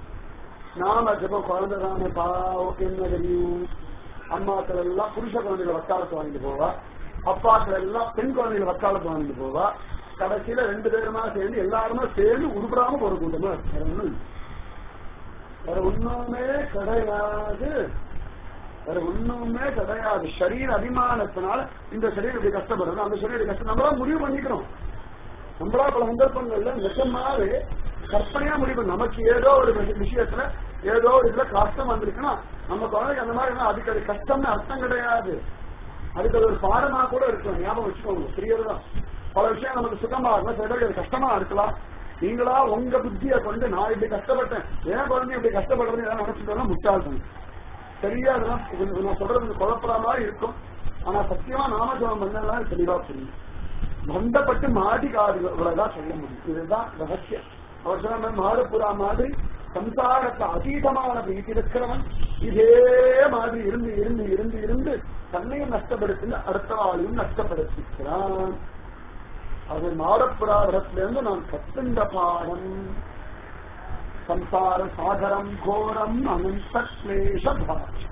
நாம ஜபம் குழந்தை தானே பாவம் என்ன தெரியும் அம்மாக்கள் எல்லாம் புருஷ குழந்தைகளை வக்காலத்து வாங்கிட்டு போவா அப்பாக்கள் எல்லாம் பெண் குழந்தைகளை வக்காலத்து வாங்கிட்டு போவா கடைசியில ரெண்டு பேருமா சேர்ந்து எல்லாருமே சேர்ந்து உருப்படாம போற கூட்டமா இருக்கு. வேற ஒண்ணும் இல்லை. வேற ஒண்ணுமே கிடையாது வேற ஒண்ணுமே கிடையாது சரீர அபிமானத்தினால இந்த சரீரம் இப்படி கஷ்டப்படுறது அந்த சரீரம் கஷ்டம் நம்மளா முடிவு பண்ணிக்கிறோம் நம்மளா பல சந்தர்ப்பங்கள்ல நிஜமாவே கற்பனையா முடிவு நமக்கு ஏதோ ஒரு விஷ- விஷயத்துல ஏதோ ஒரு இதுல கஷ்டம் வந்திருக்குன்னா நம்ம குழந்தைக்கு அந்த மாதிரி இருந்தா அதுக்கு அது கஷ்டம்னு அர்த்தம் கிடையாது அதுக்கு அது ஒரு பாடமா கூட இருக்கும் ஞாபகம் வச்சுக்கோங்க புரியறதுதான் பல விஷயம் நமக்கு சுகமா இருக்கலாம் சில பேருக்கு அது கஷ்டமா இருக்கலாம் நீங்களா உங்க புத்தியை கொண்டு நான் இப்படி கஷ்டப்பட்டேன் ஏன் குழந்தை இப்படி கஷ்டப்படுறது ஏதாவது நினைச்சுட்டோம்னா முட்டாள்தனம் சரியா அதெல்லாம் இது நான் சொல்றது கொஞ்சம் குழப்பற மாதிரி இருக்கும் ஆனா சத்தியமா நாமஜபம் பண்ணலாம் தெளிவா புரியும் பந்தப்பட்டு மாட்டிக்காது இவ்வளவுதான் சொல்ல முடியும் இதுதான் ரகசியம் அவர் சொன்ன மாதிரி மாறுபுறா மாதிரி சம்சாரத்தை அதீதமான பிரீத்தி இருக்கிறவன் இதே மாதிரி இருந்து இருந்து இருந்து இருந்து தன்னையும் நஷ்டப்படுத்தி அடுத்த ஆளையும் நஷ்டப்படுத்திக்கிறான் அது மாடப்புறா விடத்திலிருந்து நான் கத்துண்ட பாடம் சம்சார சாகரம் கோரம் அனந்த கிளேஷ பாரம்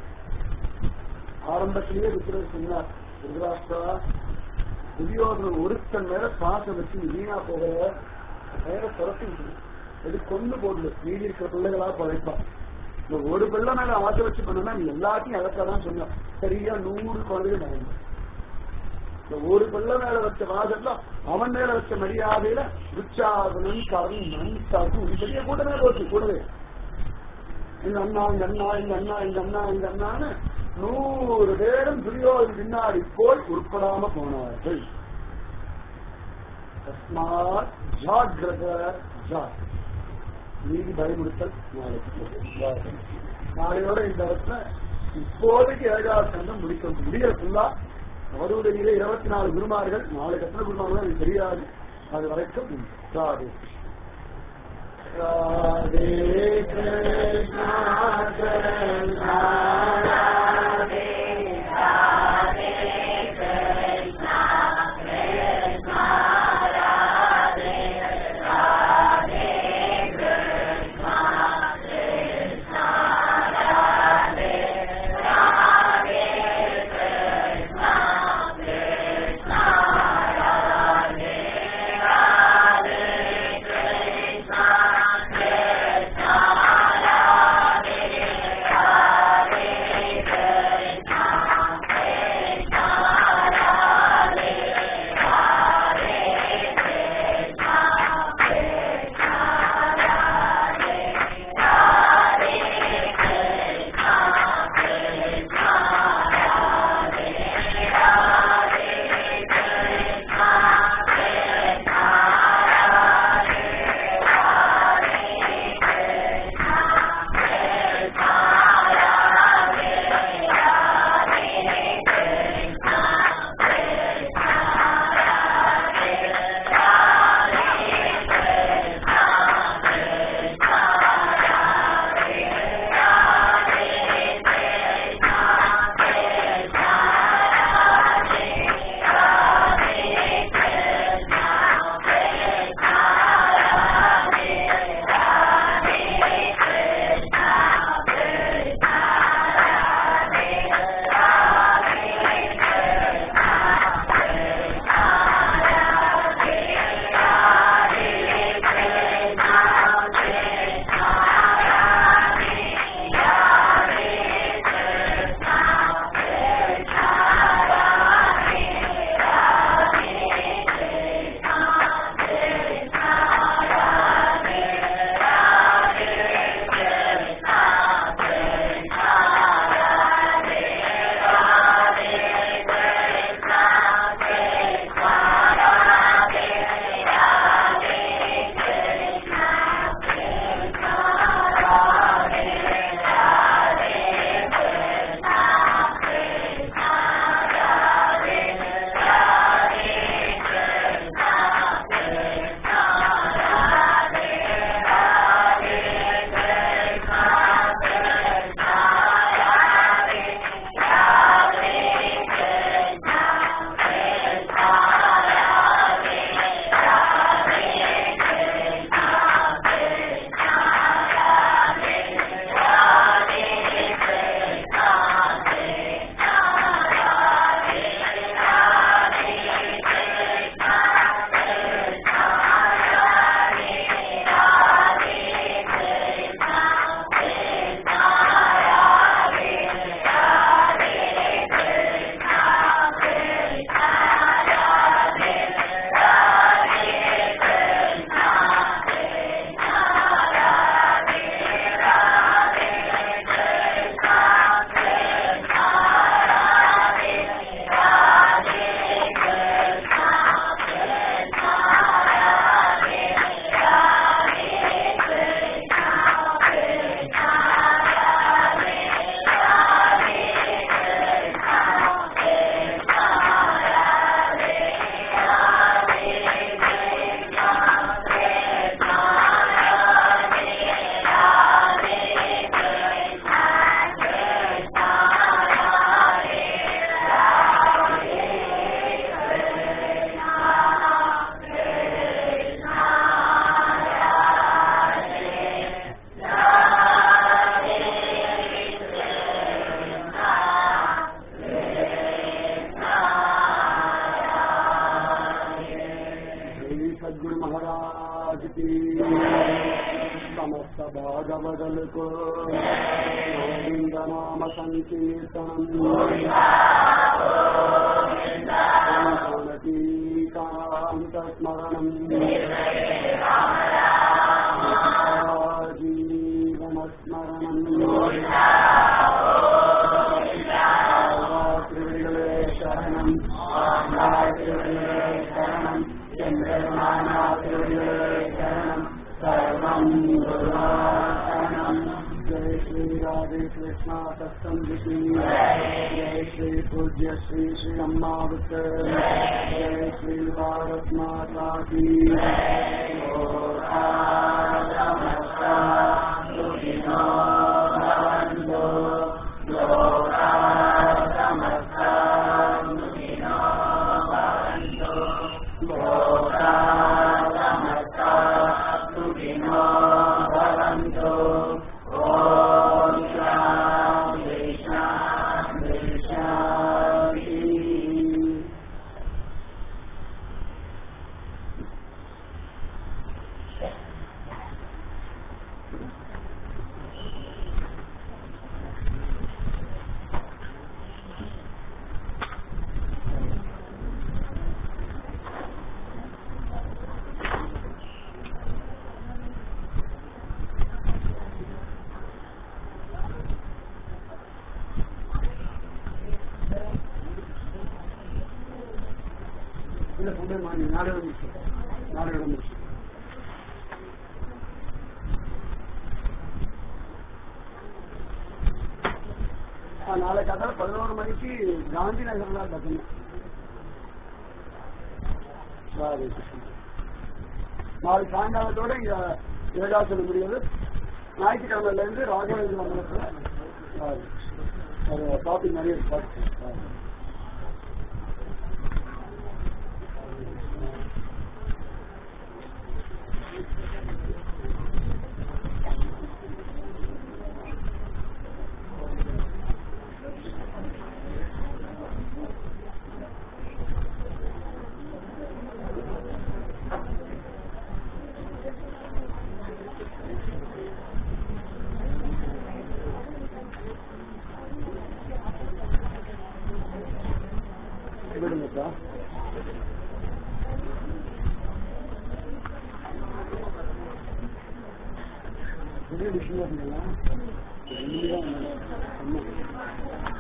ஆரம்பத்திலேயே இருக்கிறது சொன்னார் திருதராஷ்டிரா துரியோதனன் ஒருத்தன் மேல பாசம் வச்சு நீ வீணா போகிற வேற துரத்தி விட்டுரு. இது கொண்டு போடல மீதி இருக்கிற பிள்ளைகளா பழைப்பா இந்த ஒரு பிள்ளை மேல ஆசை வச்சு பண்ணனா நீ எல்லாத்தையும் இழக்கதான் சொன்ன சரியா நூறு குழந்தைகள் நடந்து இந்த ஒரு பிள்ளை மேல வச்ச வாசல்ல அவன் மேல வச்ச மரியாதையில உற்சாகனன் கர்ணன் தகு பெரிய கூட்டமே போச்சு கூடவே இந்த அண்ணா இந்த அண்ணா இந்த அண்ணா இந்த அண்ணா இந்த அண்ணான்னு நூறு பேரும் துரியோதன் பின்னாடி போய் உட்படாம போனார்கள் தஸ்மாத் ஜாகிரத ஜாக் நீதி பயமுறுத்தல் நாளைக்கு நாளையோட இந்த இடத்துல இப்போதைக்கு ஏழாவது சங்கம் முடிக்க முடியறதுல்லா அவருடைய இருபத்தி நாலு குருமார்கள் நாளைக்கு எத்தனை குருமார்கள் எனக்கு தெரியாது அது வரைக்கும் ராதே ராதே கிருஷ்ணா கிருஷ்ணா ராதே ராதே கிருஷ்ணா భాగవదలకు గోవింద నామ సంకీర్తనం జీవనస్మరణం శరణం శరణం చంద్రమానాశరణం సర్వం గురువాశరణం జయ శ్రీ రాధే కృష్ణ సత్సం జయ శ్రీ పూజ్య శ్రీ శ్రీ అమ్మావత జయ శ్రీ భారత్ మాతా కీ இல்ல ஃபுட்டு மாறி நாளை வந்துச்சு நாளை வந்துச்சு நாளை காத்தால பதினோரு மணிக்கு காந்தி நகர்ல பஜனை சரி நாளை சாயங்காலத்தோட இங்க யோகாசனம் முடியாது ஞாயிற்றுக்கிழமையில இருந்து ராகவேந்திர மண்டலத்துல சரி அது டாபிக் நிறைய இருக்கு சரி. விடுங்கப்பா பெரிய விஷயம் இருந்தீங்களா